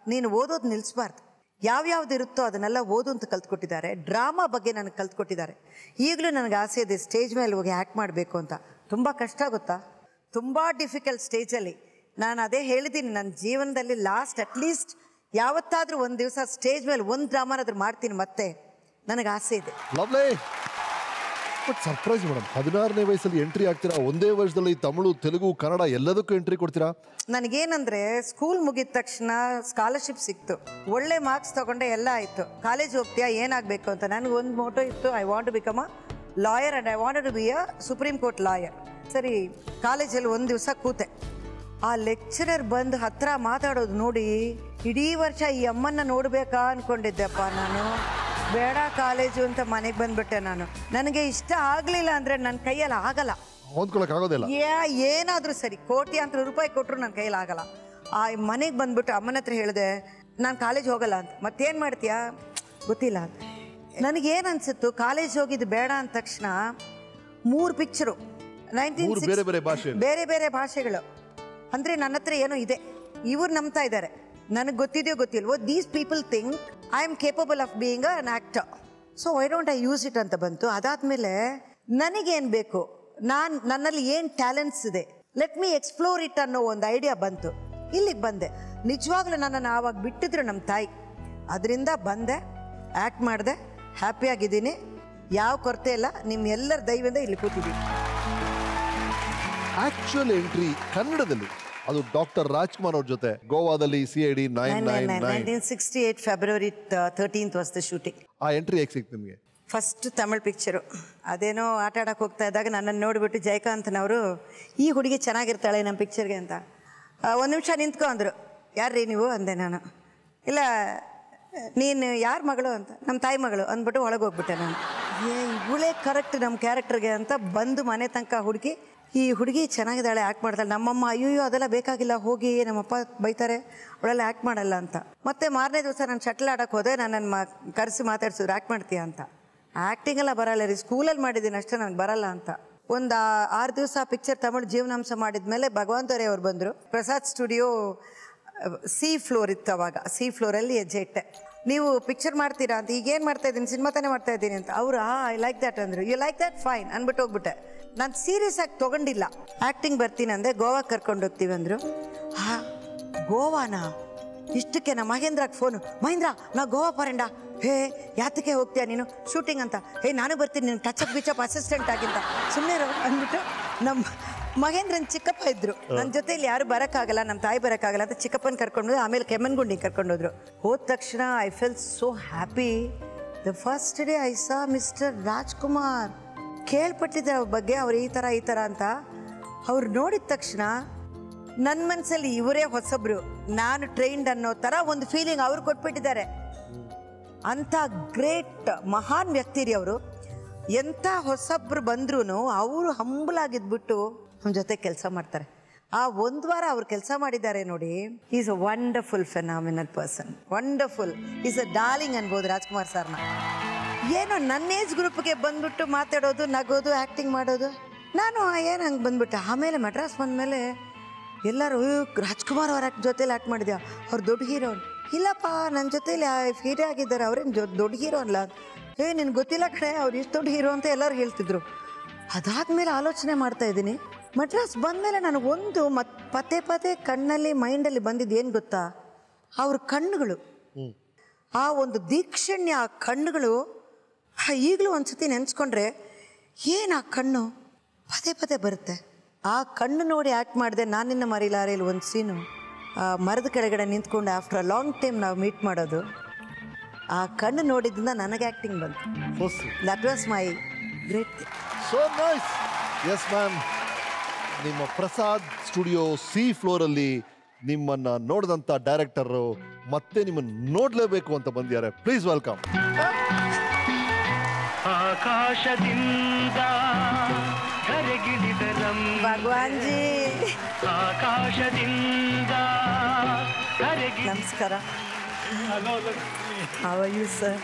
ನೀನು ಓದೋದು ನಿಲ್ಲಿಸಬಾರ್ದು ಯಾವ್ಯಾವ್ದು ಇರುತ್ತೋ ಅದನ್ನೆಲ್ಲ ಓದು ಅಂತ ಕಲ್ತ್ಕೊಟ್ಟಿದ್ದಾರೆ ಡ್ರಾಮಾ ಬಗ್ಗೆ ನನಗೆ ಕಲ್ತ್ಕೊಟ್ಟಿದ್ದಾರೆ ಈಗಲೂ ನನಗೆ ಆಸೆ ಇದೆ ಸ್ಟೇಜ್ ಮೇಲೆ ಹೋಗಿ ಆ್ಯಕ್ಟ್ ಮಾಡಬೇಕು ಅಂತ ತುಂಬ ಕಷ್ಟ ಗೊತ್ತಾ ತುಂಬ ಡಿಫಿಕಲ್ಟ್ ಸ್ಟೇಜಲ್ಲಿ ನಾನು ಅದೇ ಹೇಳಿದ್ದೀನಿ ನನ್ನ ಜೀವನದಲ್ಲಿ ಲಾಸ್ಟ್ ಅಟ್ಲೀಸ್ಟ್ ಯಾವತ್ತಾದರೂ ಒಂದು ದಿವಸ ಸ್ಟೇಜ್ ಮೇಲೆ ಒಂದು ಡ್ರಾಮಾನಾದ್ರೂ ಮಾಡ್ತೀನಿ ಮತ್ತೆ ನನಗೆ ಆಸೆ ಇದೆ ಲವ್ಲೇ ಬಟ್ ಸರ್ಪ್ರೈಸ್ ಮೇಡಮ್ ಹದಿನಾರನೇ ವಯಸ್ಸಲ್ಲಿ ಎಂಟ್ರಿ ಆಗ್ತೀರಾ ಒಂದೇ ವರ್ಷದಲ್ಲಿ ತಮಿಳು ತೆಲುಗು ಕನ್ನಡ ಎಲ್ಲದಕ್ಕೂ ಎಂಟ್ರಿ ಕೊಡ್ತೀರಾ ನನಗೇನಂದ್ರೆ ಸ್ಕೂಲ್ ಮುಗಿದ ತಕ್ಷಣ ಸ್ಕಾಲರ್ಶಿಪ್ ಸಿಕ್ತು ಒಳ್ಳೆ ಮಾರ್ಕ್ಸ್ ತಗೊಂಡೆ ಎಲ್ಲ ಆಯಿತು ಕಾಲೇಜ್ ಹೋಗ್ತೀಯಾ ಏನಾಗಬೇಕು ಅಂತ ನನಗೆ ಒಂದು ಮೋಟೋ ಇತ್ತು I want to become a lawyer and I want to be a supreme court lawyer ಸರಿ ಕಾಲೇಜಲ್ಲಿ ಒಂದು ದಿವಸ ಕೂತೆ ಆ ಲೆಕ್ಚರರ್ ಬಂದು ಹತ್ರ ಮಾತಾಡೋದು ನೋಡಿ ಇಡೀ ವರ್ಷ ಈ ಅಮ್ಮನ್ನ ನೋಡಬೇಕಾ ಅನ್ಕೊಂಡಿದ್ದೆಪ್ಪ ನಾನು ಬೇಡ ಕಾಲೇಜು ಅಂತ ಮನೆಗೆ ಬಂದ್ಬಿಟ್ಟೆ ನಾನು ನನಗೆ ಇಷ್ಟ ಆಗಲಿಲ್ಲ ಅಂದರೆ ನನ್ನ ಕೈಯಲ್ಲಿ ಆಗಲ್ಲ ಹೊಂದ್ಕೊಳಕ್ ಆಗೋದಿಲ್ಲ ಯಾ ಏನಾದರೂ ಸರಿ ಕೋಟ್ಯಾಂತರ ರೂಪಾಯಿ ಕೊಟ್ಟರು ನನ್ನ ಕೈಯಲ್ಲಿ ಆಗಲ್ಲ ಆ ಮನೆಗೆ ಬಂದ್ಬಿಟ್ಟು ಅಮ್ಮನ ಹತ್ರ ಹೇಳಿದೆ ನಾನು ಕಾಲೇಜ್ ಹೋಗಲ್ಲ ಅಂತ ಮತ್ತೇನು ಮಾಡ್ತೀಯಾ ಗೊತ್ತಿಲ್ಲ ಅಂತ ನನಗೇನು ಅನ್ಸಿತ್ತು ಕಾಲೇಜ್ ಹೋಗಿದ್ದು ಬೇಡ ಅಂದ ತಕ್ಷಣ ಮೂರು ಪಿಕ್ಚರು ನೈನ್ಟೀನ್ ಮೂರು ಬೇರೆ ಬೇರೆ ಭಾಷೆಯಲ್ಲಿ. ಬೇರೆ ಬೇರೆ ಭಾಷೆಗಳು ಅಂದರೆ ನನ್ನ ಹತ್ರ ಏನೋ ಇದೆ ಇವ್ರು ನಂಬ್ತಾ ಇದ್ದಾರೆ ನನಗೆ ಗೊತ್ತಿದೆಯೋ ಗೊತ್ತಿಲ್ವೋ these people think I am capable of being an actor so why don't I use it ಅಂತ ಬಂತು ಅದಾದಮೇಲೆ ನನಗೇನು ಬೇಕು ನಾನು ನನ್ನಲ್ಲಿ ಏನು ಟ್ಯಾಲೆಂಟ್ಸ್ ಇದೆ ಲೆಟ್ ಮೀ ಎಕ್ಸ್ಪ್ಲೋರ್ ಇಟ್ ಅನ್ನೋ ಒಂದು ಐಡಿಯಾ ಬಂತು ಇಲ್ಲಿಗೆ ಬಂದೆ ನಿಜವಾಗ್ಲೂ ನನ್ನನ್ನು ಆವಾಗ ಬಿಟ್ಟಿದ್ರು ನಮ್ಮ ತಾಯಿ ಅದರಿಂದ ಬಂದೆ ಆ್ಯಕ್ಟ್ ಮಾಡಿದೆ ಹ್ಯಾಪಿಯಾಗಿದ್ದೀನಿ ಯಾವ ಕೊರತೆ ಇಲ್ಲ ನಿಮ್ಮ ಎಲ್ಲರ ದೈವದಿಂದ ಇಲ್ಲಿ ಕೂತಿದ್ದೀನಿ ಆಕ್ಚುಯಲ್ ಎಂಟ್ರಿ ಕನ್ನಡದಲ್ಲಿ ಅದು ಡಾಕ್ಟರ್ ರಾಜ್ಕುಮಾರ್ ಅವ್ರ ಜೊತೆ ಗೋವಾದಲ್ಲಿ C I D nine nine nine nineteen sixty eight February thirteenth was the shooting ಆ ಎಂಟ್ರಿ ಹೇಗೆ ಸಿಕ್ತು ನಿಮಗೆ ಫಸ್ಟ್ ತಮಿಳ್ ಪಿಕ್ಚರು ಅದೇನೋ ಆಟ ಆಡಕ್ಕೆ ಹೋಗ್ತಾ ಇದ್ದಾಗ ನನ್ನನ್ನು ನೋಡಿಬಿಟ್ಟು ಜಯಕಾಂತ್ನವರು ಈ ಹುಡುಗಿ ಚೆನ್ನಾಗಿರ್ತಾಳೆ ನಮ್ಮ ಪಿಕ್ಚರ್ಗೆ ಅಂತ ಒಂದು ನಿಮಿಷ ನಿಂತ್ಕೊ ಅಂದರು ಯಾರ್ರೀ ನೀವು ಅಂದೆ ನಾನು ಇಲ್ಲ ನೀನು ಯಾರ ಮಗಳು ಅಂತ ನಮ್ಮ ತಾಯಿ ಮಗಳು ಅಂದ್ಬಿಟ್ಟು ಒಳಗೆ ಹೋಗ್ಬಿಟ್ಟೆ ನಾನು ಏ ಇವಳೇ ಕರೆಕ್ಟ್ ನಮ್ಮ ಕ್ಯಾರೆಕ್ಟರ್ಗೆ ಅಂತ ಬಂದು ಮನೆ ತನಕ ಹುಡುಗಿ ಈ ಹುಡುಗಿ ಚೆನ್ನಾಗಿದ್ದಾಳೆ ಆ್ಯಕ್ಟ್ ಮಾಡ್ತಾಳೆ ನಮ್ಮಮ್ಮ ಅಯ್ಯೋ ಅದೆಲ್ಲ ಬೇಕಾಗಿಲ್ಲ ಹೋಗಿ ನಮ್ಮಪ್ಪ ಬೈತಾರೆ ಅವಳೆಲ್ಲ ಆ್ಯಕ್ಟ್ ಮಾಡಲ್ಲ ಅಂತ ಮತ್ತೆ ಮಾರನೇ ದಿವಸ ನಾನು ಶಟ್ಲ್ ಆಡಕ್ಕೆ ಹೋದೆ ನನ್ನನ್ನು ಮಾ ಕರೆಸಿ ಮಾತಾಡ್ಸಿದ್ರು ಆ್ಯಕ್ಟ್ ಮಾಡ್ತೀಯ ಅಂತ ಆ್ಯಕ್ಟಿಂಗ್ ಎಲ್ಲ ಬರಲ್ಲ ರೀ ಸ್ಕೂಲಲ್ಲಿ ಮಾಡಿದ್ದೀನಿ ಅಷ್ಟೇ ನನಗೆ ಬರಲ್ಲ ಅಂತ ಒಂದು ಆರು ದಿವಸ ಪಿಕ್ಚರ್ ತಮಿಳು ಜೀವನಾಂಶ ಮಾಡಿದ್ಮೇಲೆ ಭಗವಂತರೇ ಅವ್ರು ಬಂದರು ಪ್ರಸಾದ್ ಸ್ಟುಡಿಯೋ ಸಿ ಫ್ಲೋರ್ ಇತ್ತು ಅವಾಗ ಸಿ ಫ್ಲೋರಲ್ಲಿ ಹೆಜ್ಜೆ ಇಟ್ಟೆ ನೀವು ಪಿಕ್ಚರ್ ಮಾಡ್ತೀರಾ ಅಂತ ಈಗ ಏನು ಮಾಡ್ತಾ ಇದ್ದೀನಿ ಸಿನಿಮಾ ತಾನೇ ಮಾಡ್ತಾ ಇದ್ದೀನಿ ಅಂತ ಅವರು ಆ ಐ ಲೈಕ್ ದ್ಯಾಟ್ ಅಂದರು ಯು ಲೈಕ್ ದ್ಯಾಟ್ ಫೈನ್ ಅಂದ್ಬಿಟ್ಟು ಹೋಗ್ಬಿಟ್ಟೆ ನಾನು ಸೀರಿಯಸ್ ಆಗಿ ತೊಗೊಂಡಿಲ್ಲ ಆ್ಯಕ್ಟಿಂಗ್ ಬರ್ತೀನಿ ಅಂದೆ ಗೋವಾಗೆ ಕರ್ಕೊಂಡು ಹೋಗ್ತೀವಿ ಅಂದರು ಹಾ ಗೋವಾನಾ ಇಷ್ಟಕ್ಕೆ ನಾ ಮಹೇಂದ್ರಗೆ ಫೋನು ಮಹೇಂದ್ರ ನಾ ಗೋವಾ ಪರಂಡ ಹೇ ಯಾತಕ್ಕೆ ಹೋಗ್ತೀಯ ನೀನು ಶೂಟಿಂಗ್ ಅಂತ ಹೇ ನಾನು ಬರ್ತೀನಿ ನೀನು ಟಚ್ ಅಪ್ ಗಿಚಪ್ ಅಸಿಸ್ಟೆಂಟ್ ಆಗಿಂತ ಸುಮ್ಮನೆ ಅಂದ್ಬಿಟ್ಟು ನಮ್ಮ ಮಹೇಂದ್ರನ್ ಚಿಕ್ಕಪ್ಪ ಇದ್ರು ನನ್ನ ಜೊತೆಲಿ ಯಾರು ಬರೋಕ್ಕಾಗಲ್ಲ ನಮ್ಮ ತಾಯಿ ಬರೋಕ್ಕಾಗಲ್ಲ ಅಂತ ಚಿಕ್ಕಪ್ಪನ ಕರ್ಕೊಂಡು ಆಮೇಲೆ ಕೆಮ್ಮನ್ಗುಂಡಿ ಕರ್ಕೊಂಡೋದ್ರು ಹೋದ ತಕ್ಷಣ I fell so happy the first day I saw Mister Rajkumar ಕೇಳ್ಪಟ್ಟಿದ್ದೆ ಅವ್ರ ಬಗ್ಗೆ ಅವ್ರು ಈ ಥರ ಈ ಥರ ಅಂತ ಅವ್ರು ನೋಡಿದ ತಕ್ಷಣ ನನ್ನ ಮನಸ್ಸಲ್ಲಿ ಇವರೇ ಹೊಸಬ್ರು ನಾನು ಟ್ರೈನ್ಡ್ ಅನ್ನೋ ಥರ ಒಂದು ಫೀಲಿಂಗ್ ಅವ್ರು ಕೊಟ್ಬಿಟ್ಟಿದ್ದಾರೆ ಅಂಥ ಗ್ರೇಟ್ ಮಹಾನ್ ವ್ಯಕ್ತಿ ರೀ ಅವರು ಎಂಥ ಹೊಸಬ್ರು ಬಂದ್ರೂ ಅವರು ಹಂಬಲಾಗಿದ್ಬಿಟ್ಟು ನಮ್ಮ ಜೊತೆ ಕೆಲಸ ಮಾಡ್ತಾರೆ ಆ ಒಂದು ವಾರ ಅವ್ರು ಕೆಲಸ ಮಾಡಿದ್ದಾರೆ ನೋಡಿ is a wonderful phenomenal person wonderful is a darling ಅನ್ಬೋದು ರಾಜ್ಕುಮಾರ್ ಸರ್ನ ಏನೋ ನನ್ನ ಏಜ್ ಗ್ರೂಪ್ಗೆ ಬಂದ್ಬಿಟ್ಟು ಮಾತಾಡೋದು ನಗೋದು ಆ್ಯಕ್ಟಿಂಗ್ ಮಾಡೋದು ನಾನು ಏನು ಹಂಗೆ ಬಂದ್ಬಿಟ್ಟೆ ಆಮೇಲೆ ಮಡ್ರಾಸ್ ಬಂದಮೇಲೆ ಎಲ್ಲರೂ "ಅಯ್ಯೋ, ರಾಜ್ಕುಮಾರ್ ಅವ್ರ ಜೊತೆಲಿ ಆ್ಯಕ್ಟ್ ಮಾಡಿದ್ಯಾ ಅವ್ರು ದೊಡ್ಡ ಹೀರೋ ಇಲ್ಲಪ್ಪ ನನ್ನ ಜೊತೆಲಿ ಹೀರೋ ಆಗಿದ್ದಾರೆ ಅವ್ರೇನು ದೊಡ್ಡ ಹೀರೋ ಅಲ್ಲ ಏ ನಿನ್ಗೆ ಗೊತ್ತಿಲ್ಲ ಕಡೆ ಅವ್ರು ಇಷ್ಟು ದೊಡ್ಡ ಹೀರೋ ಅಂತ ಎಲ್ಲರೂ ಹೇಳ್ತಿದ್ರು ಅದಾದ್ಮೇಲೆ ಆಲೋಚನೆ ಮಾಡ್ತಾ ಇದ್ದೀನಿ ಮಡ್ರಾಸ್ ಬಂದಮೇಲೆ ನನಗೆ ಒಂದು ಮತ್ ಪದೇ ಪದೇ ಕಣ್ಣಲ್ಲಿ ಮೈಂಡಲ್ಲಿ ಬಂದಿದ್ದು ಏನು ಗೊತ್ತಾ ಅವ್ರ ಕಣ್ಣುಗಳು ಆ ಒಂದು ದೀಕ್ಷಣ್ಯ ಆ ಕಣ್ಣುಗಳು ಈಗಲೂ ಒಂದ್ಸತಿ ನೆನೆಸ್ಕೊಂಡ್ರೆ ಏನು ಆ ಕಣ್ಣು ಪದೇ ಪದೇ ಬರುತ್ತೆ ಆ ಕಣ್ಣು ನೋಡಿ ಆ್ಯಕ್ಟ್ ಮಾಡಿದೆ ನಾನಿನ್ನ ಮರಿಲಾರೆಯಲ್ಲಿ ಒಂದು ಸೀನು ಆ ಮರದ ಕೆಳಗಡೆ ನಿಂತ್ಕೊಂಡು ಆಫ್ಟರ್ ಅ ಲಾಂಗ್ ಟೈಮ್ ನಾವು ಮೀಟ್ ಮಾಡೋದು ಆ ಕಣ್ಣು ನೋಡಿದ್ರಿಂದ ನನಗೆ ಆ್ಯಕ್ಟಿಂಗ್ ಬಂತು that was my great so nice yes ma'am ನಿಮ್ಮ ಪ್ರಸಾದ್ ಸ್ಟುಡಿಯೋ ಸಿ ಫ್ಲೋರಲ್ಲಿ ನಿಮ್ಮನ್ನ ನೋಡಿದಂಥ ಡೈರೆಕ್ಟರು ಮತ್ತೆ ನಿಮ್ಮನ್ನು ನೋಡಲೇಬೇಕು ಅಂತ ಬಂದಿದ್ದಾರೆ ಪ್ಲೀಸ್ ವೆಲ್ಕಮ್ ಆಕಾಶದಿಂದ ಕರೆಗಿಳಿದರಂ ಭಗವಾನ್ ಜಿ ಆಕಾಶದಿಂದ ಕರೆಗಿ ನಮಸ್ಕಾರ How are you, sir?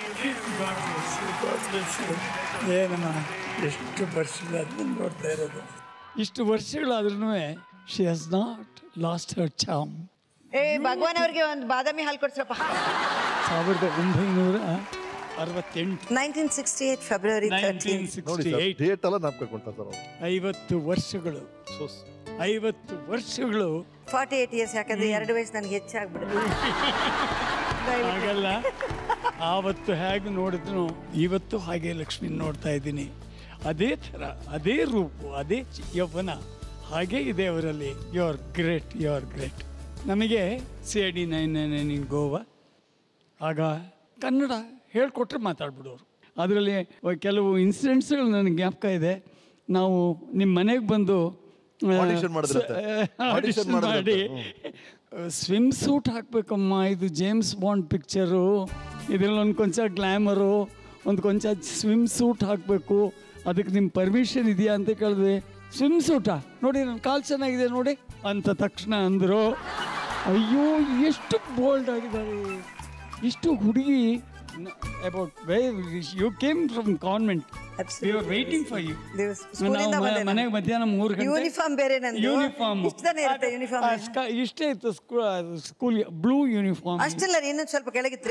ಏನಮ್ಮ ಎಷ್ಟು ವರ್ಷಗಳಾದ್ಮೇಲೆ ನೋಡ್ತಾ ಇರೋದು ಇಷ್ಟು ವರ್ಷಗಳಾದ್ರೂ she has not lost her charm ಏ ಭಗವಾನ್ ಅವ್ರಿಗೆ ಒಂದು ಬಾದಾಮಿ ಹಾಲು ಕೊಡ್ಸ್ರಪ್ಪ ಸಾವಿರದ ಒಂಬೈನೂರ ಅರವತ್ತೆಂಟು nineteen sixty eight February nineteen ನೋಡಿ ಸಿಕ್ಸ್ಟಿ ಸರ್ ಏಯ್ಟ್ ಡೇಟ್ ಎಲ್ಲ ನಾಪ್ಕೊಂತಾರೆ ಸರ್ ಅವರು ಐವತ್ತು ವರ್ಷಗಳು ಐವತ್ತು ವರ್ಷಗಳು ಫಾರ್ಟಿ ಏಟ್ ಇಯರ್ಸ್ ಯಾಕಂದ್ರೆ ಎರಡು ವಯಸ್ಸು ನನಗೆ ಹೆಚ್ಚಾಗ್ಬಿಡುತ್ತೆ ಹಾಗಲ್ಲ ಆವತ್ತು ಹೇಗೆ ನೋಡಿದ್ನು ಇವತ್ತು ಹಾಗೆ ಲಕ್ಷ್ಮಿ ನೋಡ್ತಾ ಇದ್ದೀನಿ ಅದೇ ಥರ ಅದೇ ರೂಪು ಅದೇ ಚಿ- ಯೌವನ ಹಾಗೇ ಇದೆ ಅವರಲ್ಲಿ you are great you are great ನಮಗೆ C I D nine nine nine in Goa ಆಗ ಕನ್ನಡ ಹೇಳ್ಕೊಟ್ರೆ ಮಾತಾಡ್ಬಿಡೋರು ಅದರಲ್ಲಿ ಕೆಲವು ಇನ್ಸಿಡೆಂಟ್ಸ್ಗಳು ನನಗೆ ಜ್ಞಾಪಕ ಇದೆ ನಾವು ನಿಮ್ಮ ಮನೆಗೆ ಬಂದು ಆ, Audition ಮಾಡಿದ್ರಂತೆ. ಸ- ಆ, Audition audition ಮಾಡಿದ್ರಂತೆ, ಮಾಡಿ ಸ್ವಿಮ್ ಸೂಟ್ ಹಾಕ್ಬೇಕಮ್ಮ ಇದು ಜೇಮ್ಸ್ ಬಾಂಡ್ ಪಿಕ್ಚರು ಇದರಲ್ಲಿ ಒಂದು ಕೊಂಚ ಗ್ಲ್ಯಾಮರು ಒಂದು ಕೊಂಚ ಸ್ವಿಮ್ ಸೂಟ್ ಹಾಕಬೇಕು ಅದಕ್ಕೆ ನಿಮ್ಮ ಪರ್ಮಿಷನ್ ಇದೆಯಾ ಅಂತ ಕೇಳಿದ್ವಿ ಸ್ವಿಮ್ ಸೂಟಾ ನೋಡಿ ನನ್ನ ಕಾಲು ಚೆನ್ನಾಗಿದೆ ನೋಡಿ ಅಂತ ತಕ್ಷಣ ಅಂದರು ಅಯ್ಯೋ ಎಷ್ಟು ಬೋಲ್ಡ್ ಆಗಿದ್ದಾರೆ ಇಷ್ಟು ಹುಡುಗಿ about you came from convent we are waiting for you ಸ್ಕೂಲಿಂದ ಬಂದೆ ನಾನು. ಮನೆಗೆ ಮಧ್ಯಾಹ್ನ ಮೂರು ಗಂಟೆ ಯೂನಿಫಾರ್ಮ್ ಬೇರೆ ನಂದು ಯೂನಿಫಾರ್ಮ್ ಇಷ್ಟು ತಾನೇ ಇರುತ್ತೆ ಯೂನಿಫಾರ್ಮ್ ಇಷ್ಟೇ ಇತ್ತು ಸ್ಕೂಲ್ ಬ್ಲೂ ಯೂನಿಫಾರ್ಮ್ ಅಷ್ಟೆಲ್ಲ ರೀ, ಇನ್ನೊಂದು ಸ್ವಲ್ಪ ಕೆಳಗಿತ್ರಿ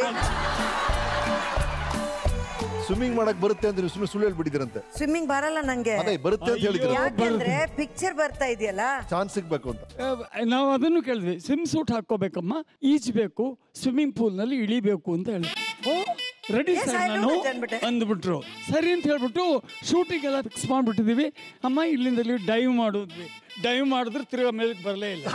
ಸ್ವಿಮ್ಮಿಂಗ್ ಮಾಡಕ್ ಬರುತ್ತೆ ಅಂದ್ರೆ ಸುಮ್ಮನೆ ಸುಳ್ಳು ಹೇಳ್ಬಿಟ್ಟಿದ್ರಂತೆ ಸ್ವಿಮ್ಮಿಂಗ್ ಬರಲ್ಲ ನಂಗೆ ಅದೇ ಬರುತ್ತೆ ಅಂತ ಹೇಳಿದ್ರು ಯಾಕೆಂದ್ರೆ ಪಿಕ್ಚರ್ ಬರ್ತಾ ಇದೆಯಲ್ಲ ಚಾನ್ಸ್ ಸಿಗ್ಬೇಕು ಅಂತ ನಾವು ಅದನ್ನು ಕೇಳಿದ್ವಿ ಸ್ವಿಮ್ ಸೂಟ್ ಹಾಕೋಬೇಕಮ್ಮ ಈಜ್ಬೇಕು ಸ್ವಿಮ್ಮಿಂಗ್ ಪೂಲ್ನಲ್ಲಿ ಇಳಿಬೇಕು ಅಂತ ಹೇಳಿ ಓ ready Yes, sir I know ನಾನು that ಅಂದ್ಬಿಟ್ಟೆ. ಅಂದ್ಬಿಟ್ರು ಸರಿ ಅಂತ ಹೇಳ್ಬಿಟ್ಟು ಶೂಟಿಂಗ್ ಎಲ್ಲ ಫಿಕ್ಸ್ ಮಾಡ್ಬಿಟ್ಟಿದೀವಿ ಅಮ್ಮ ಇಲ್ಲಿಂದ ಡೈವ್ ಮಾಡಿದ್ವಿ ಡೈವ್ ಮಾಡಿದ್ರೆ ತಿರ್ಗಾ ಮೇಲಕ್ಕೆ ಬರಲೇ ಇಲ್ಲ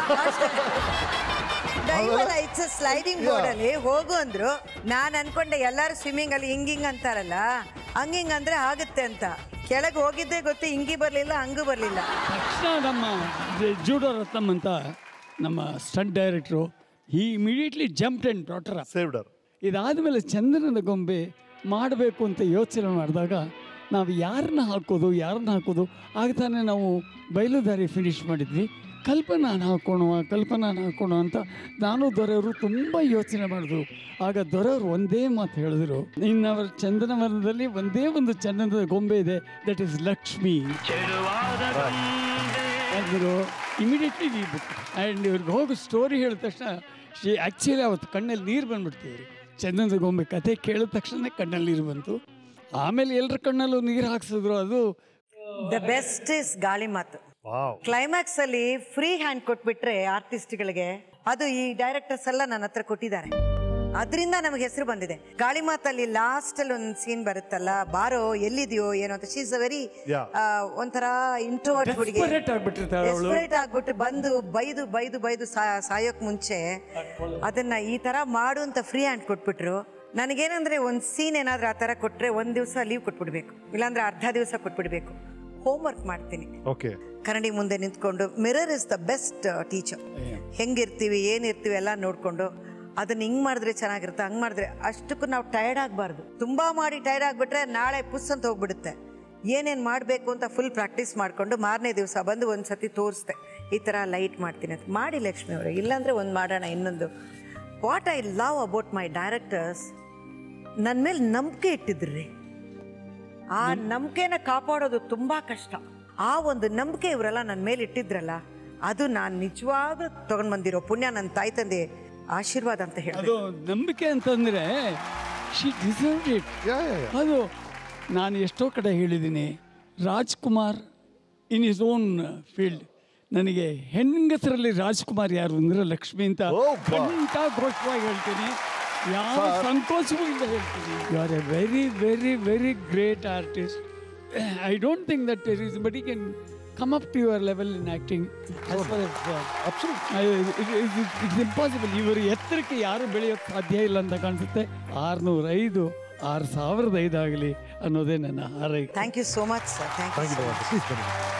ಡೈವ್ ಅಲ್ಲ ಇಟ್ಸ್ ಸ್ಲೈಡಿಂಗ್ ಬೋರ್ಡ್ ಅಲ್ಲಿ ಹೋಗು ಅಂದ್ರು ನಾನ್ ಅನ್ಕೊಂಡೆ ಎಲ್ಲಾರು ಸ್ವಿಮ್ಮಿಂಗ್ ಅಲ್ಲಿ ಹಿಂಗ್ ಹಿಂಗ್ ಅಂತಾರಲ್ಲ ಹಂಗ್ ಹಿಂಗ್ ಅಂದ್ರೆ ಆಗುತ್ತೆ ಅಂತ ಕೆಳಗೆ ಹೋಗಿದ್ದೆ ಗೊತ್ತು ಹಿಂಗಿ ಬರ್ಲಿಲ್ಲ ಹಂಗೂ ಬರ್ಲಿಲ್ಲ ತಕ್ಷಣ ನಮ್ಮ ಜ- ಜೂಡೋ ರತ್ನಮ್ ಅಂತ ನಮ್ಮ ಸ್ಟಂಟ್ ಡೈರೆಕ್ಟ್ರು ಈ immediately jump and daughter saved her ಇದಾದಮೇಲೆ ಚಂದ್ರನ ಗೊಂಬೆ ಮಾಡಬೇಕು ಅಂತ ಯೋಚನೆ ಮಾಡಿದಾಗ ನಾವು ಯಾರನ್ನ ಹಾಕೋದು ಯಾರನ್ನ ಹಾಕೋದು ಆಗ ತಾನೇ ನಾವು ಬಯಲುದಾರಿ ಫಿನಿಶ್ ಮಾಡಿದ್ವಿ ಕಲ್ಪನಾನ ಹಾಕೋಣ ಕಲ್ಪನಾನ ಹಾಕೋಣ ಅಂತ ನಾನು ದೊರೆಯವರು ತುಂಬ ಯೋಚನೆ ಮಾಡಿದ್ರು ಆಗ ದೊರೆಯವರು ಒಂದೇ ಮಾತು ಹೇಳಿದ್ರು ಇನ್ನು ಅವರ ಚಂದನವನದಲ್ಲಿ ಒಂದೇ ಒಂದು ಚಂದನದ ಗೊಂಬೆ ಇದೆ ದಟ್ ಈಸ್ ಲಕ್ಷ್ಮಿ ಅಂದರು ಇಮಿಡಿಯೇಟ್ಲಿ ವಿ ಬುಕ್ ಆ್ಯಂಡ್ ಇವ್ರಿಗೆ ಹೋಗಿ ಸ್ಟೋರಿ ಹೇಳಿದ ತಕ್ಷಣ ಶಿ ಆ್ಯಕ್ಚುಲಿ ಅವತ್ತು ಕಣ್ಣಲ್ಲಿ ನೀರು ಬಂದ್ಬಿಡ್ತೀವ್ರಿ ಚಂದನದ ಗೊಂಬೆ ಕತೆ ಕೇಳಿದ ತಕ್ಷಣ ಕಣ್ಣಲ್ಲಿ ನೀರು ಬಂತು ಆಮೇಲೆ ಎಲ್ಲರ ಕಣ್ಣಲ್ಲೂ ನೀರು ಹಾಕ್ಸಿದ್ರು ಅದು ದ ಬೆಸ್ಟ್ ಇಸ್ ಗಾಳಿ ಮಾತು ಕ್ಲೈಮ್ಯಾಕ್ಸ್ ಅಲ್ಲಿ ಫ್ರೀ ಹ್ಯಾಂಡ್ ಕೊಟ್ಬಿಟ್ರೆ ಆರ್ಟಿಸ್ಟ್ಗಳಿಗೆ ಅದು ಈ ಡೈರೆಕ್ಟರ್ಸ್ ಎಲ್ಲ ನನ್ನ ಹತ್ರ ಕೊಟ್ಟಿದ್ದಾರೆ ಅದರಿಂದ ನಮಗೆ ಹೆಸರು ಬಂದಿದೆ ಗಾಳಿ ಮಾತಲ್ಲಿ ಲಾಸ್ಟ್ ಅಲ್ಲಿ ಒಂದು ಸೀನ್ ಬರುತ್ತಲ್ಲ ಬಾರೋ ಎಲ್ಲಿದೆಯೋ ಏನೋ ಅಂತ ಶೀಸ್ ಅ ವೆರಿ Yeah. ಒಂಥರ ಇಂಟ್ರೋವರ್ಟ್ ಹುಡುಗಿ Desperate ಆಗ್ಬಿಟ್ಟಿರ್ತಾಳೆ ಅವಳು. Desperate ಆಗ್ಬಿಟ್ಟು ಬಂದು ಬೈದು ಬೈದು ಬೈದು ಸಾ- ಸಾಯೋಕ್ ಮುಂಚೆ ಅದನ್ನ ಈ ತರ ಮಾಡು ಅಂತ ಫ್ರೀ ಹ್ಯಾಂಡ್ ಕೊಟ್ಬಿಟ್ರು ನನಗೇನಂದ್ರೆ ಒಂದು ಸೀನ್ ಏನಾದ್ರೂ ಆ ತರ ಕೊಟ್ರೆ ಒಂದ್ ದಿವಸ ಲೀವ್ ಕೊಟ್ಬಿಡ್ಬೇಕು ಇಲ್ಲಾಂದ್ರೆ ಅರ್ಧ ದಿವಸ ಕೊಟ್ಬಿಡ್ಬೇಕು ಹೋಮ್ ವರ್ಕ್ ಮಾಡ್ತೀನಿ ಓಕೆ ಕನ್ನಡಿ ಮುಂದೆ ನಿಂತ್ಕೊಂಡು mirror is the best teacher ಹೆಂಗಿರ್ತೀವಿ ಏನಿರ್ತೀವಿ ಎಲ್ಲ ನೋಡ್ಕೊಂಡು ಅದನ್ನ ಹಿಂಗ್ ಮಾಡಿದ್ರೆ ಚೆನ್ನಾಗಿರುತ್ತೆ ಹಂಗ್ ಮಾಡಿದ್ರೆ ಅಷ್ಟಕ್ಕೂ ನಾವು ಟೈರ್ಡ್ ಆಗಬಾರ್ದು ತುಂಬಾ ಮಾಡಿ ಟೈರ್ಡ್ ಆಗ್ಬಿಟ್ರೆ ನಾಳೆ ಪುಸ್ ಅಂತ ಹೋಗ್ಬಿಡುತ್ತೆ ಏನೇನು ಮಾಡಬೇಕು ಅಂತ ಫುಲ್ ಪ್ರಾಕ್ಟೀಸ್ ಮಾಡಿಕೊಂಡು ಮಾರನೇ ದಿವಸ ಬಂದು ಒಂದು ಸತಿ ತೋರಿಸ್ದೆ ಈ ಥರ ಲೈಟ್ ಮಾಡ್ತೀನಿ ಅಂತ ಮಾಡಿ ಲಕ್ಷ್ಮಿ ಅವರು ಇಲ್ಲಾಂದ್ರೆ ಒಂದು ಮಾಡೋಣ ಇನ್ನೊಂದು what I love about my directors ನನ್ನ ಮೇಲೆ ನಂಬಿಕೆ ಇಟ್ಟಿದ್ರಿ ಆ ನಂಬಿಕೆನ ಕಾಪಾಡೋದು ತುಂಬಾ ಕಷ್ಟ ಆ ಒಂದು ನಂಬಿಕೆ ಇವರೆಲ್ಲ ನನ್ನ ಮೇಲೆ ಇಟ್ಟಿದ್ರಲ್ಲ ಅದು ನಾನು ನಿಜವಾಗ್ಲೂ ತಗೊಂಡ್ ಬಂದಿರೋ ಪುಣ್ಯ ನನ್ನ ತಾಯಿ ತಂದೆ ಆಶೀರ್ವಾದ ಅಂತ ಹೇಳಿ ಅದು ನಂಬಿಕೆ ಅಂತಂದರೆ ಶಿ ಡಿಸರ್ವ್ ಇಟ್ ಅದು ನಾನು ಎಷ್ಟೋ ಕಡೆ ಹೇಳಿದ್ದೀನಿ Rajkumar in his own field ನನಗೆ ಹೆಂಗಸರಲ್ಲಿ ರಾಜ್ಕುಮಾರ್ ಯಾರು ಅಂದರೆ ಲಕ್ಷ್ಮಿ ಅಂತ ಖಂಡಿತ ಘೋಷವಾಗಿ ಹೇಳ್ತೀನಿ ಯಾವ Sir. ಸಂಕೋಚವೂ ಇಲ್ಲ ಹೇಳ್ತೀನಿ you are a very very very great artist I don't think that there is but can come up to your level in acting it's impossible ಇವರು ಎತ್ತರಕ್ಕೆ ಯಾರು ಬೆಳೆಯೋಕ್ಕೆ ಸಾಧ್ಯ ಇಲ್ಲ ಅಂತ ಕಾಣಿಸುತ್ತೆ ಆರ್ನೂರ ಐದು ಆರು ಸಾವಿರದ ಐದು ಆಗಲಿ ಅನ್ನೋದೇ ನನ್ನ ಹಾರೈಕೆ thank you so much sir thank you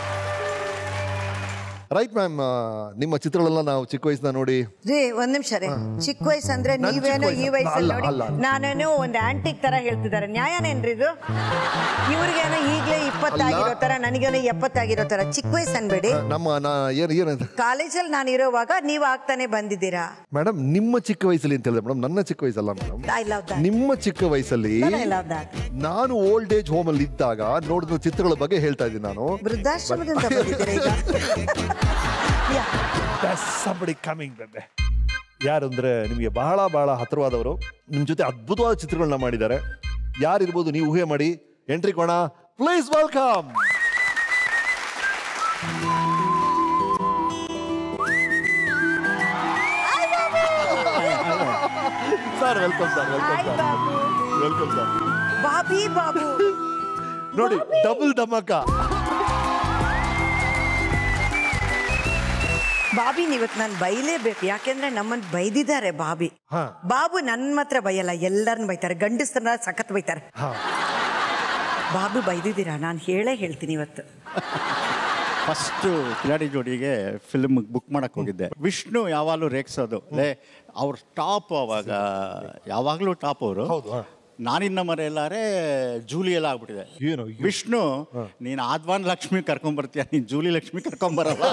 right ma'am ನಿಮ್ಮ ಚಿತ್ರಗಳೆಲ್ಲ ನಾವು ಚಿಕ್ಕ ವಯಸ್ಸಿನ ನೋಡಿ ರೀ ಒಂದ್ ನಿಮಿಷ ರೀ ಚಿಕ್ಕ ವಯಸ್ಸು ಅಂದ್ರೆ ನನ್ ಚಿಕ್ಕ ನೀವೇನೋ ಈ ವಯಸ್ಸು. ವಯಸ್ಸಲ್ಲಿ ಅಲ್ಲ, ನೋಡಿ ಅಲ್ಲ, ಅಲ್ಲ. ನಾನೇನೋ ಒಂದು ಆಂಟಿಕ್ ತರ ಹೇಳ್ತಿದ್ದಾರೆ ನ್ಯಾಯನೇನ್ರಿ ಇದು ಇವ್ರಿಗೇನೋ ಈಗಲೇ ಇಪ್ಪತ್ತಾಗಿರೋ ತರ ನನಗೇನೋ ಎಪ್ಪತ್ತಾಗಿರೋ ತರ ಚಿಕ್ಕ ವಯಸ್ಸು ಅನ್ಬೇಡಿ ನಮ್ಮ ನಾ ಏನು ಏನಂತ ಕಾಲೇಜಲ್ಲಿ ನಾನು ಇರೋವಾಗ ನೀವು ಆಗ್ತಾನೆ ಬಂದಿದ್ದೀರಾ ಮೇಡಮ್ ನಿಮ್ಮ ಚಿಕ್ಕ ವಯಸ್ಸಲ್ಲಿ ಅಂತ ಹೇಳಿದ್ರೆ ಮೇಡಮ್ ನನ್ನ ಚಿಕ್ಕ ವಯಸ್ಸಲ್ಲ ಮೇಡಮ್ ಐ ಲವ್ ದಟ್ ನಿಮ್ಮ ಚಿಕ್ಕ ವಯಸ್ಸಲ್ಲಿ ಐ ಲವ್ ದಟ್ ನಾನು ಓಲ್ಡ್ ಏಜ್ ಹೋಮ್ ಅಲ್ಲಿ ಇದ್ದಾಗ ನೋಡಿದ ಚಿತ್ರಗಳ ಬಗ್ಗೆ ಹೇಳ್ತಾ ಇದ್ದೀನಿ ನಾನು ವೃದ್ಧಾಶ್ರಮದಿಂದ ಬಂದಿದ್ದೀರಾ ಈಗ There's somebody coming, baby. ಯಾರು ಅಂದ್ರೆ ನಿಮಗೆ ಬಹಳ ಬಹಳ ಹತ್ತಿರವಾದವರು ನಿಮ್ಮ ಜೊತೆ ಅದ್ಭುತವಾದ ಚಿತ್ರಗಳನ್ನ ಮಾಡಿದ್ದಾರೆ ಯಾರಿರ್ಬೋದು ನೀವು ಊಹೆ ಮಾಡಿ ಎಂಟ್ರಿ ಕೋಣ please welcome sir welcome sir welcome sir welcome sir Bobby Babu ನೋಡಿ ಡಬಲ್ ಧಮಾಕ ಬಾಬಿ ಇವತ್ತು ನಾನು ಬೈಲೇಬೇಕು ಯಾಕೆಂದ್ರೆ ನಮ್ಮನ್ನ ಬೈದಿದ್ದಾರೆ ಬಾಬಿ ಹಾ. ಬಾಬು ನನ್ನ ಮಾತ್ರ ಬೈಯಲ್ಲ ಎಲ್ಲರನ್ನ ಬೈತಾರೆ ಗಂಡಸ್ರನ್ನ ಸಖತ್ ಬೈತಾರೆ ಬಾಬು ಬೈದಿದ್ದೀರಾ ನಾನು ಹೇಳೇ ಹೇಳ್ತೀನಿ ಇವತ್ತು ಫಸ್ಟ್ ಕಿಲಾಡಿ ಜೋಡಿಗೆ ಫಿಲ್ಮ್ ಬುಕ್ ಮಾಡಕ್ ಹೋಗಿದ್ದೆ ವಿಷ್ಣು ಯಾವಾಗಲೂ ರೇಗ್ಸೋದು ಲೇ ಅವ್ರ ಟಾಪ್ ಅವಾಗ ಯಾವಾಗಲೂ ಟಾಪ್ ಅವರು ನಾನಿನ್ನ ಮರೆಯಲ್ಲಾರೆ ಜೂಲಿ ಎಲ್ಲ ಆಗ್ಬಿಟ್ಟಿದೆ ಏನು ವಿಷ್ಣು ನೀನು ಆದ್ವಾನ್ ಲಕ್ಷ್ಮಿ ಕರ್ಕೊಂಬರ್ತೀಯ ನೀನು ಜೂಲಿ ಲಕ್ಷ್ಮಿ ಕರ್ಕೊಂಬರಲ್ಲ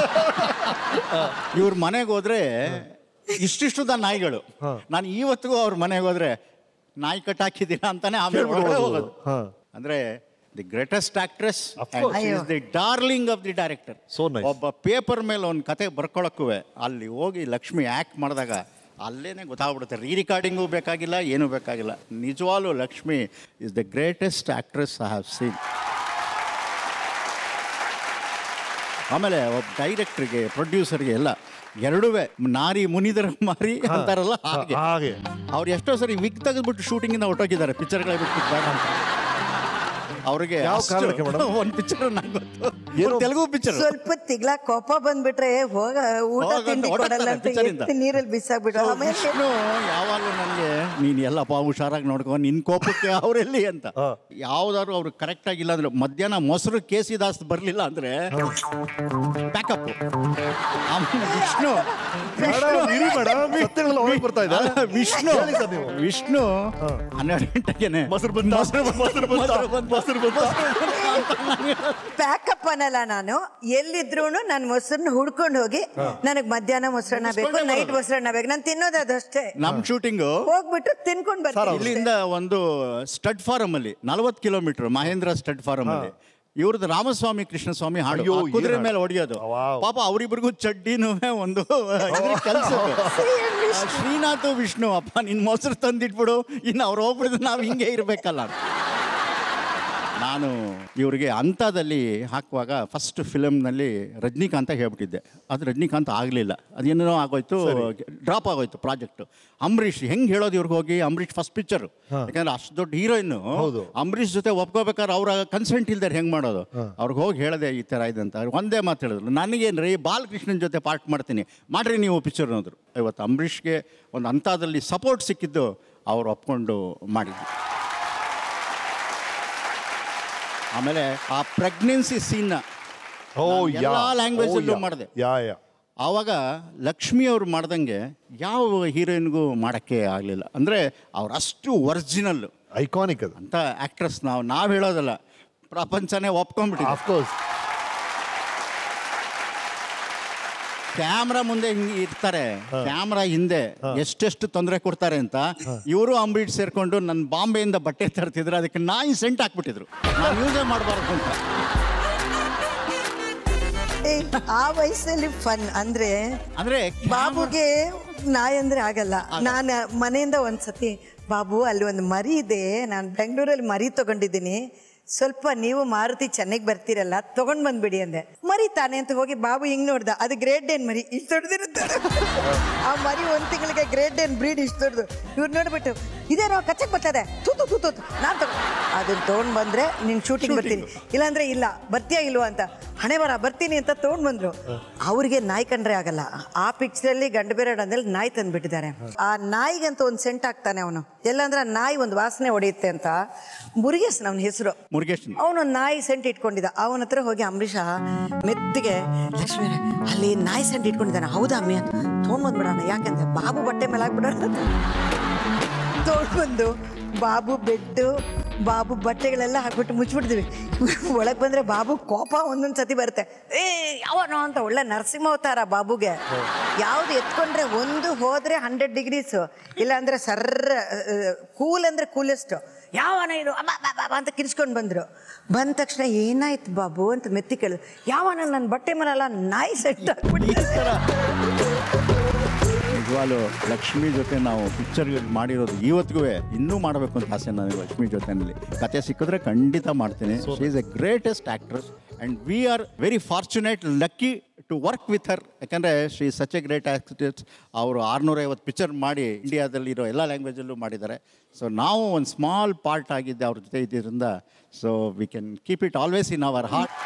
ಇವ್ರ ಮನೆಗೆ ಹೋದ್ರೆ ಇಷ್ಟಿಷ್ಟುದ ನಾಯಿಗಳು ನಾನು ಇವತ್ತಿಗೂ ಅವ್ರ ಮನೆಗೆ ಹೋದ್ರೆ ನಾಯಿ ಕಟ್ಟಾಕಿದ್ದೀರಾ ಅಂತಾನೆ ಆಮೇಲೆ ಒಳಗಡೆ ಹೋಗೋದು ಅಂದ್ರೆ the greatest actress the darling of the director So nice. ಒಬ್ಬ ಪೇಪರ್ ಮೇಲೆ ಒಂದು ಕತೆ ಬರ್ಕೊಳಕ್ಕೂ ಅಲ್ಲಿ ಹೋಗಿ ಲಕ್ಷ್ಮಿ ಆ್ಯಕ್ಟ್ ಮಾಡಿದಾಗ ಅಲ್ಲೇನೆ ಗೊತ್ತಾಗ್ಬಿಡುತ್ತೆ ರೀ ರಿಕಾರ್ಡಿಂಗು ಬೇಕಾಗಿಲ್ಲ ಏನೂ ಬೇಕಾಗಿಲ್ಲ ನಿಜವಾಗ್ಲೂ Lakshmi is the greatest actress I have seen ಆಮೇಲೆ ಒಬ್ಬ ಡೈರೆಕ್ಟ್ರಿಗೆ ಪ್ರೊಡ್ಯೂಸರ್ಗೆ ಎಲ್ಲ ಎರಡೂ ನಾರಿ ಮುನಿದರ ಮಾರಿ ಅಂತಾರಲ್ಲ ಹಾಗೆ ಹಾಗೆ ಅವ್ರು ಎಷ್ಟೋ ಸರಿ ವಿಗ್ ತೆಗೆದ್ಬಿಟ್ಟು ಶೂಟಿಂಗಿಂದ ಹೊರಟೋಗಿದ್ದಾರೆ ಪಿಕ್ಚರ್ಗಳೇ ಬಿಟ್ಟು ಬೇಡ ಅಂತ ಅವ್ರಿಗೆ ಯಾವ ಕಾರಣಕ್ಕೆ madam? ಒಂದು ಪಿಕ್ಚರ್ ನಂಗೆ ಗೊತ್ತು ಒಂದು ತೆಲುಗು ಪಿಕ್ಚರ್ ಸ್ವಲ್ಪ ತಿಗ್ಲ ಕೋಪ ಬಂದ್ಬಿಟ್ರೆ ಹೋಗ ಊಟ ಹೋಗಂತ ತಿಂಡಿ ಹೊರಡ್ತಾರೆ ಕೊಡಲ್ಲ ಅಂತ picture ಇಂದ. ಎತ್ತಿ ನೀರಲ್ಲಿ ಬಿಸಾಕ್ಬಿಟ್ಟು ಆಮೇಲೆ ವಿಷ್ಣು ಯಾವಾಗಲೂ ನನಗೆ ನೀನು ಎಲ್ಲಪ್ಪ ಹುಷಾರಾಗಿ ನೋಡ್ಕೊ ನಿನ್ನ ಕೋಪಕ್ಕೆ ಅವರೆಲ್ಲಿ ಅಂತ ಯಾವ್ದಾದ್ರು ಅವ್ರು ಕರೆಕ್ಟ್ ಆಗಿಲ್ಲ ಅಂದ್ರೆ ಮಧ್ಯಾಹ್ನ ಮೊಸರು ಕೇಸಿದಾಸ್ ಬರಲಿಲ್ಲ ಅಂದ್ರೆ ಪ್ಯಾಕಪ್ ಆಮೇಲೆ ವಿಷ್ಣು ಮೇಡಮ್ ಇರಿ ಮೇಡಮ್ ಸತ್ಯಗಳೆಲ್ಲ ಒಳಗೆ ಬರ್ತಾ ಇದೆ ಅಲ್ಲ, ವಿಷ್ಣು ಹೇಳಿ ಸರ್ ನೀವು ವಿಷ್ಣು ಹನ್ನೆರಡು ಗಂಟೆಗೆನೆ ಮೊಸರು ಬಂತ ಮೊಸರು ಮೊಸರು ಬಂತ ಮೊಸರು ಬಂತ ಪ್ಯಾಕಪ್ ಅನ್ನಲ್ಲ ನಾನು ಎಲ್ಲಿದ್ರು ನಾನು ಮೊಸರನ್ನ ಹುಡ್ಕೊಂಡು ಹೋಗಿ ನನಗೆ ಮಧ್ಯಾಹ್ನ ಮೊಸರನ್ನ ಬೇಕು ನೈಟ್ ಮೊಸರನ್ನ ಬೇಕು ನಾನು ತಿನ್ನೋದು ಅದಷ್ಟೇ ನಮ್ ಶೂಟಿಂಗು ಹೋಗ್ಬಿಟ್ಟು ತಿನ್ಕೊಂಡು ಬರ್ತೀನಿ ಇಲ್ಲಿಂದ ಒಂದು ಸ್ಟಡ್ ಫಾರಂ ಅಲ್ಲಿ ನಲವತ್ತು ಕಿಲೋಮೀಟರ್ ಮಹೇಂದ್ರ ಸ್ಟಡ್ ಫಾರಂ ಅಲ್ಲಿ ಇವ್ರದ್ದು ರಾಮಸ್ವಾಮಿ ಕೃಷ್ಣಸ್ವಾಮಿ ಹಾಡು ಅಯ್ಯೋ, ಆ ಕುದುರೆ ಏನ್ ಮೇಲೆ ಹೊಡೆಯೋದು ವಾವ್. ಪಾಪ ಅವರಿಬ್ರಿಗೂ ಚಡ್ಡಿನೂ ಒಂದು ಕೆಲಸ ಶ್ರೀನಾಥ್ ವಿಷ್ಣು ಅಪ್ಪ ನಿನ್ ಮೊಸರು ತಂದಿಟ್ಬಿಡು ಇನ್ನು ಅವ್ರು ಹೋಗ್ಬಿಡಿದ್ರೆ ನಾವು ಹಿಂಗೆ ಇರ್ಬೇಕಲ್ಲ ಅಂತ. ನಾನು ಇವರಿಗೆ ಅಂಥದಲ್ಲಿ ಹಾಕುವಾಗ ಫಸ್ಟ್ ಫಿಲಮ್ನಲ್ಲಿ ರಜನಿಕಾಂತ ಹೇಳ್ಬಿಟ್ಟಿದ್ದೆ ಅದು ರಜನಿಕಾಂತ್ ಆಗಲಿಲ್ಲ ಅದೇನೇನೋ ಆಗೋಯ್ತು ಡ್ರಾಪ್ ಆಗೋಯ್ತು ಪ್ರಾಜೆಕ್ಟ್ ಅಂಬರೀಷ್ ಹೆಂಗೆ ಹೇಳೋದು ಇವ್ರಿಗೆ ಹೋಗಿ ಅಂಬರೀಷ್ ಫಸ್ಟ್ ಪಿಕ್ಚರು ಯಾಕಂದ್ರೆ ಅಷ್ಟು ದೊಡ್ಡ ಹೀರೋಯಿನ್ ಅಂಬರೀಷ್ ಜೊತೆ ಒಪ್ಕೋಬೇಕಾದ್ರೆ ಅವ್ರ ಕನ್ಸೆಂಟ್ ಇಲ್ದಾರೆ ಹೆಂಗೆ ಮಾಡೋದು ಅವ್ರಿಗೆ ಹೋಗಿ ಹೇಳದೆ ಈ ಥರ ಇದೆ ಅಂತ ಅವ್ರು ಒಂದೇ ಮಾತು ಹೇಳಿದ್ರು ನನಗೇನು ರೀ ಬಾಲಕೃಷ್ಣನ್ ಜೊತೆ ಪಾರ್ಟ್ ಮಾಡ್ತೀನಿ ಮಾಡ್ರಿ ನೀವು ಪಿಕ್ಚರ್ ಅನ್ನೋದ್ರು ಇವತ್ತು ಅಂಬರೀಷ್ಗೆ ಒಂದು ಅಂಥದ್ರಲ್ಲಿ ಸಪೋರ್ಟ್ ಸಿಕ್ಕಿದ್ದು ಅವ್ರು ಒಪ್ಕೊಂಡು ಮಾಡಿದ್ರು ಆಮೇಲೆ ಆ ಪ್ರೆಗ್ನೆನ್ಸಿ ಸೀನ್ ಓ ಯಾ ಎಲ್ಲ ಲ್ಯಾಂಗ್ವೇಜ್ ಅಲ್ಲೂ ಓ, ಯಾ. ಮಾಡಿದೆ ಯಾ ಯಾ ಆವಾಗ ಲಕ್ಷ್ಮಿ ಅವ್ರು ಮಾಡ್ದಂಗೆ ಯಾವ ಹೀರೋಯಿನ್ಗೂ ಮಾಡೋಕ್ಕೆ ಆಗಲಿಲ್ಲ ಅಂದರೆ ಅವ್ರು ಅಷ್ಟು ಒರಿಜಿನಲ್ ಐಕಾನಿಕ್ ಅದು ಅಂತ ಆ್ಯಕ್ಟ್ರೆಸ್ ನಾವು ನಾವು ಹೇಳೋದಲ್ಲ ಪ್ರಪಂಚನೇ ಒಪ್ಕೊಂಡ್ಬಿಟ್ಟಿದೆ ಆಫ್ಕೋರ್ಸ್ ಕ್ಯಾಮ್ರಾ ಮುಂದೆ ಹಿಂಗೆ ಇರ್ತಾರೆ ಕ್ಯಾಮ್ರಾ ಹಿಂದೆ ಎಷ್ಟೆಷ್ಟು ತೊಂದರೆ ಕೊಡ್ತಾರೆ ಅಂತ ಇವರು ಅಂಬರೀಷ್ ಸೇರ್ಕೊಂಡು ನನ್ನ ಬಾಂಬೆಯಿಂದ ಬಟ್ಟೆ ತರ್ತಿದ್ರು ಅದಕ್ಕೆ ನಾಯಿ ಸೆಂಟ್ ಹಾಕ್ಬಿಟ್ಟಿದ್ರು ನಾನು ಯೂಸೇ ಮಾಡಬಾರ್ದು ಅಂತ ಏ, ಆ ವಯಸ್ಸಲ್ಲಿ ಫನ್ ಅಂದ್ರೆ ಅಂದ್ರೆ ಬಾಬುಗೆ ನಾಯಿ ಅಂದ್ರೆ ಆಗಲ್ಲ ನಾನು ಮನೆಯಿಂದ ಒಂದ್ಸತಿ ಬಾಬು ಅಲ್ಲಿ ಒಂದು ಮರಿ ಇದೆ ನಾನು ಬೆಂಗಳೂರಲ್ಲಿ ಮರಿ ತಗೊಂಡಿದ್ದೀನಿ ಸ್ವಲ್ಪ ನೀವು ಮಾರುತಿ ಚೆನ್ನೈಗೆ ಬರ್ತೀರಲ್ಲ ತಗೊಂಡ್ ಬಂದ್ಬಿಡಿ ಅಂದೆ ಮರಿ ತಾನೆ ಅಂತ ಹೋಗಿ ಬಾಬು ಹಿಂಗ್ ನೋಡ್ದ ಅದು ಗ್ರೇಟ್ ಡೇನ್ ಮರಿ ಇಷ್ಟು ದೊಡ್ಡದಿರುತ್ತೆ ಆ ಮರಿ ಒಂದ್ ತಿಂಗಳಿಗೆ ಗ್ರೇಟ್ ಡೇನ್ ಬ್ರೀಡ್ ಇಷ್ಟು ದೊಡ್ಡದು ಇವ್ರು ನೋಡ್ಬಿಟ್ಟು ಇದೇನೋ ಕಚ್ಚಕ್ ಬರ್ತದೆ ತೂತು ತೂತು ನಾನು ತಗೋ ಅದನ್ನ ತಗೊಂಡ್ ಬಂದ್ರೆ ನಿನ್ ಶೂಟಿಂಗ್ ಬರ್ತೀನಿ ಇಲ್ಲಾಂದ್ರೆ ಇಲ್ಲ ಬರ್ತೀಯಾ ಇಲ್ವಾ ಅಂತ ಹಣೆ ಬರ ಬರ್ತೀನಿ ಅಂತ ತಗೊಂಡ್ ಬಂದ್ರು ಅವ್ರಿಗೆ ನಾಯಿ ಕಂಡ್ರೆ ಆಗಲ್ಲ ಆ ಪಿಕ್ಚರಲ್ಲಿ ಗಂಡ ಬೇರೆ ಅಂದಲ್ಲಿ ನಾಯಿ ತಂದ್ಬಿಟ್ಟಿದ್ದಾರೆ ಆ ನಾಯಿಗಂತ ಒಂದು ಸೆಂಟ್ ಹಾಕ್ತಾನೆ ಅವನು ಎಲ್ಲಂದ್ರೆ ಆ ನಾಯಿ ಒಂದು ವಾಸನೆ ಹೊಡೆಯುತ್ತೆ ಅಂತ ಮುರುಗೇಶ್ ಅವನ ಹೆಸರು ಮುರುಗೇಶ್ ಅವನು ನಾಯಿ ಸೆಂಟ್ ಇಟ್ಕೊಂಡಿದ್ದ ಅವನ ಹತ್ರ ಹೋಗಿ ಅಂಬರೀಷ ಮೆತ್ತಿಗೆ ಲಕ್ಷ್ಮೀ ಅಲ್ಲಿ ನಾಯಿ ಸೆಂಟ್ ಇಟ್ಕೊಂಡಿದ್ದಾನೆ ಹೌದಾ ಅಮ್ಮಿ ಅಂತ ತೊಗೊಂಡ್ಬಂದ್ಬಿಡೋಣ ಯಾಕಂದ್ರೆ ಬಾಬು ಬಟ್ಟೆ ಮೇಲೆ ಹಾಕ್ಬಿಡೋಣ ತೊಗೊಂಡ್ಬಂದು ಬಾಬು ಬೆಡ್ಡು ಬಾಬು ಬಟ್ಟೆಗಳೆಲ್ಲ ಹಾಕ್ಬಿಟ್ಟು ಮುಚ್ಚಿಬಿಡ್ತೀವಿ ಒಳಗೆ ಬಂದ್ರೆ ಬಾಬು ಕೋಪ ಒಂದೊಂದು ಸತಿ ಬರುತ್ತೆ ಏ ಯಾವನೋ ಅಂತ ಒಳ್ಳೆ ನರಸಿಂಹಾವತಾರ ಬಾಬುಗೆ ಯಾವ್ದು ಎತ್ಕೊಂಡ್ರೆ ಒಂದು ಹೋದ್ರೆ ಹಂಡ್ರೆಡ್ ಡಿಗ್ರೀಸು ಇಲ್ಲಾಂದ್ರೆ ಸರ್ರ ಕೂಲ್ ಅಂದ್ರೆ ಕೂಲೆಸ್ಟ್ ಯಾವನ ಇದು ಅಬ್ಬ ಅಬ್ಬ ಅಬ್ಬ ಅಂತ ಕಿರ್ಸ್ಕೊಂಡು ಬಂದ್ರು ಬಂದ ತಕ್ಷಣ ಏನಾಯ್ತು ಬಾಬು ಅಂತ ಮೆತ್ತಿ ಕೇಳಿದ್ರು ಯಾವನ ನನ್ನ ಬಟ್ಟೆ ಮೇಲೆಲ್ಲ ನಾಯಿ ಸೆಟ್ ಹಾಕ್ಬಿಟ್ಟು ನಿಜವಾಗ್ಲೂ ಆಲು ಲಕ್ಷ್ಮಿ ಜೊತೆ ನಾವು ಪಿಕ್ಚರ್ ಮಾಡಿರೋದು ಇವತ್ತಿಗೂ ಇನ್ನೂ ಮಾಡಬೇಕು ಅಂತ ಆಸೆ ನನಗೆ ಲಕ್ಷ್ಮಿ ಜೊತೆನಲ್ಲಿ ಕತೆ ಸಿಕ್ಕಿದ್ರೆ ಖಂಡಿತ ಮಾಡ್ತೀನಿ she is a greatest actress and we are very fortunate lucky to work with her ಯಾಕಂದರೆ she such a great actors ಅವರು ಆರುನೂರೈವತ್ತು ಪಿಕ್ಚರ್ ಮಾಡಿ ಇಂಡಿಯಾದಲ್ಲಿರೋ ಎಲ್ಲ ಲ್ಯಾಂಗ್ವೇಜಲ್ಲೂ ಮಾಡಿದ್ದಾರೆ ಸೊ ನಾವು ಒಂದು ಸ್ಮಾಲ್ ಪಾರ್ಟ್ ಆಗಿದ್ದೆ ಅವ್ರ ಜೊತೆ ಇದ್ದಿದ್ದರಿಂದ so we can keep it always in our heart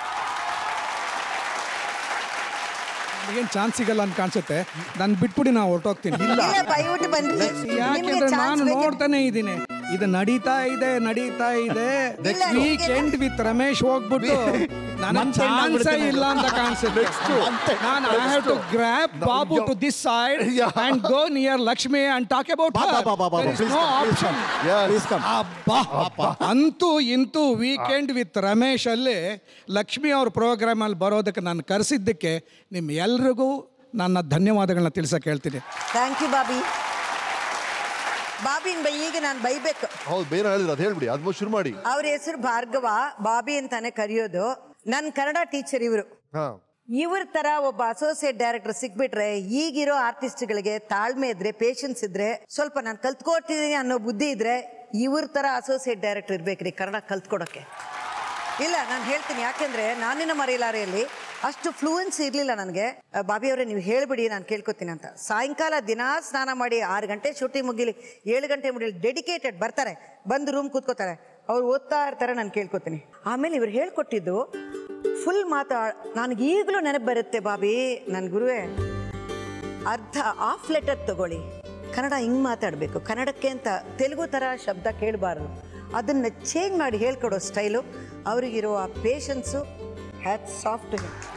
ಏನು ಚಾನ್ಸ್ ಸಿಗಲ್ಲ ಅಂತ ಕಾಣಿಸುತ್ತೆ ನಾನು ಬಿಟ್ಬಿಡಿ ನಾವು ಹೊರಟೋಗ್ತೀನಿ ಇಲ್ಲ ಇಲ್ಲ ದಯವಿಟ್ಟು ಬನ್ನಿ ನಿಮ್ಗೆ ಯಾಕೆಂದ್ರೆ ಚಾನ್ಸ್ ನಾನು ಬೇಕಿತ್ತು ನೋಡ್ತಾನೆ ಇದ್ದೀನಿ ಇದು ನಡೀತಾ ಇದೆ ನಡೀತಾ ಇದೆ ಇಲ್ಲ, ವೀಕೆಂಡ್ ವಿತ್ ರಮೇಶ್ ಹೋಗ್ಬಿಟ್ಟು ನನಗೆ Month end ಚಾನ್ಸೇ ಆಗ್ಬಿಡುತ್ತೆ ಇಲ್ಲ ಅಂತ ಕಾಣಿಸುತ್ತೆ ನಾನು I have to grab Babu to this side and go near Lakshmi and talk about ಬಾ, ಬಾ, ಬಾ, ಬಾ, ಬಾ, please no come, please option Please come. ಅಬ್ಬಾ ಅಂತೂ ಇಂತೂ ವೀಕೆಂಡ್ ವಿತ್ ರಮೇಶ್ ಅಲ್ಲಿ ಲಕ್ಷ್ಮಿ ಅವ್ರ ಪ್ರೋಗ್ರಾಮ್ ಅಲ್ಲಿ ಬರೋದಕ್ಕೆ ನಾನು ಕರೆಸಿದ್ದಕ್ಕೆ ನಿಮ್ಮ ಎಲ್ರಿಗೂ ನನ್ನ ಧನ್ಯವಾದಗಳನ್ನ ತಿಳಿಸಕ್ಕೆ ಹೇಳ್ತೀನಿ ಥ್ಯಾಂಕ್ ಯು ಬಾಬಿ ಬಾಬಿನ್ ಬೈ ಈಗ ನಾನು ಬೈಬೇಕು ಹೌದು ಬೇರೆ ಹೇಳಿದ್ರು ಅದು ಹೇಳ್ಬಿಡಿ ಅದು ಶುರು ಮಾಡಿ ಅವ್ರ ಹೆಸರು ಭಾರ್ಗವ ಬಾಬಿ ಅಂತಾನೆ ಕರೆಯೋದು ನನ್ನ ಕನ್ನಡ ಟೀಚರ್ ಇವರು ಹಾ ಇವ್ರ ತರ ಒಬ್ಬ ಅಸೋಸಿಯೇಟ್ ಡೈರೆಕ್ಟರ್ ಸಿಕ್ಬಿಟ್ರೆ ಈಗಿರೋ ಆರ್ಟಿಸ್ಟ್ಗಳಿಗೆ ತಾಳ್ಮೆ ಇದ್ರೆ ಪೇಷನ್ಸ್ ಇದ್ರೆ ಸ್ವಲ್ಪ ನಾನು ಕಲ್ತ್ಕೊಡ್ತಿದ್ದೀನಿ ಅನ್ನೋ ಬುದ್ಧಿ ಇದ್ರೆ ಇವ್ರ ತರ ಅಸೋಸಿಯೇಟ್ ಡೈರೆಕ್ಟರ್ ಇರ್ಬೇಕ್ರಿ ಕನ್ನಡ ಕಲ್ತ್ಕೊಡೋಕೆ ಇಲ್ಲ ನಾನು ಹೇಳ್ತೀನಿ ಯಾಕೆಂದ್ರೆ ನಾನಿನ ಮರೆಯಲಾರೆಯಲ್ಲಿ ಅಷ್ಟು ಫ್ಲೂಯೆನ್ಸಿ ಇರಲಿಲ್ಲ ನನಗೆ ಬಾಬಿ ಅವರೇ ನೀವು ಹೇಳ್ಬಿಡಿ ನಾನು ಕೇಳ್ಕೊತೀನಿ ಅಂತ ಸಾಯಂಕಾಲ ದಿನಾ ಸ್ನಾನ ಮಾಡಿ ಆರು ಗಂಟೆ ಶೂಟಿಂಗ್ ಮುಗಿಲಿ ಏಳು ಗಂಟೆ ಮುಗಿಲಿ ಡೆಡಿಕೇಟೆಡ್ ಬರ್ತಾರೆ ಬಂದು ರೂಮ್ ಕೂತ್ಕೋತಾರೆ ಅವ್ರು ಓದ್ತಾ ಇರ್ತಾರೆ ನಾನು ಕೇಳ್ಕೊತೀನಿ ಆಮೇಲೆ ಇವ್ರು ಹೇಳ್ಕೊಟ್ಟಿದ್ದು ಫುಲ್ ಮಾತಾ ನನಗೆ ಈಗಲೂ ನೆನಪು ಬರುತ್ತೆ ಬಾಬಿ ನನ್ನ ಗುರುವೇ ಅರ್ಧ ಆಫ್ ಲೆಟರ್ ತಗೊಳ್ಳಿ ಕನ್ನಡ ಹಿಂಗೆ ಮಾತಾಡಬೇಕು ಕನ್ನಡಕ್ಕೆ ಅಂತ ತೆಲುಗು ಥರ ಶಬ್ದ ಕೇಳಬಾರ್ದು ಅದನ್ನು ಚೇಂಜ್ ಮಾಡಿ ಹೇಳ್ಕೊಡೋ ಸ್ಟೈಲು ಅವರಿಗಿರೋ ಆ ಪೇಷನ್ಸು ಹ್ಯಾತ್ ಸಾಫ್ಟ್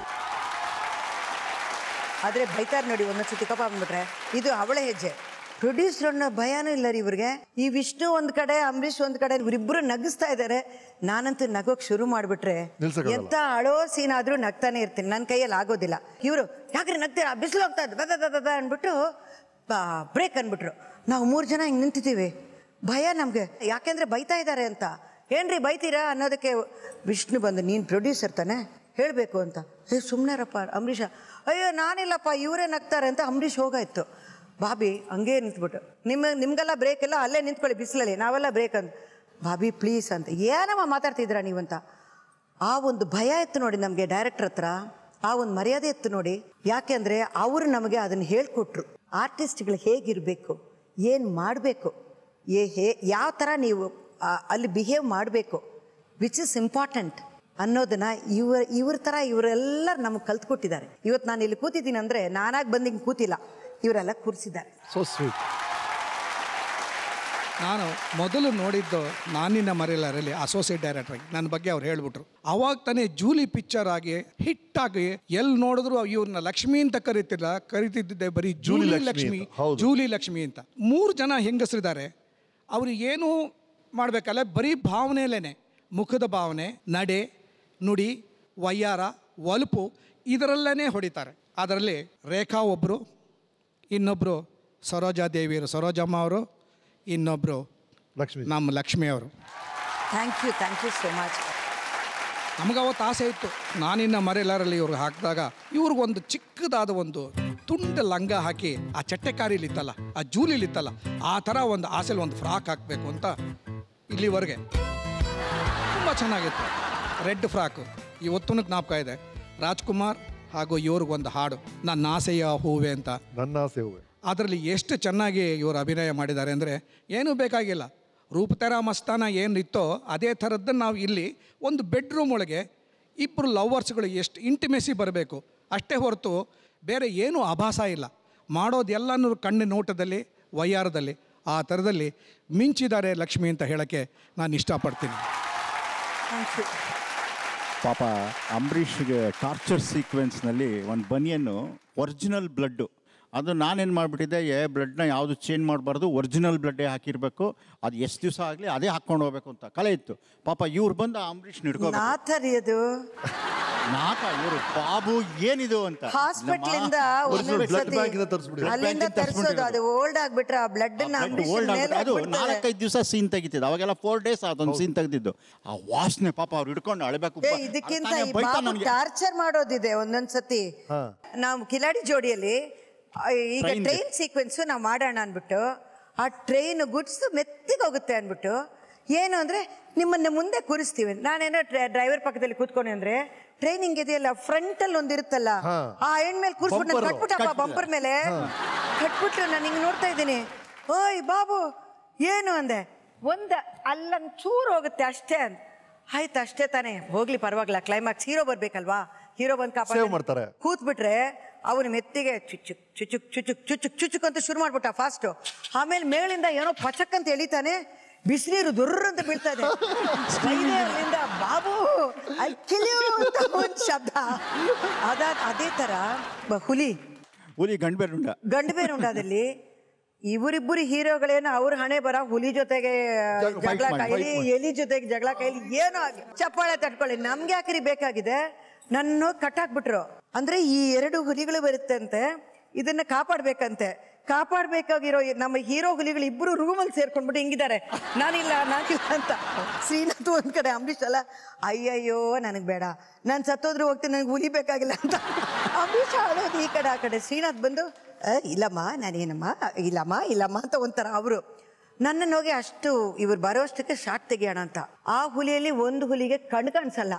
ಆದರೆ ಬೈತಾರೆ ನೋಡಿ ಒಂದೊಂದ್ಸತಿ ಕಪ್ಪ ಬಂದ್ಬಿಟ್ರೆ ಇದು ಅವಳ ಹೆಜ್ಜೆ ಪ್ರೊಡ್ಯೂಸರ್ ಅನ್ನೋ ಭಯನೂ ಇಲ್ಲ ರೀ ಇವ್ರಿಗೆ ಈ ವಿಷ್ಣು ಒಂದ್ ಕಡೆ ಅಂಬರೀಷ್ ಒಂದ್ ಕಡೆ ಇವರಿಬ್ರು ನಗಿಸ್ತಾ ಇದ್ದಾರೆ ನಾನಂತೂ ನಗೋಕ್ ಶುರು ಮಾಡ್ಬಿಟ್ರೆ ನಿಲ್ಸಕ್ಕಾಗಲ್ಲ. ಎಂತ ಅಳೋ ಸೀನ್ ಆದ್ರೂ ನಗ್ತಾನೆ ಇರ್ತೀನಿ ನನ್ನ ಕೈಯಲ್ಲಿ ಆಗೋದಿಲ್ಲ ಇವರು ಯಾಕ್ರಿ ನಗ್ತೀರಾ ಬಿಸಿಲು ಹೋಗ್ತಾ ಇದ್ದು ಬದ ಬದ ಅಂದ್ಬಿಟ್ಟು ಬ್ರೇಕ್ ಅಂದ್ಬಿಟ್ರು ನಾವು ಮೂರು ಜನ ಹಿಂಗೆ ನಿಂತಿದ್ದೀವಿ ಭಯ ನಮಗೆ ಯಾಕೆಂದ್ರೆ ಬೈತಾ ಇದ್ದಾರೆ ಅಂತ ಏನ್ರಿ ಬೈತೀರಾ ಅನ್ನೋದಕ್ಕೆ ವಿಷ್ಣು ಬಂದು ನೀನು ಪ್ರೊಡ್ಯೂಸರ್ ತಾನೆ ಹೇಳಬೇಕು ಅಂತ ಏ ಸುಮ್ಮನೆರಪ್ಪ ಅಂಬರೀಷ ಅಯ್ಯೋ ನಾನಿಲ್ಲಪ್ಪ ಇವರೇ ನಗ್ತಾರೆ ಅಂತ ಅಂಬರೀಷ್ ಹೋಗಾಯ್ತು ಬಾಬಿ ಹಂಗೆ ನಿಂತ್ಬಿಟ್ಟು ನಿಮ್ಮ ನಿಮ್ಗೆಲ್ಲ ಬ್ರೇಕ್ ಎಲ್ಲ ಅಲ್ಲೇ ನಿಂತ್ಕೊಳ್ಳಿ ಬಿಸಿಲಲ್ಲಿ ನಾವೆಲ್ಲ ಬ್ರೇಕ್ ಅಂತ ಬಾಬಿ ಪ್ಲೀಸ್ ಅಂತ ಏನಮ್ಮ ಮಾತಾಡ್ತಿದ್ದೀರಾ ನೀವಂತ ಆ ಒಂದು ಭಯ ಇತ್ತು ನೋಡಿ ನಮಗೆ ಡೈರೆಕ್ಟರ್ ಹತ್ರ ಆ ಒಂದು ಮರ್ಯಾದೆ ಇತ್ತು ನೋಡಿ ಯಾಕೆಂದ್ರೆ ಅವರು ನಮಗೆ ಅದನ್ನು ಹೇಳ್ಕೊಟ್ರು ಆರ್ಟಿಸ್ಟ್ಗಳು ಹೇಗಿರಬೇಕು ಏನು ಮಾಡಬೇಕು ಏ ಹೇ ಯಾವ ಥರ ನೀವು ಆ, ಅಲ್ಲಿ ಬಿಹೇವ್ ಮಾಡಬೇಕು ವಿಚ್ ಇಸ್ ಇಂಪಾರ್ಟೆಂಟ್ ಅನ್ನೋದನ್ನ ಇವ ಇವ್ರ ಥರ ಇವರೆಲ್ಲರೂ ನಮಗೆ ಕಲ್ತ್ಕೊಟ್ಟಿದ್ದಾರೆ ಇವತ್ತು ನಾನು ಇಲ್ಲಿ ಕೂತಿದ್ದೀನಿ ಅಂದರೆ ನಾನಾಗಿ ಬಂದು ಹಿಂಗೆ ಕೂತಿಲ್ಲ ಇವರೆಲ್ಲ ಕೂರಿಸಿದ್ದಾರೆ ಸೊ ಸ್ವೀಟ್ ನಾನು ಮೊದಲು ನೋಡಿದ್ದು ನಾನಿನ್ನ ಮರೆಯಲಾರಲ್ಲಿ ಅಸೋಸಿಯೇಟ್ ಡೈರೆಕ್ಟರ್ ಆಗಿ ನನ್ನ ಬಗ್ಗೆ ಅವ್ರು ಹೇಳ್ಬಿಟ್ರು ಅವಾಗ ತಾನೇ ಜೂಲಿ ಪಿಕ್ಚರ್ ಆಗಿ ಹಿಟ್ ಆಗಿ ಎಲ್ಲಿ ನೋಡಿದ್ರು ಇವ್ರನ್ನ ಲಕ್ಷ್ಮಿ ಅಂತ ಕರಿತಿಲ್ಲ ಕರಿತಿದ್ದೆ ಬರೀ ಜೂಲಿ ಲಕ್ಷ್ಮಿ ಲಕ್ಷ್ಮಿ ಅಂತ, ಹೌದು. ಜೂಲಿ ಲಕ್ಷ್ಮಿ ಅಂತ ಮೂರು ಜನ ಹೆಂಗಸರಿದ್ದಾರೆ ಅವರು ಏನು ಮಾಡಬೇಕಲ್ಲ ಬರೀ ಭಾವನೆಯಲ್ಲೇನೆ ಮುಖದ ಭಾವನೆ ನಡೆ ನುಡಿ ವಯ್ಯಾರ ಒಲಪು ಇದರಲ್ಲೇ ಹೊಡಿತಾರೆ ಅದರಲ್ಲಿ ರೇಖಾ ಒಬ್ಬರು ಇನ್ನೊಬ್ಬರು ಸರೋಜಾ ದೇವಿಯರು ಸರೋಜಮ್ಮ ಅವರು ಇನ್ನೊಬ್ಬರು ಲಕ್ಷ್ಮಿ ನಮ್ಮ ಲಕ್ಷ್ಮಿ ಅವರು thank you thank you so much ನಮಗೆ ಅವತ್ತು ಆಸೆ ಇತ್ತು ನಾನಿನ್ನ ಮರೆಯಲಾರಲ್ಲಿ ಇವ್ರಿಗೆ ಹಾಕಿದಾಗ ಇವ್ರಿಗೊಂದು ಚಿಕ್ಕದಾದ ಒಂದು ತುಂಡ ಲಂಗ ಹಾಕಿ ಆ ಚಟ್ಟೆಕಾರಿಲಿತ್ತಲ್ಲ ಆ ಜೂಲಿಲಿತ್ತಲ್ಲ ಆ ಥರ ಒಂದು ಆಸೆಲಿ ಒಂದು ಫ್ರಾಕ್ ಹಾಕಬೇಕು ಅಂತ ಇಲ್ಲಿವರೆಗೆ ತುಂಬ ಚೆನ್ನಾಗಿತ್ತು ರೆಡ್ ಫ್ರಾಕು ಇವತ್ತೂ ಜ್ಞಾಪಕ ಇದೆ ರಾಜ್ಕುಮಾರ್ ಹಾಗೂ ಇವ್ರಿಗೊಂದು ಹಾಡು ನನ್ನ ಆಸೆಯ ಹೂವೆ ಅಂತ ನನ್ನ ಆಸೆ ಹೂವೆ ಅದರಲ್ಲಿ ಎಷ್ಟು ಚೆನ್ನಾಗಿ ಇವರು ಅಭಿನಯ ಮಾಡಿದ್ದಾರೆ ಅಂದರೆ ಏನೂ ಬೇಕಾಗಿಲ್ಲ ರೂಪತರ ಮಸ್ತಾನ ಏನಿತ್ತೋ ಅದೇ ಥರದ್ದು ನಾವು ಇಲ್ಲಿ ಒಂದು ಬೆಡ್ರೂಮ್ ಒಳಗೆ ಇಬ್ಬರು ಲವರ್ಸ್ಗಳು ಎಷ್ಟು ಇಂಟಿಮೆಸಿ ಬರಬೇಕು ಅಷ್ಟೇ ಹೊರತು ಬೇರೆ ಏನೂ ಆಭಾಸ ಇಲ್ಲ ಮಾಡೋದೆಲ್ಲನೂ ಕಣ್ಣು ನೋಟದಲ್ಲಿ ವಯ್ಯಾರದಲ್ಲಿ ಆ ಥರದಲ್ಲಿ ಮಿಂಚಿದ್ದಾರೆ ಲಕ್ಷ್ಮಿ ಅಂತ ಹೇಳೋಕ್ಕೆ ನಾನು ಇಷ್ಟಪಡ್ತೀನಿ ಥ್ಯಾಂಕ್ ಯು ಪಾಪ ಅಂಬರೀಷ್ಗೆ ಟಾರ್ಚರ್ ಸೀಕ್ವೆನ್ಸ್ನಲ್ಲಿ ಒಂದು ಬನಿಯನ್ನು ಒರಿಜಿನಲ್ ಬ್ಲಡ್ಡು ಅದು ನಾನೇನು ಮಾಡಿಬಿಟ್ಟಿದ್ದೆ ಏ ಬ್ಲಡ್ನ ಯಾವುದು ಚೇಂಜ್ ಮಾಡಬಾರ್ದು ಒರಿಜಿನಲ್ ಬ್ಲಡ್ಡೇ ಹಾಕಿರಬೇಕು ಅದು ಎಷ್ಟು ದಿವಸ ಆಗಲಿ ಅದೇ ಹಾಕ್ಕೊಂಡು ಹೋಗ್ಬೇಕು ಅಂತ ಕಲೆ ಇತ್ತು ಪಾಪ ಇವ್ರು ಬಂದು ಅಂಬರೀಷ್ ಹಿಡ್ಕೋಬೇಕು ನಾಥರಿ ಅದು ನಾಕ ಇವರು ಬಾಬು ಏನಿದು ಅಂತ ಹಾಸ್ಪಿಟಲ್ ಇಂದ ಒಂದೊಂದ್ blood ಸತಿ bank ಇಂದ ತರ್ಸ್ಬಿಡಿ. ಅಲ್ಲಿಂದ ತರಿಸೋದು ಅದು ಓಲ್ಡ್ ಆಗ್ಬಿಟ್ರೆ ಆ ಬ್ಲಡ್ ನ ಓಲ್ಡ್ ಆಗ್ಬಿಟ್ಟು ಅದು ನಾಲ್ಕೈದು ದಿವಸ ಸೀನ್ ತೆಗಿತಿದ್ದು ಅವಾಗೆಲ್ಲ ಫೋರ್ ಡೇಸ್ ಅದೊಂದು ಸೀನ್ ತೆಗೆದಿದ್ದು ಆ ವಾಸನೆ ಪಾಪ ಅವ್ರು ಹಿಡ್ಕೊಂಡು ಅಳಬೇಕು ಏ ಇದಕ್ಕಿಂತ ಅಳ್ತಾನೆ ಈ ಬೈತಾ ಬಾಬು ನನ್ಗೆ. ಟಾರ್ಚರ್ ಮಾಡೋದಿದೆ ಒಂದೊಂದ್ ಸತಿ ನಾವು ಕಿಲಾಡಿ ಜೋಡಿಯಲ್ಲಿ ಆ, ಈಗ Train ದು. ಟ್ರೈನ್ ಸೀಕ್ವೆನ್ಸು ನಾವು ಮಾಡೋಣ ಅಂದ್ಬಿಟ್ಟು ಆ ಟ್ರೈನ್ ಗುಡ್ಸು ಮೆತ್ತಿಗೆ ಹೋಗುತ್ತೆ ಅಂದ್ಬಿಟ್ಟು ಏನು ಅಂದರೆ ನಿಮ್ಮನ್ನ ಮುಂದೆ ಕೂರಿಸ್ತೀವಿ ನಾನೇನೋ ಡ್ರೈವರ್ ಪಕ್ಕದಲ್ಲಿ ಕೂತ್ಕೊಂಡೆ ಅಂದ್ರೆ ಟ್ರೈನಿಂಗ್ ಇದೆಯಲ್ಲ ಫ್ರಂಟಲ್ಲಿ ಒಂದು ಇರುತ್ತಲ್ಲ ಹಾ. ಆ ಹೆಣ್ ಮೇಲೆ ಕೂರಿಸ್ಬಿಟ್ಟು Bumper. ಕಟ್ಬಿಟ್ಟಪ್ಪ ಕಟ್- ಬಂಪರ್ ಮೇಲೆ ಕಟ್ಬಿಟ್ಟು ನಾನು ಹಿಂಗೆ ನೋಡ್ತಾ ಇದ್ದೀನಿ ಓಯ್ ಬಾಬು ಏನು ಅಂದೆ ಒಂದ ಅಲ್ಲೊಂದು ಚೂರು ಹೋಗುತ್ತೆ ಅಷ್ಟೇ ಅಂತ ಆಯ್ತು ಅಷ್ಟೇ ತಾನೇ ಹೋಗ್ಲಿ ಪರವಾಗಿಲ್ಲ ಕ್ಲೈಮ್ಯಾಕ್ಸ್ ಹೀರೋ ಬರ್ಬೇಕಲ್ವಾ ಹೀರೋ ಬಂದು ಕಾಪಾಡ Save ಮಾಡ್ತಾರೆ. ಕೂತ್ಬಿಟ್ರೆ ಅವನ ಮೆತ್ತಿಗೆ ಚುಚ್ಚುಕ್ ಚುಚ್ಚುಕ್ ಚುಚ್ಚುಕ್ ಚುಚ್ಚುಕ್ ಚುಚ್ಚುಕ್ ಅಂತ ಶುರು ಮಾಡ್ಬಿಟ್ಟ ಫಾಸ್ಟು ಆಮೇಲೆ ಮೇಲಿಂದ ಏನೋ ಪಚಕ್ ಅಂತ ಎಳಿತಾನೆ ಬಿಸಿನೀರು ದುರ್ರ ಅಂತ ಬೀಳ್ತಾ ಇದೆ ಬೈದೆ ಅಲ್ಲಿಂದ ಬಾಬು ಅಕ್ಕಿಲಿಯೋ ಅಂತ ಒಂದು ಶಬ್ದ ಅದ ಅದೇ ತರ ಬ- ಹುಲಿ ಹುಲಿ ಗಂಡ್ಬೇರುಂಡ ಗಂಡು ಬೇರುಂಡಾದಲ್ಲಿ ಇವರಿಬ್ಬರು ಹೀರೋಗಳೇನೋ ಅವ್ರ ಹಣೆ ಬರ ಹುಲಿ ಜೊತೆಗೆ ಜಗಳ- fight ಜಗಳ ಮಾಡಿ, ಕೈಲಿ fight ಮಾಡಿ. ಎಲಿ ಜೊತೆಗೆ ಜಗಳ ಕೈಲಿ ಏನೋ ಆಗಿ ಚಪ್ಪಾಳೆ ತಟ್ಕೊಳ್ಳಿ ನಮ್ಗೆ ಯಾಕ್ರಿ ಬೇಕಾಗಿದೆ ನನ್ನ ಕಟ್ಟಾಕ್ಬಿಟ್ರು ಅಂದ್ರೆ ಈ ಎರಡು ಹುಲಿಗಳು ಬರುತ್ತಂತೆ ಇದನ್ನ ಕಾಪಾಡ್ಬೇಕಂತೆ ಕಾಪಾಡ್ಬೇಕಾಗಿರೋ ಈ ನಮ್ಮ ಹೀರೋ ಹುಲಿಗಳು ಇಬ್ರು ರೂಮಲ್ಲಿ ಸೇರ್ಕೊಂಡ್ಬಿಟ್ಟು ಹಿಂಗಿದ್ದಾರೆ ನಾನಿಲ್ಲ ನಾನಿಲ್ಲ ಅಂತ ಶ್ರೀನಾಥ್ ಒಂದ್ ಕಡೆ ಅಂಬರೀಷ್ ಅಲ್ಲ ಅಯ್ಯಯ್ಯೋ ನನಗೆ ಬೇಡ ನಾನು ಸತ್ತೋದ್ರು ಹೋಗ್ತೀನಿ ನನಗೆ ಹುಲಿ ಬೇಕಾಗಿಲ್ಲ ಅಂತ ಅಂಬರೀಷ್ ಆಡೋದು ಈ ಕಡೆ ಆ ಕಡೆ ಶ್ರೀನಾಥ್ ಬಂದು "ಅ, ಇಲ್ಲಮ್ಮ ನಾನೇನಮ್ಮ ಇಲ್ಲಮ್ಮ ಇಲ್ಲಮ್ಮ ಅಂತ ಒಂಥರ ಅವರು ನನ್ನನ್ನು ಹೋಗಿ ಅಷ್ಟು ಇವ್ರು ಬರೋಷ್ಟಕ್ಕೆ ಶಾಟ್ ತೆಗಿಯೋಣ ಅಂತ ಆ ಹುಲಿಯಲ್ಲಿ ಒಂದು ಹುಲಿಗೆ ಕಣ್ಣು ಕಾಣಿಸಲ್ಲ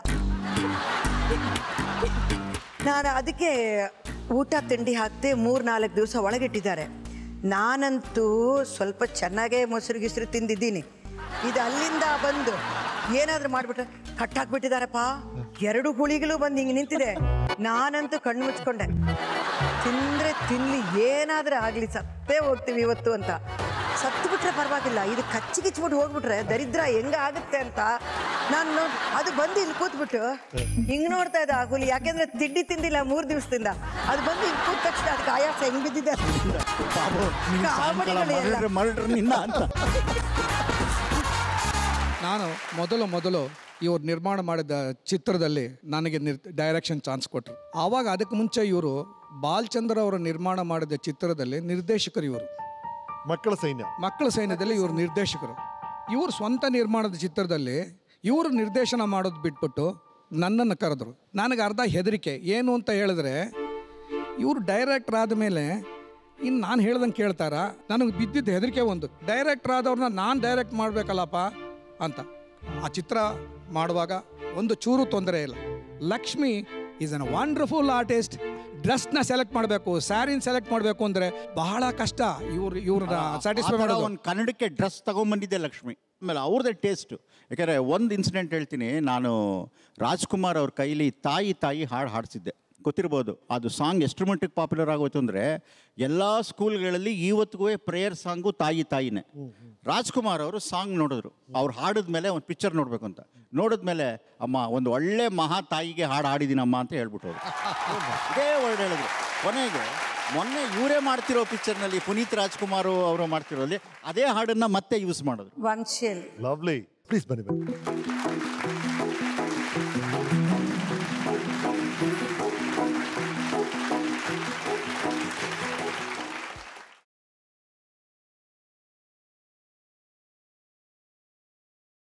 ನಾನು ಅದಕ್ಕೆ ಊಟ ತಿಂಡಿ ಹಾಕ್ತೆ ಮೂರು ನಾಲ್ಕು ದಿವಸ ಒಳಗಿಟ್ಟಿದ್ದಾರೆ ನಾನಂತೂ ಸ್ವಲ್ಪ ಚೆನ್ನಾಗೇ ಮೊಸರು ಗಿಸ್ರು ತಿಂದಿದ್ದೀನಿ ಇದು ಅಲ್ಲಿಂದ ಬಂದು ಏನಾದರೂ ಮಾಡಿಬಿಟ್ರೆ ಕಟ್ಟಾಕ್ಬಿಟ್ಟಿದಾರಪ್ಪ ಎರಡು ಹುಳಿಗಳು ಬಂದು ಹಿಂಗೆ ನಿಂತಿದೆ ನಾನಂತೂ ಕಣ್ಣು ಮುಚ್ಕೊಂಡೆ ತಿಂದ್ರೆ ತಿನ್ಲಿ ಏನಾದರೂ ಆಗಲಿ ಸತ್ತೇ ಹೋಗ್ತೀವಿ ಇವತ್ತು ಅಂತ ಸತ್ತು ಬಿಟ್ರೆ ಪರವಾಗಿಲ್ಲ ಇದು ಕಚ್ಚಿ ಕಿಚ್ಬಿಟ್ಟು ಹೋಗ್ಬಿಟ್ರೆ ದರಿದ್ರ ಹೆಂಗ ಆಗುತ್ತೆ ಅಂತ ನಾನು ನೋಡ್- ಅದು ಬಂದು ಇಲ್ಲಿ ಕೂತ್ಬಿಟ್ಟು ಹಿಂಗ್ ನೋಡ್ತಾ ಇದ್ದ ಆ ಹುಲಿ ಯಾಕೆಂದ್ರೆ ತಿಂಡಿ ತಿಂದಿಲ್ಲ ಮೂರ್ ದಿವಸದಿಂದ ಅದು ಬಂದು ಇಲ್ಲಿ ಕೂತ್ ತಕ್ಷಣ ಅದಕ್ಕೆ ಆಯಾಸ ಹೆಂಗ್ ಬಿದ್ದಿದೆ ಕಾಮಿಡಿಗಳು ಎಲ್ಲ. ಮರ್ಡ್ರ್ ಮರ್ಡ್ರ್ ನಿನ್ನ ಅಂತ ನಾನು ಮೊದಲು ಮೊದಲು ಇವ್ರು ನಿರ್ಮಾಣ ಮಾಡಿದ ಚಿತ್ರದಲ್ಲಿ ನನಗೆ ನಿರ್ ಡೈರೆಕ್ಷನ್ ಚಾನ್ಸ್ ಕೊಟ್ಟರು ಆವಾಗ ಅದಕ್ಕೆ ಮುಂಚೆ ಇವರು ಬಾಲ್ಚಂದ್ರ ಅವರು ನಿರ್ಮಾಣ ಮಾಡಿದ ಚಿತ್ರದಲ್ಲಿ ನಿರ್ದೇಶಕರು ಇವರು ಮಕ್ಕಳ ಸೈನ್ಯ ಮಕ್ಕಳ ಸೈನ್ಯದಲ್ಲಿ ಇವರು ನಿರ್ದೇಶಕರು ಇವರು ಸ್ವಂತ ನಿರ್ಮಾಣದ ಚಿತ್ರದಲ್ಲಿ ಇವರು ನಿರ್ದೇಶನ ಮಾಡೋದು ಬಿಟ್ಬಿಟ್ಟು ನನ್ನನ್ನು ಕರೆದ್ರು ನನಗೆ ಅರ್ಧ ಹೆದರಿಕೆ ಏನು ಅಂತ ಹೇಳಿದ್ರೆ ಇವರು ಡೈರೆಕ್ಟರ್ ಆದಮೇಲೆ ಇನ್ನು ನಾನು ಹೇಳ್ದಂಗೆ ಕೇಳ್ತಾರ ನನಗೆ ಬಿದ್ದಿದ್ದು ಹೆದರಿಕೆ ಒಂದು ಡೈರೆಕ್ಟರ್ ಆದವ್ರನ್ನ ನಾನು ಡೈರೆಕ್ಟ್ ಮಾಡಬೇಕಲ್ಲಪ್ಪ ಅಂತ ಆ ಚಿತ್ರ ಮಾಡುವಾಗ ಒಂದು ಚೂರು ತೊಂದರೆ ಇಲ್ಲ Lakshmi is an wonderful artist ಡ್ರೆಸ್ನ ಸೆಲೆಕ್ಟ್ ಮಾಡಬೇಕು ಸ್ಯಾರಿನ ಸೆಲೆಕ್ಟ್ ಮಾಡಬೇಕು ಅಂದರೆ ಬಹಳ ಕಷ್ಟ ಇವ್ರು ಇವ್ರನ್ನ ಸ್ಯಾಟಿಸ್ಫೈ ಮಾಡೋದು ಒಂದು ಕನ್ನಡಕ್ಕೆ ಡ್ರೆಸ್ ತಗೊಂಬಂದಿದ್ದೆ ಲಕ್ಷ್ಮಿ ಆಮೇಲೆ ಅವ್ರದ್ದೇ ಟೇಸ್ಟು ಯಾಕಂದರೆ ಒಂದು ಇನ್ಸಿಡೆಂಟ್ ಹೇಳ್ತೀನಿ ನಾನು ರಾಜ್ಕುಮಾರ್ ಅವ್ರ ಕೈಲಿ ತಾಯಿ ತಾಯಿ ಹಾಡು ಹಾಡಿಸಿದ್ದೆ ಗೊತ್ತಿರ್ಬೋದು ಅದು ಸಾಂಗ್ ಎಷ್ಟು ಮಟ್ಟಿಗೆ ಪಾಪ್ಯುಲರ್ ಆಗೋಯ್ತು ಅಂದರೆ ಎಲ್ಲ ಸ್ಕೂಲ್ಗಳಲ್ಲಿ ಇವತ್ತಿಗೂ ಪ್ರೇಯರ್ ಸಾಂಗು ತಾಯಿ ತಾಯಿನೇ ರಾಜ್ಕುಮಾರ್ ಅವರು ಸಾಂಗ್ ನೋಡಿದ್ರು ಅವ್ರು ಹಾಡಿದ ಮೇಲೆ ಒಂದು ಪಿಕ್ಚರ್ ನೋಡಬೇಕು ಅಂತ ನೋಡಿದ್ಮೇಲೆ ಅಮ್ಮ ಒಂದು ಒಳ್ಳೆ ಮಹಾ ತಾಯಿಗೆ ಹಾಡು ಹಾಡಿದ್ದೀನಮ್ಮ ಅಂತ ಹೇಳ್ಬಿಟ್ಟು ಹೋದ್ರು. ಇದೇ ವರ್ಡ್ ಹೇಳಿದ್ರು ಕೊನೆಗೆ ಮೊನ್ನೆ ಇವರೇ ಮಾಡ್ತಿರೋ ಪಿಕ್ಚರ್ನಲ್ಲಿ ಪುನೀತ್ ರಾಜ್ಕುಮಾರ್ ಅವರು ಮಾಡ್ತಿರೋಲ್ಲಿ ಅದೇ ಹಾಡನ್ನ ಮತ್ತೆ ಯೂಸ್ ಮಾಡಿದ್ರು ವಂಶಿಯಲ್ ಲವ್ಲಿ ಪ್ಲೀಸ್ ಬನ್ನಿ ಬನ್ನಿ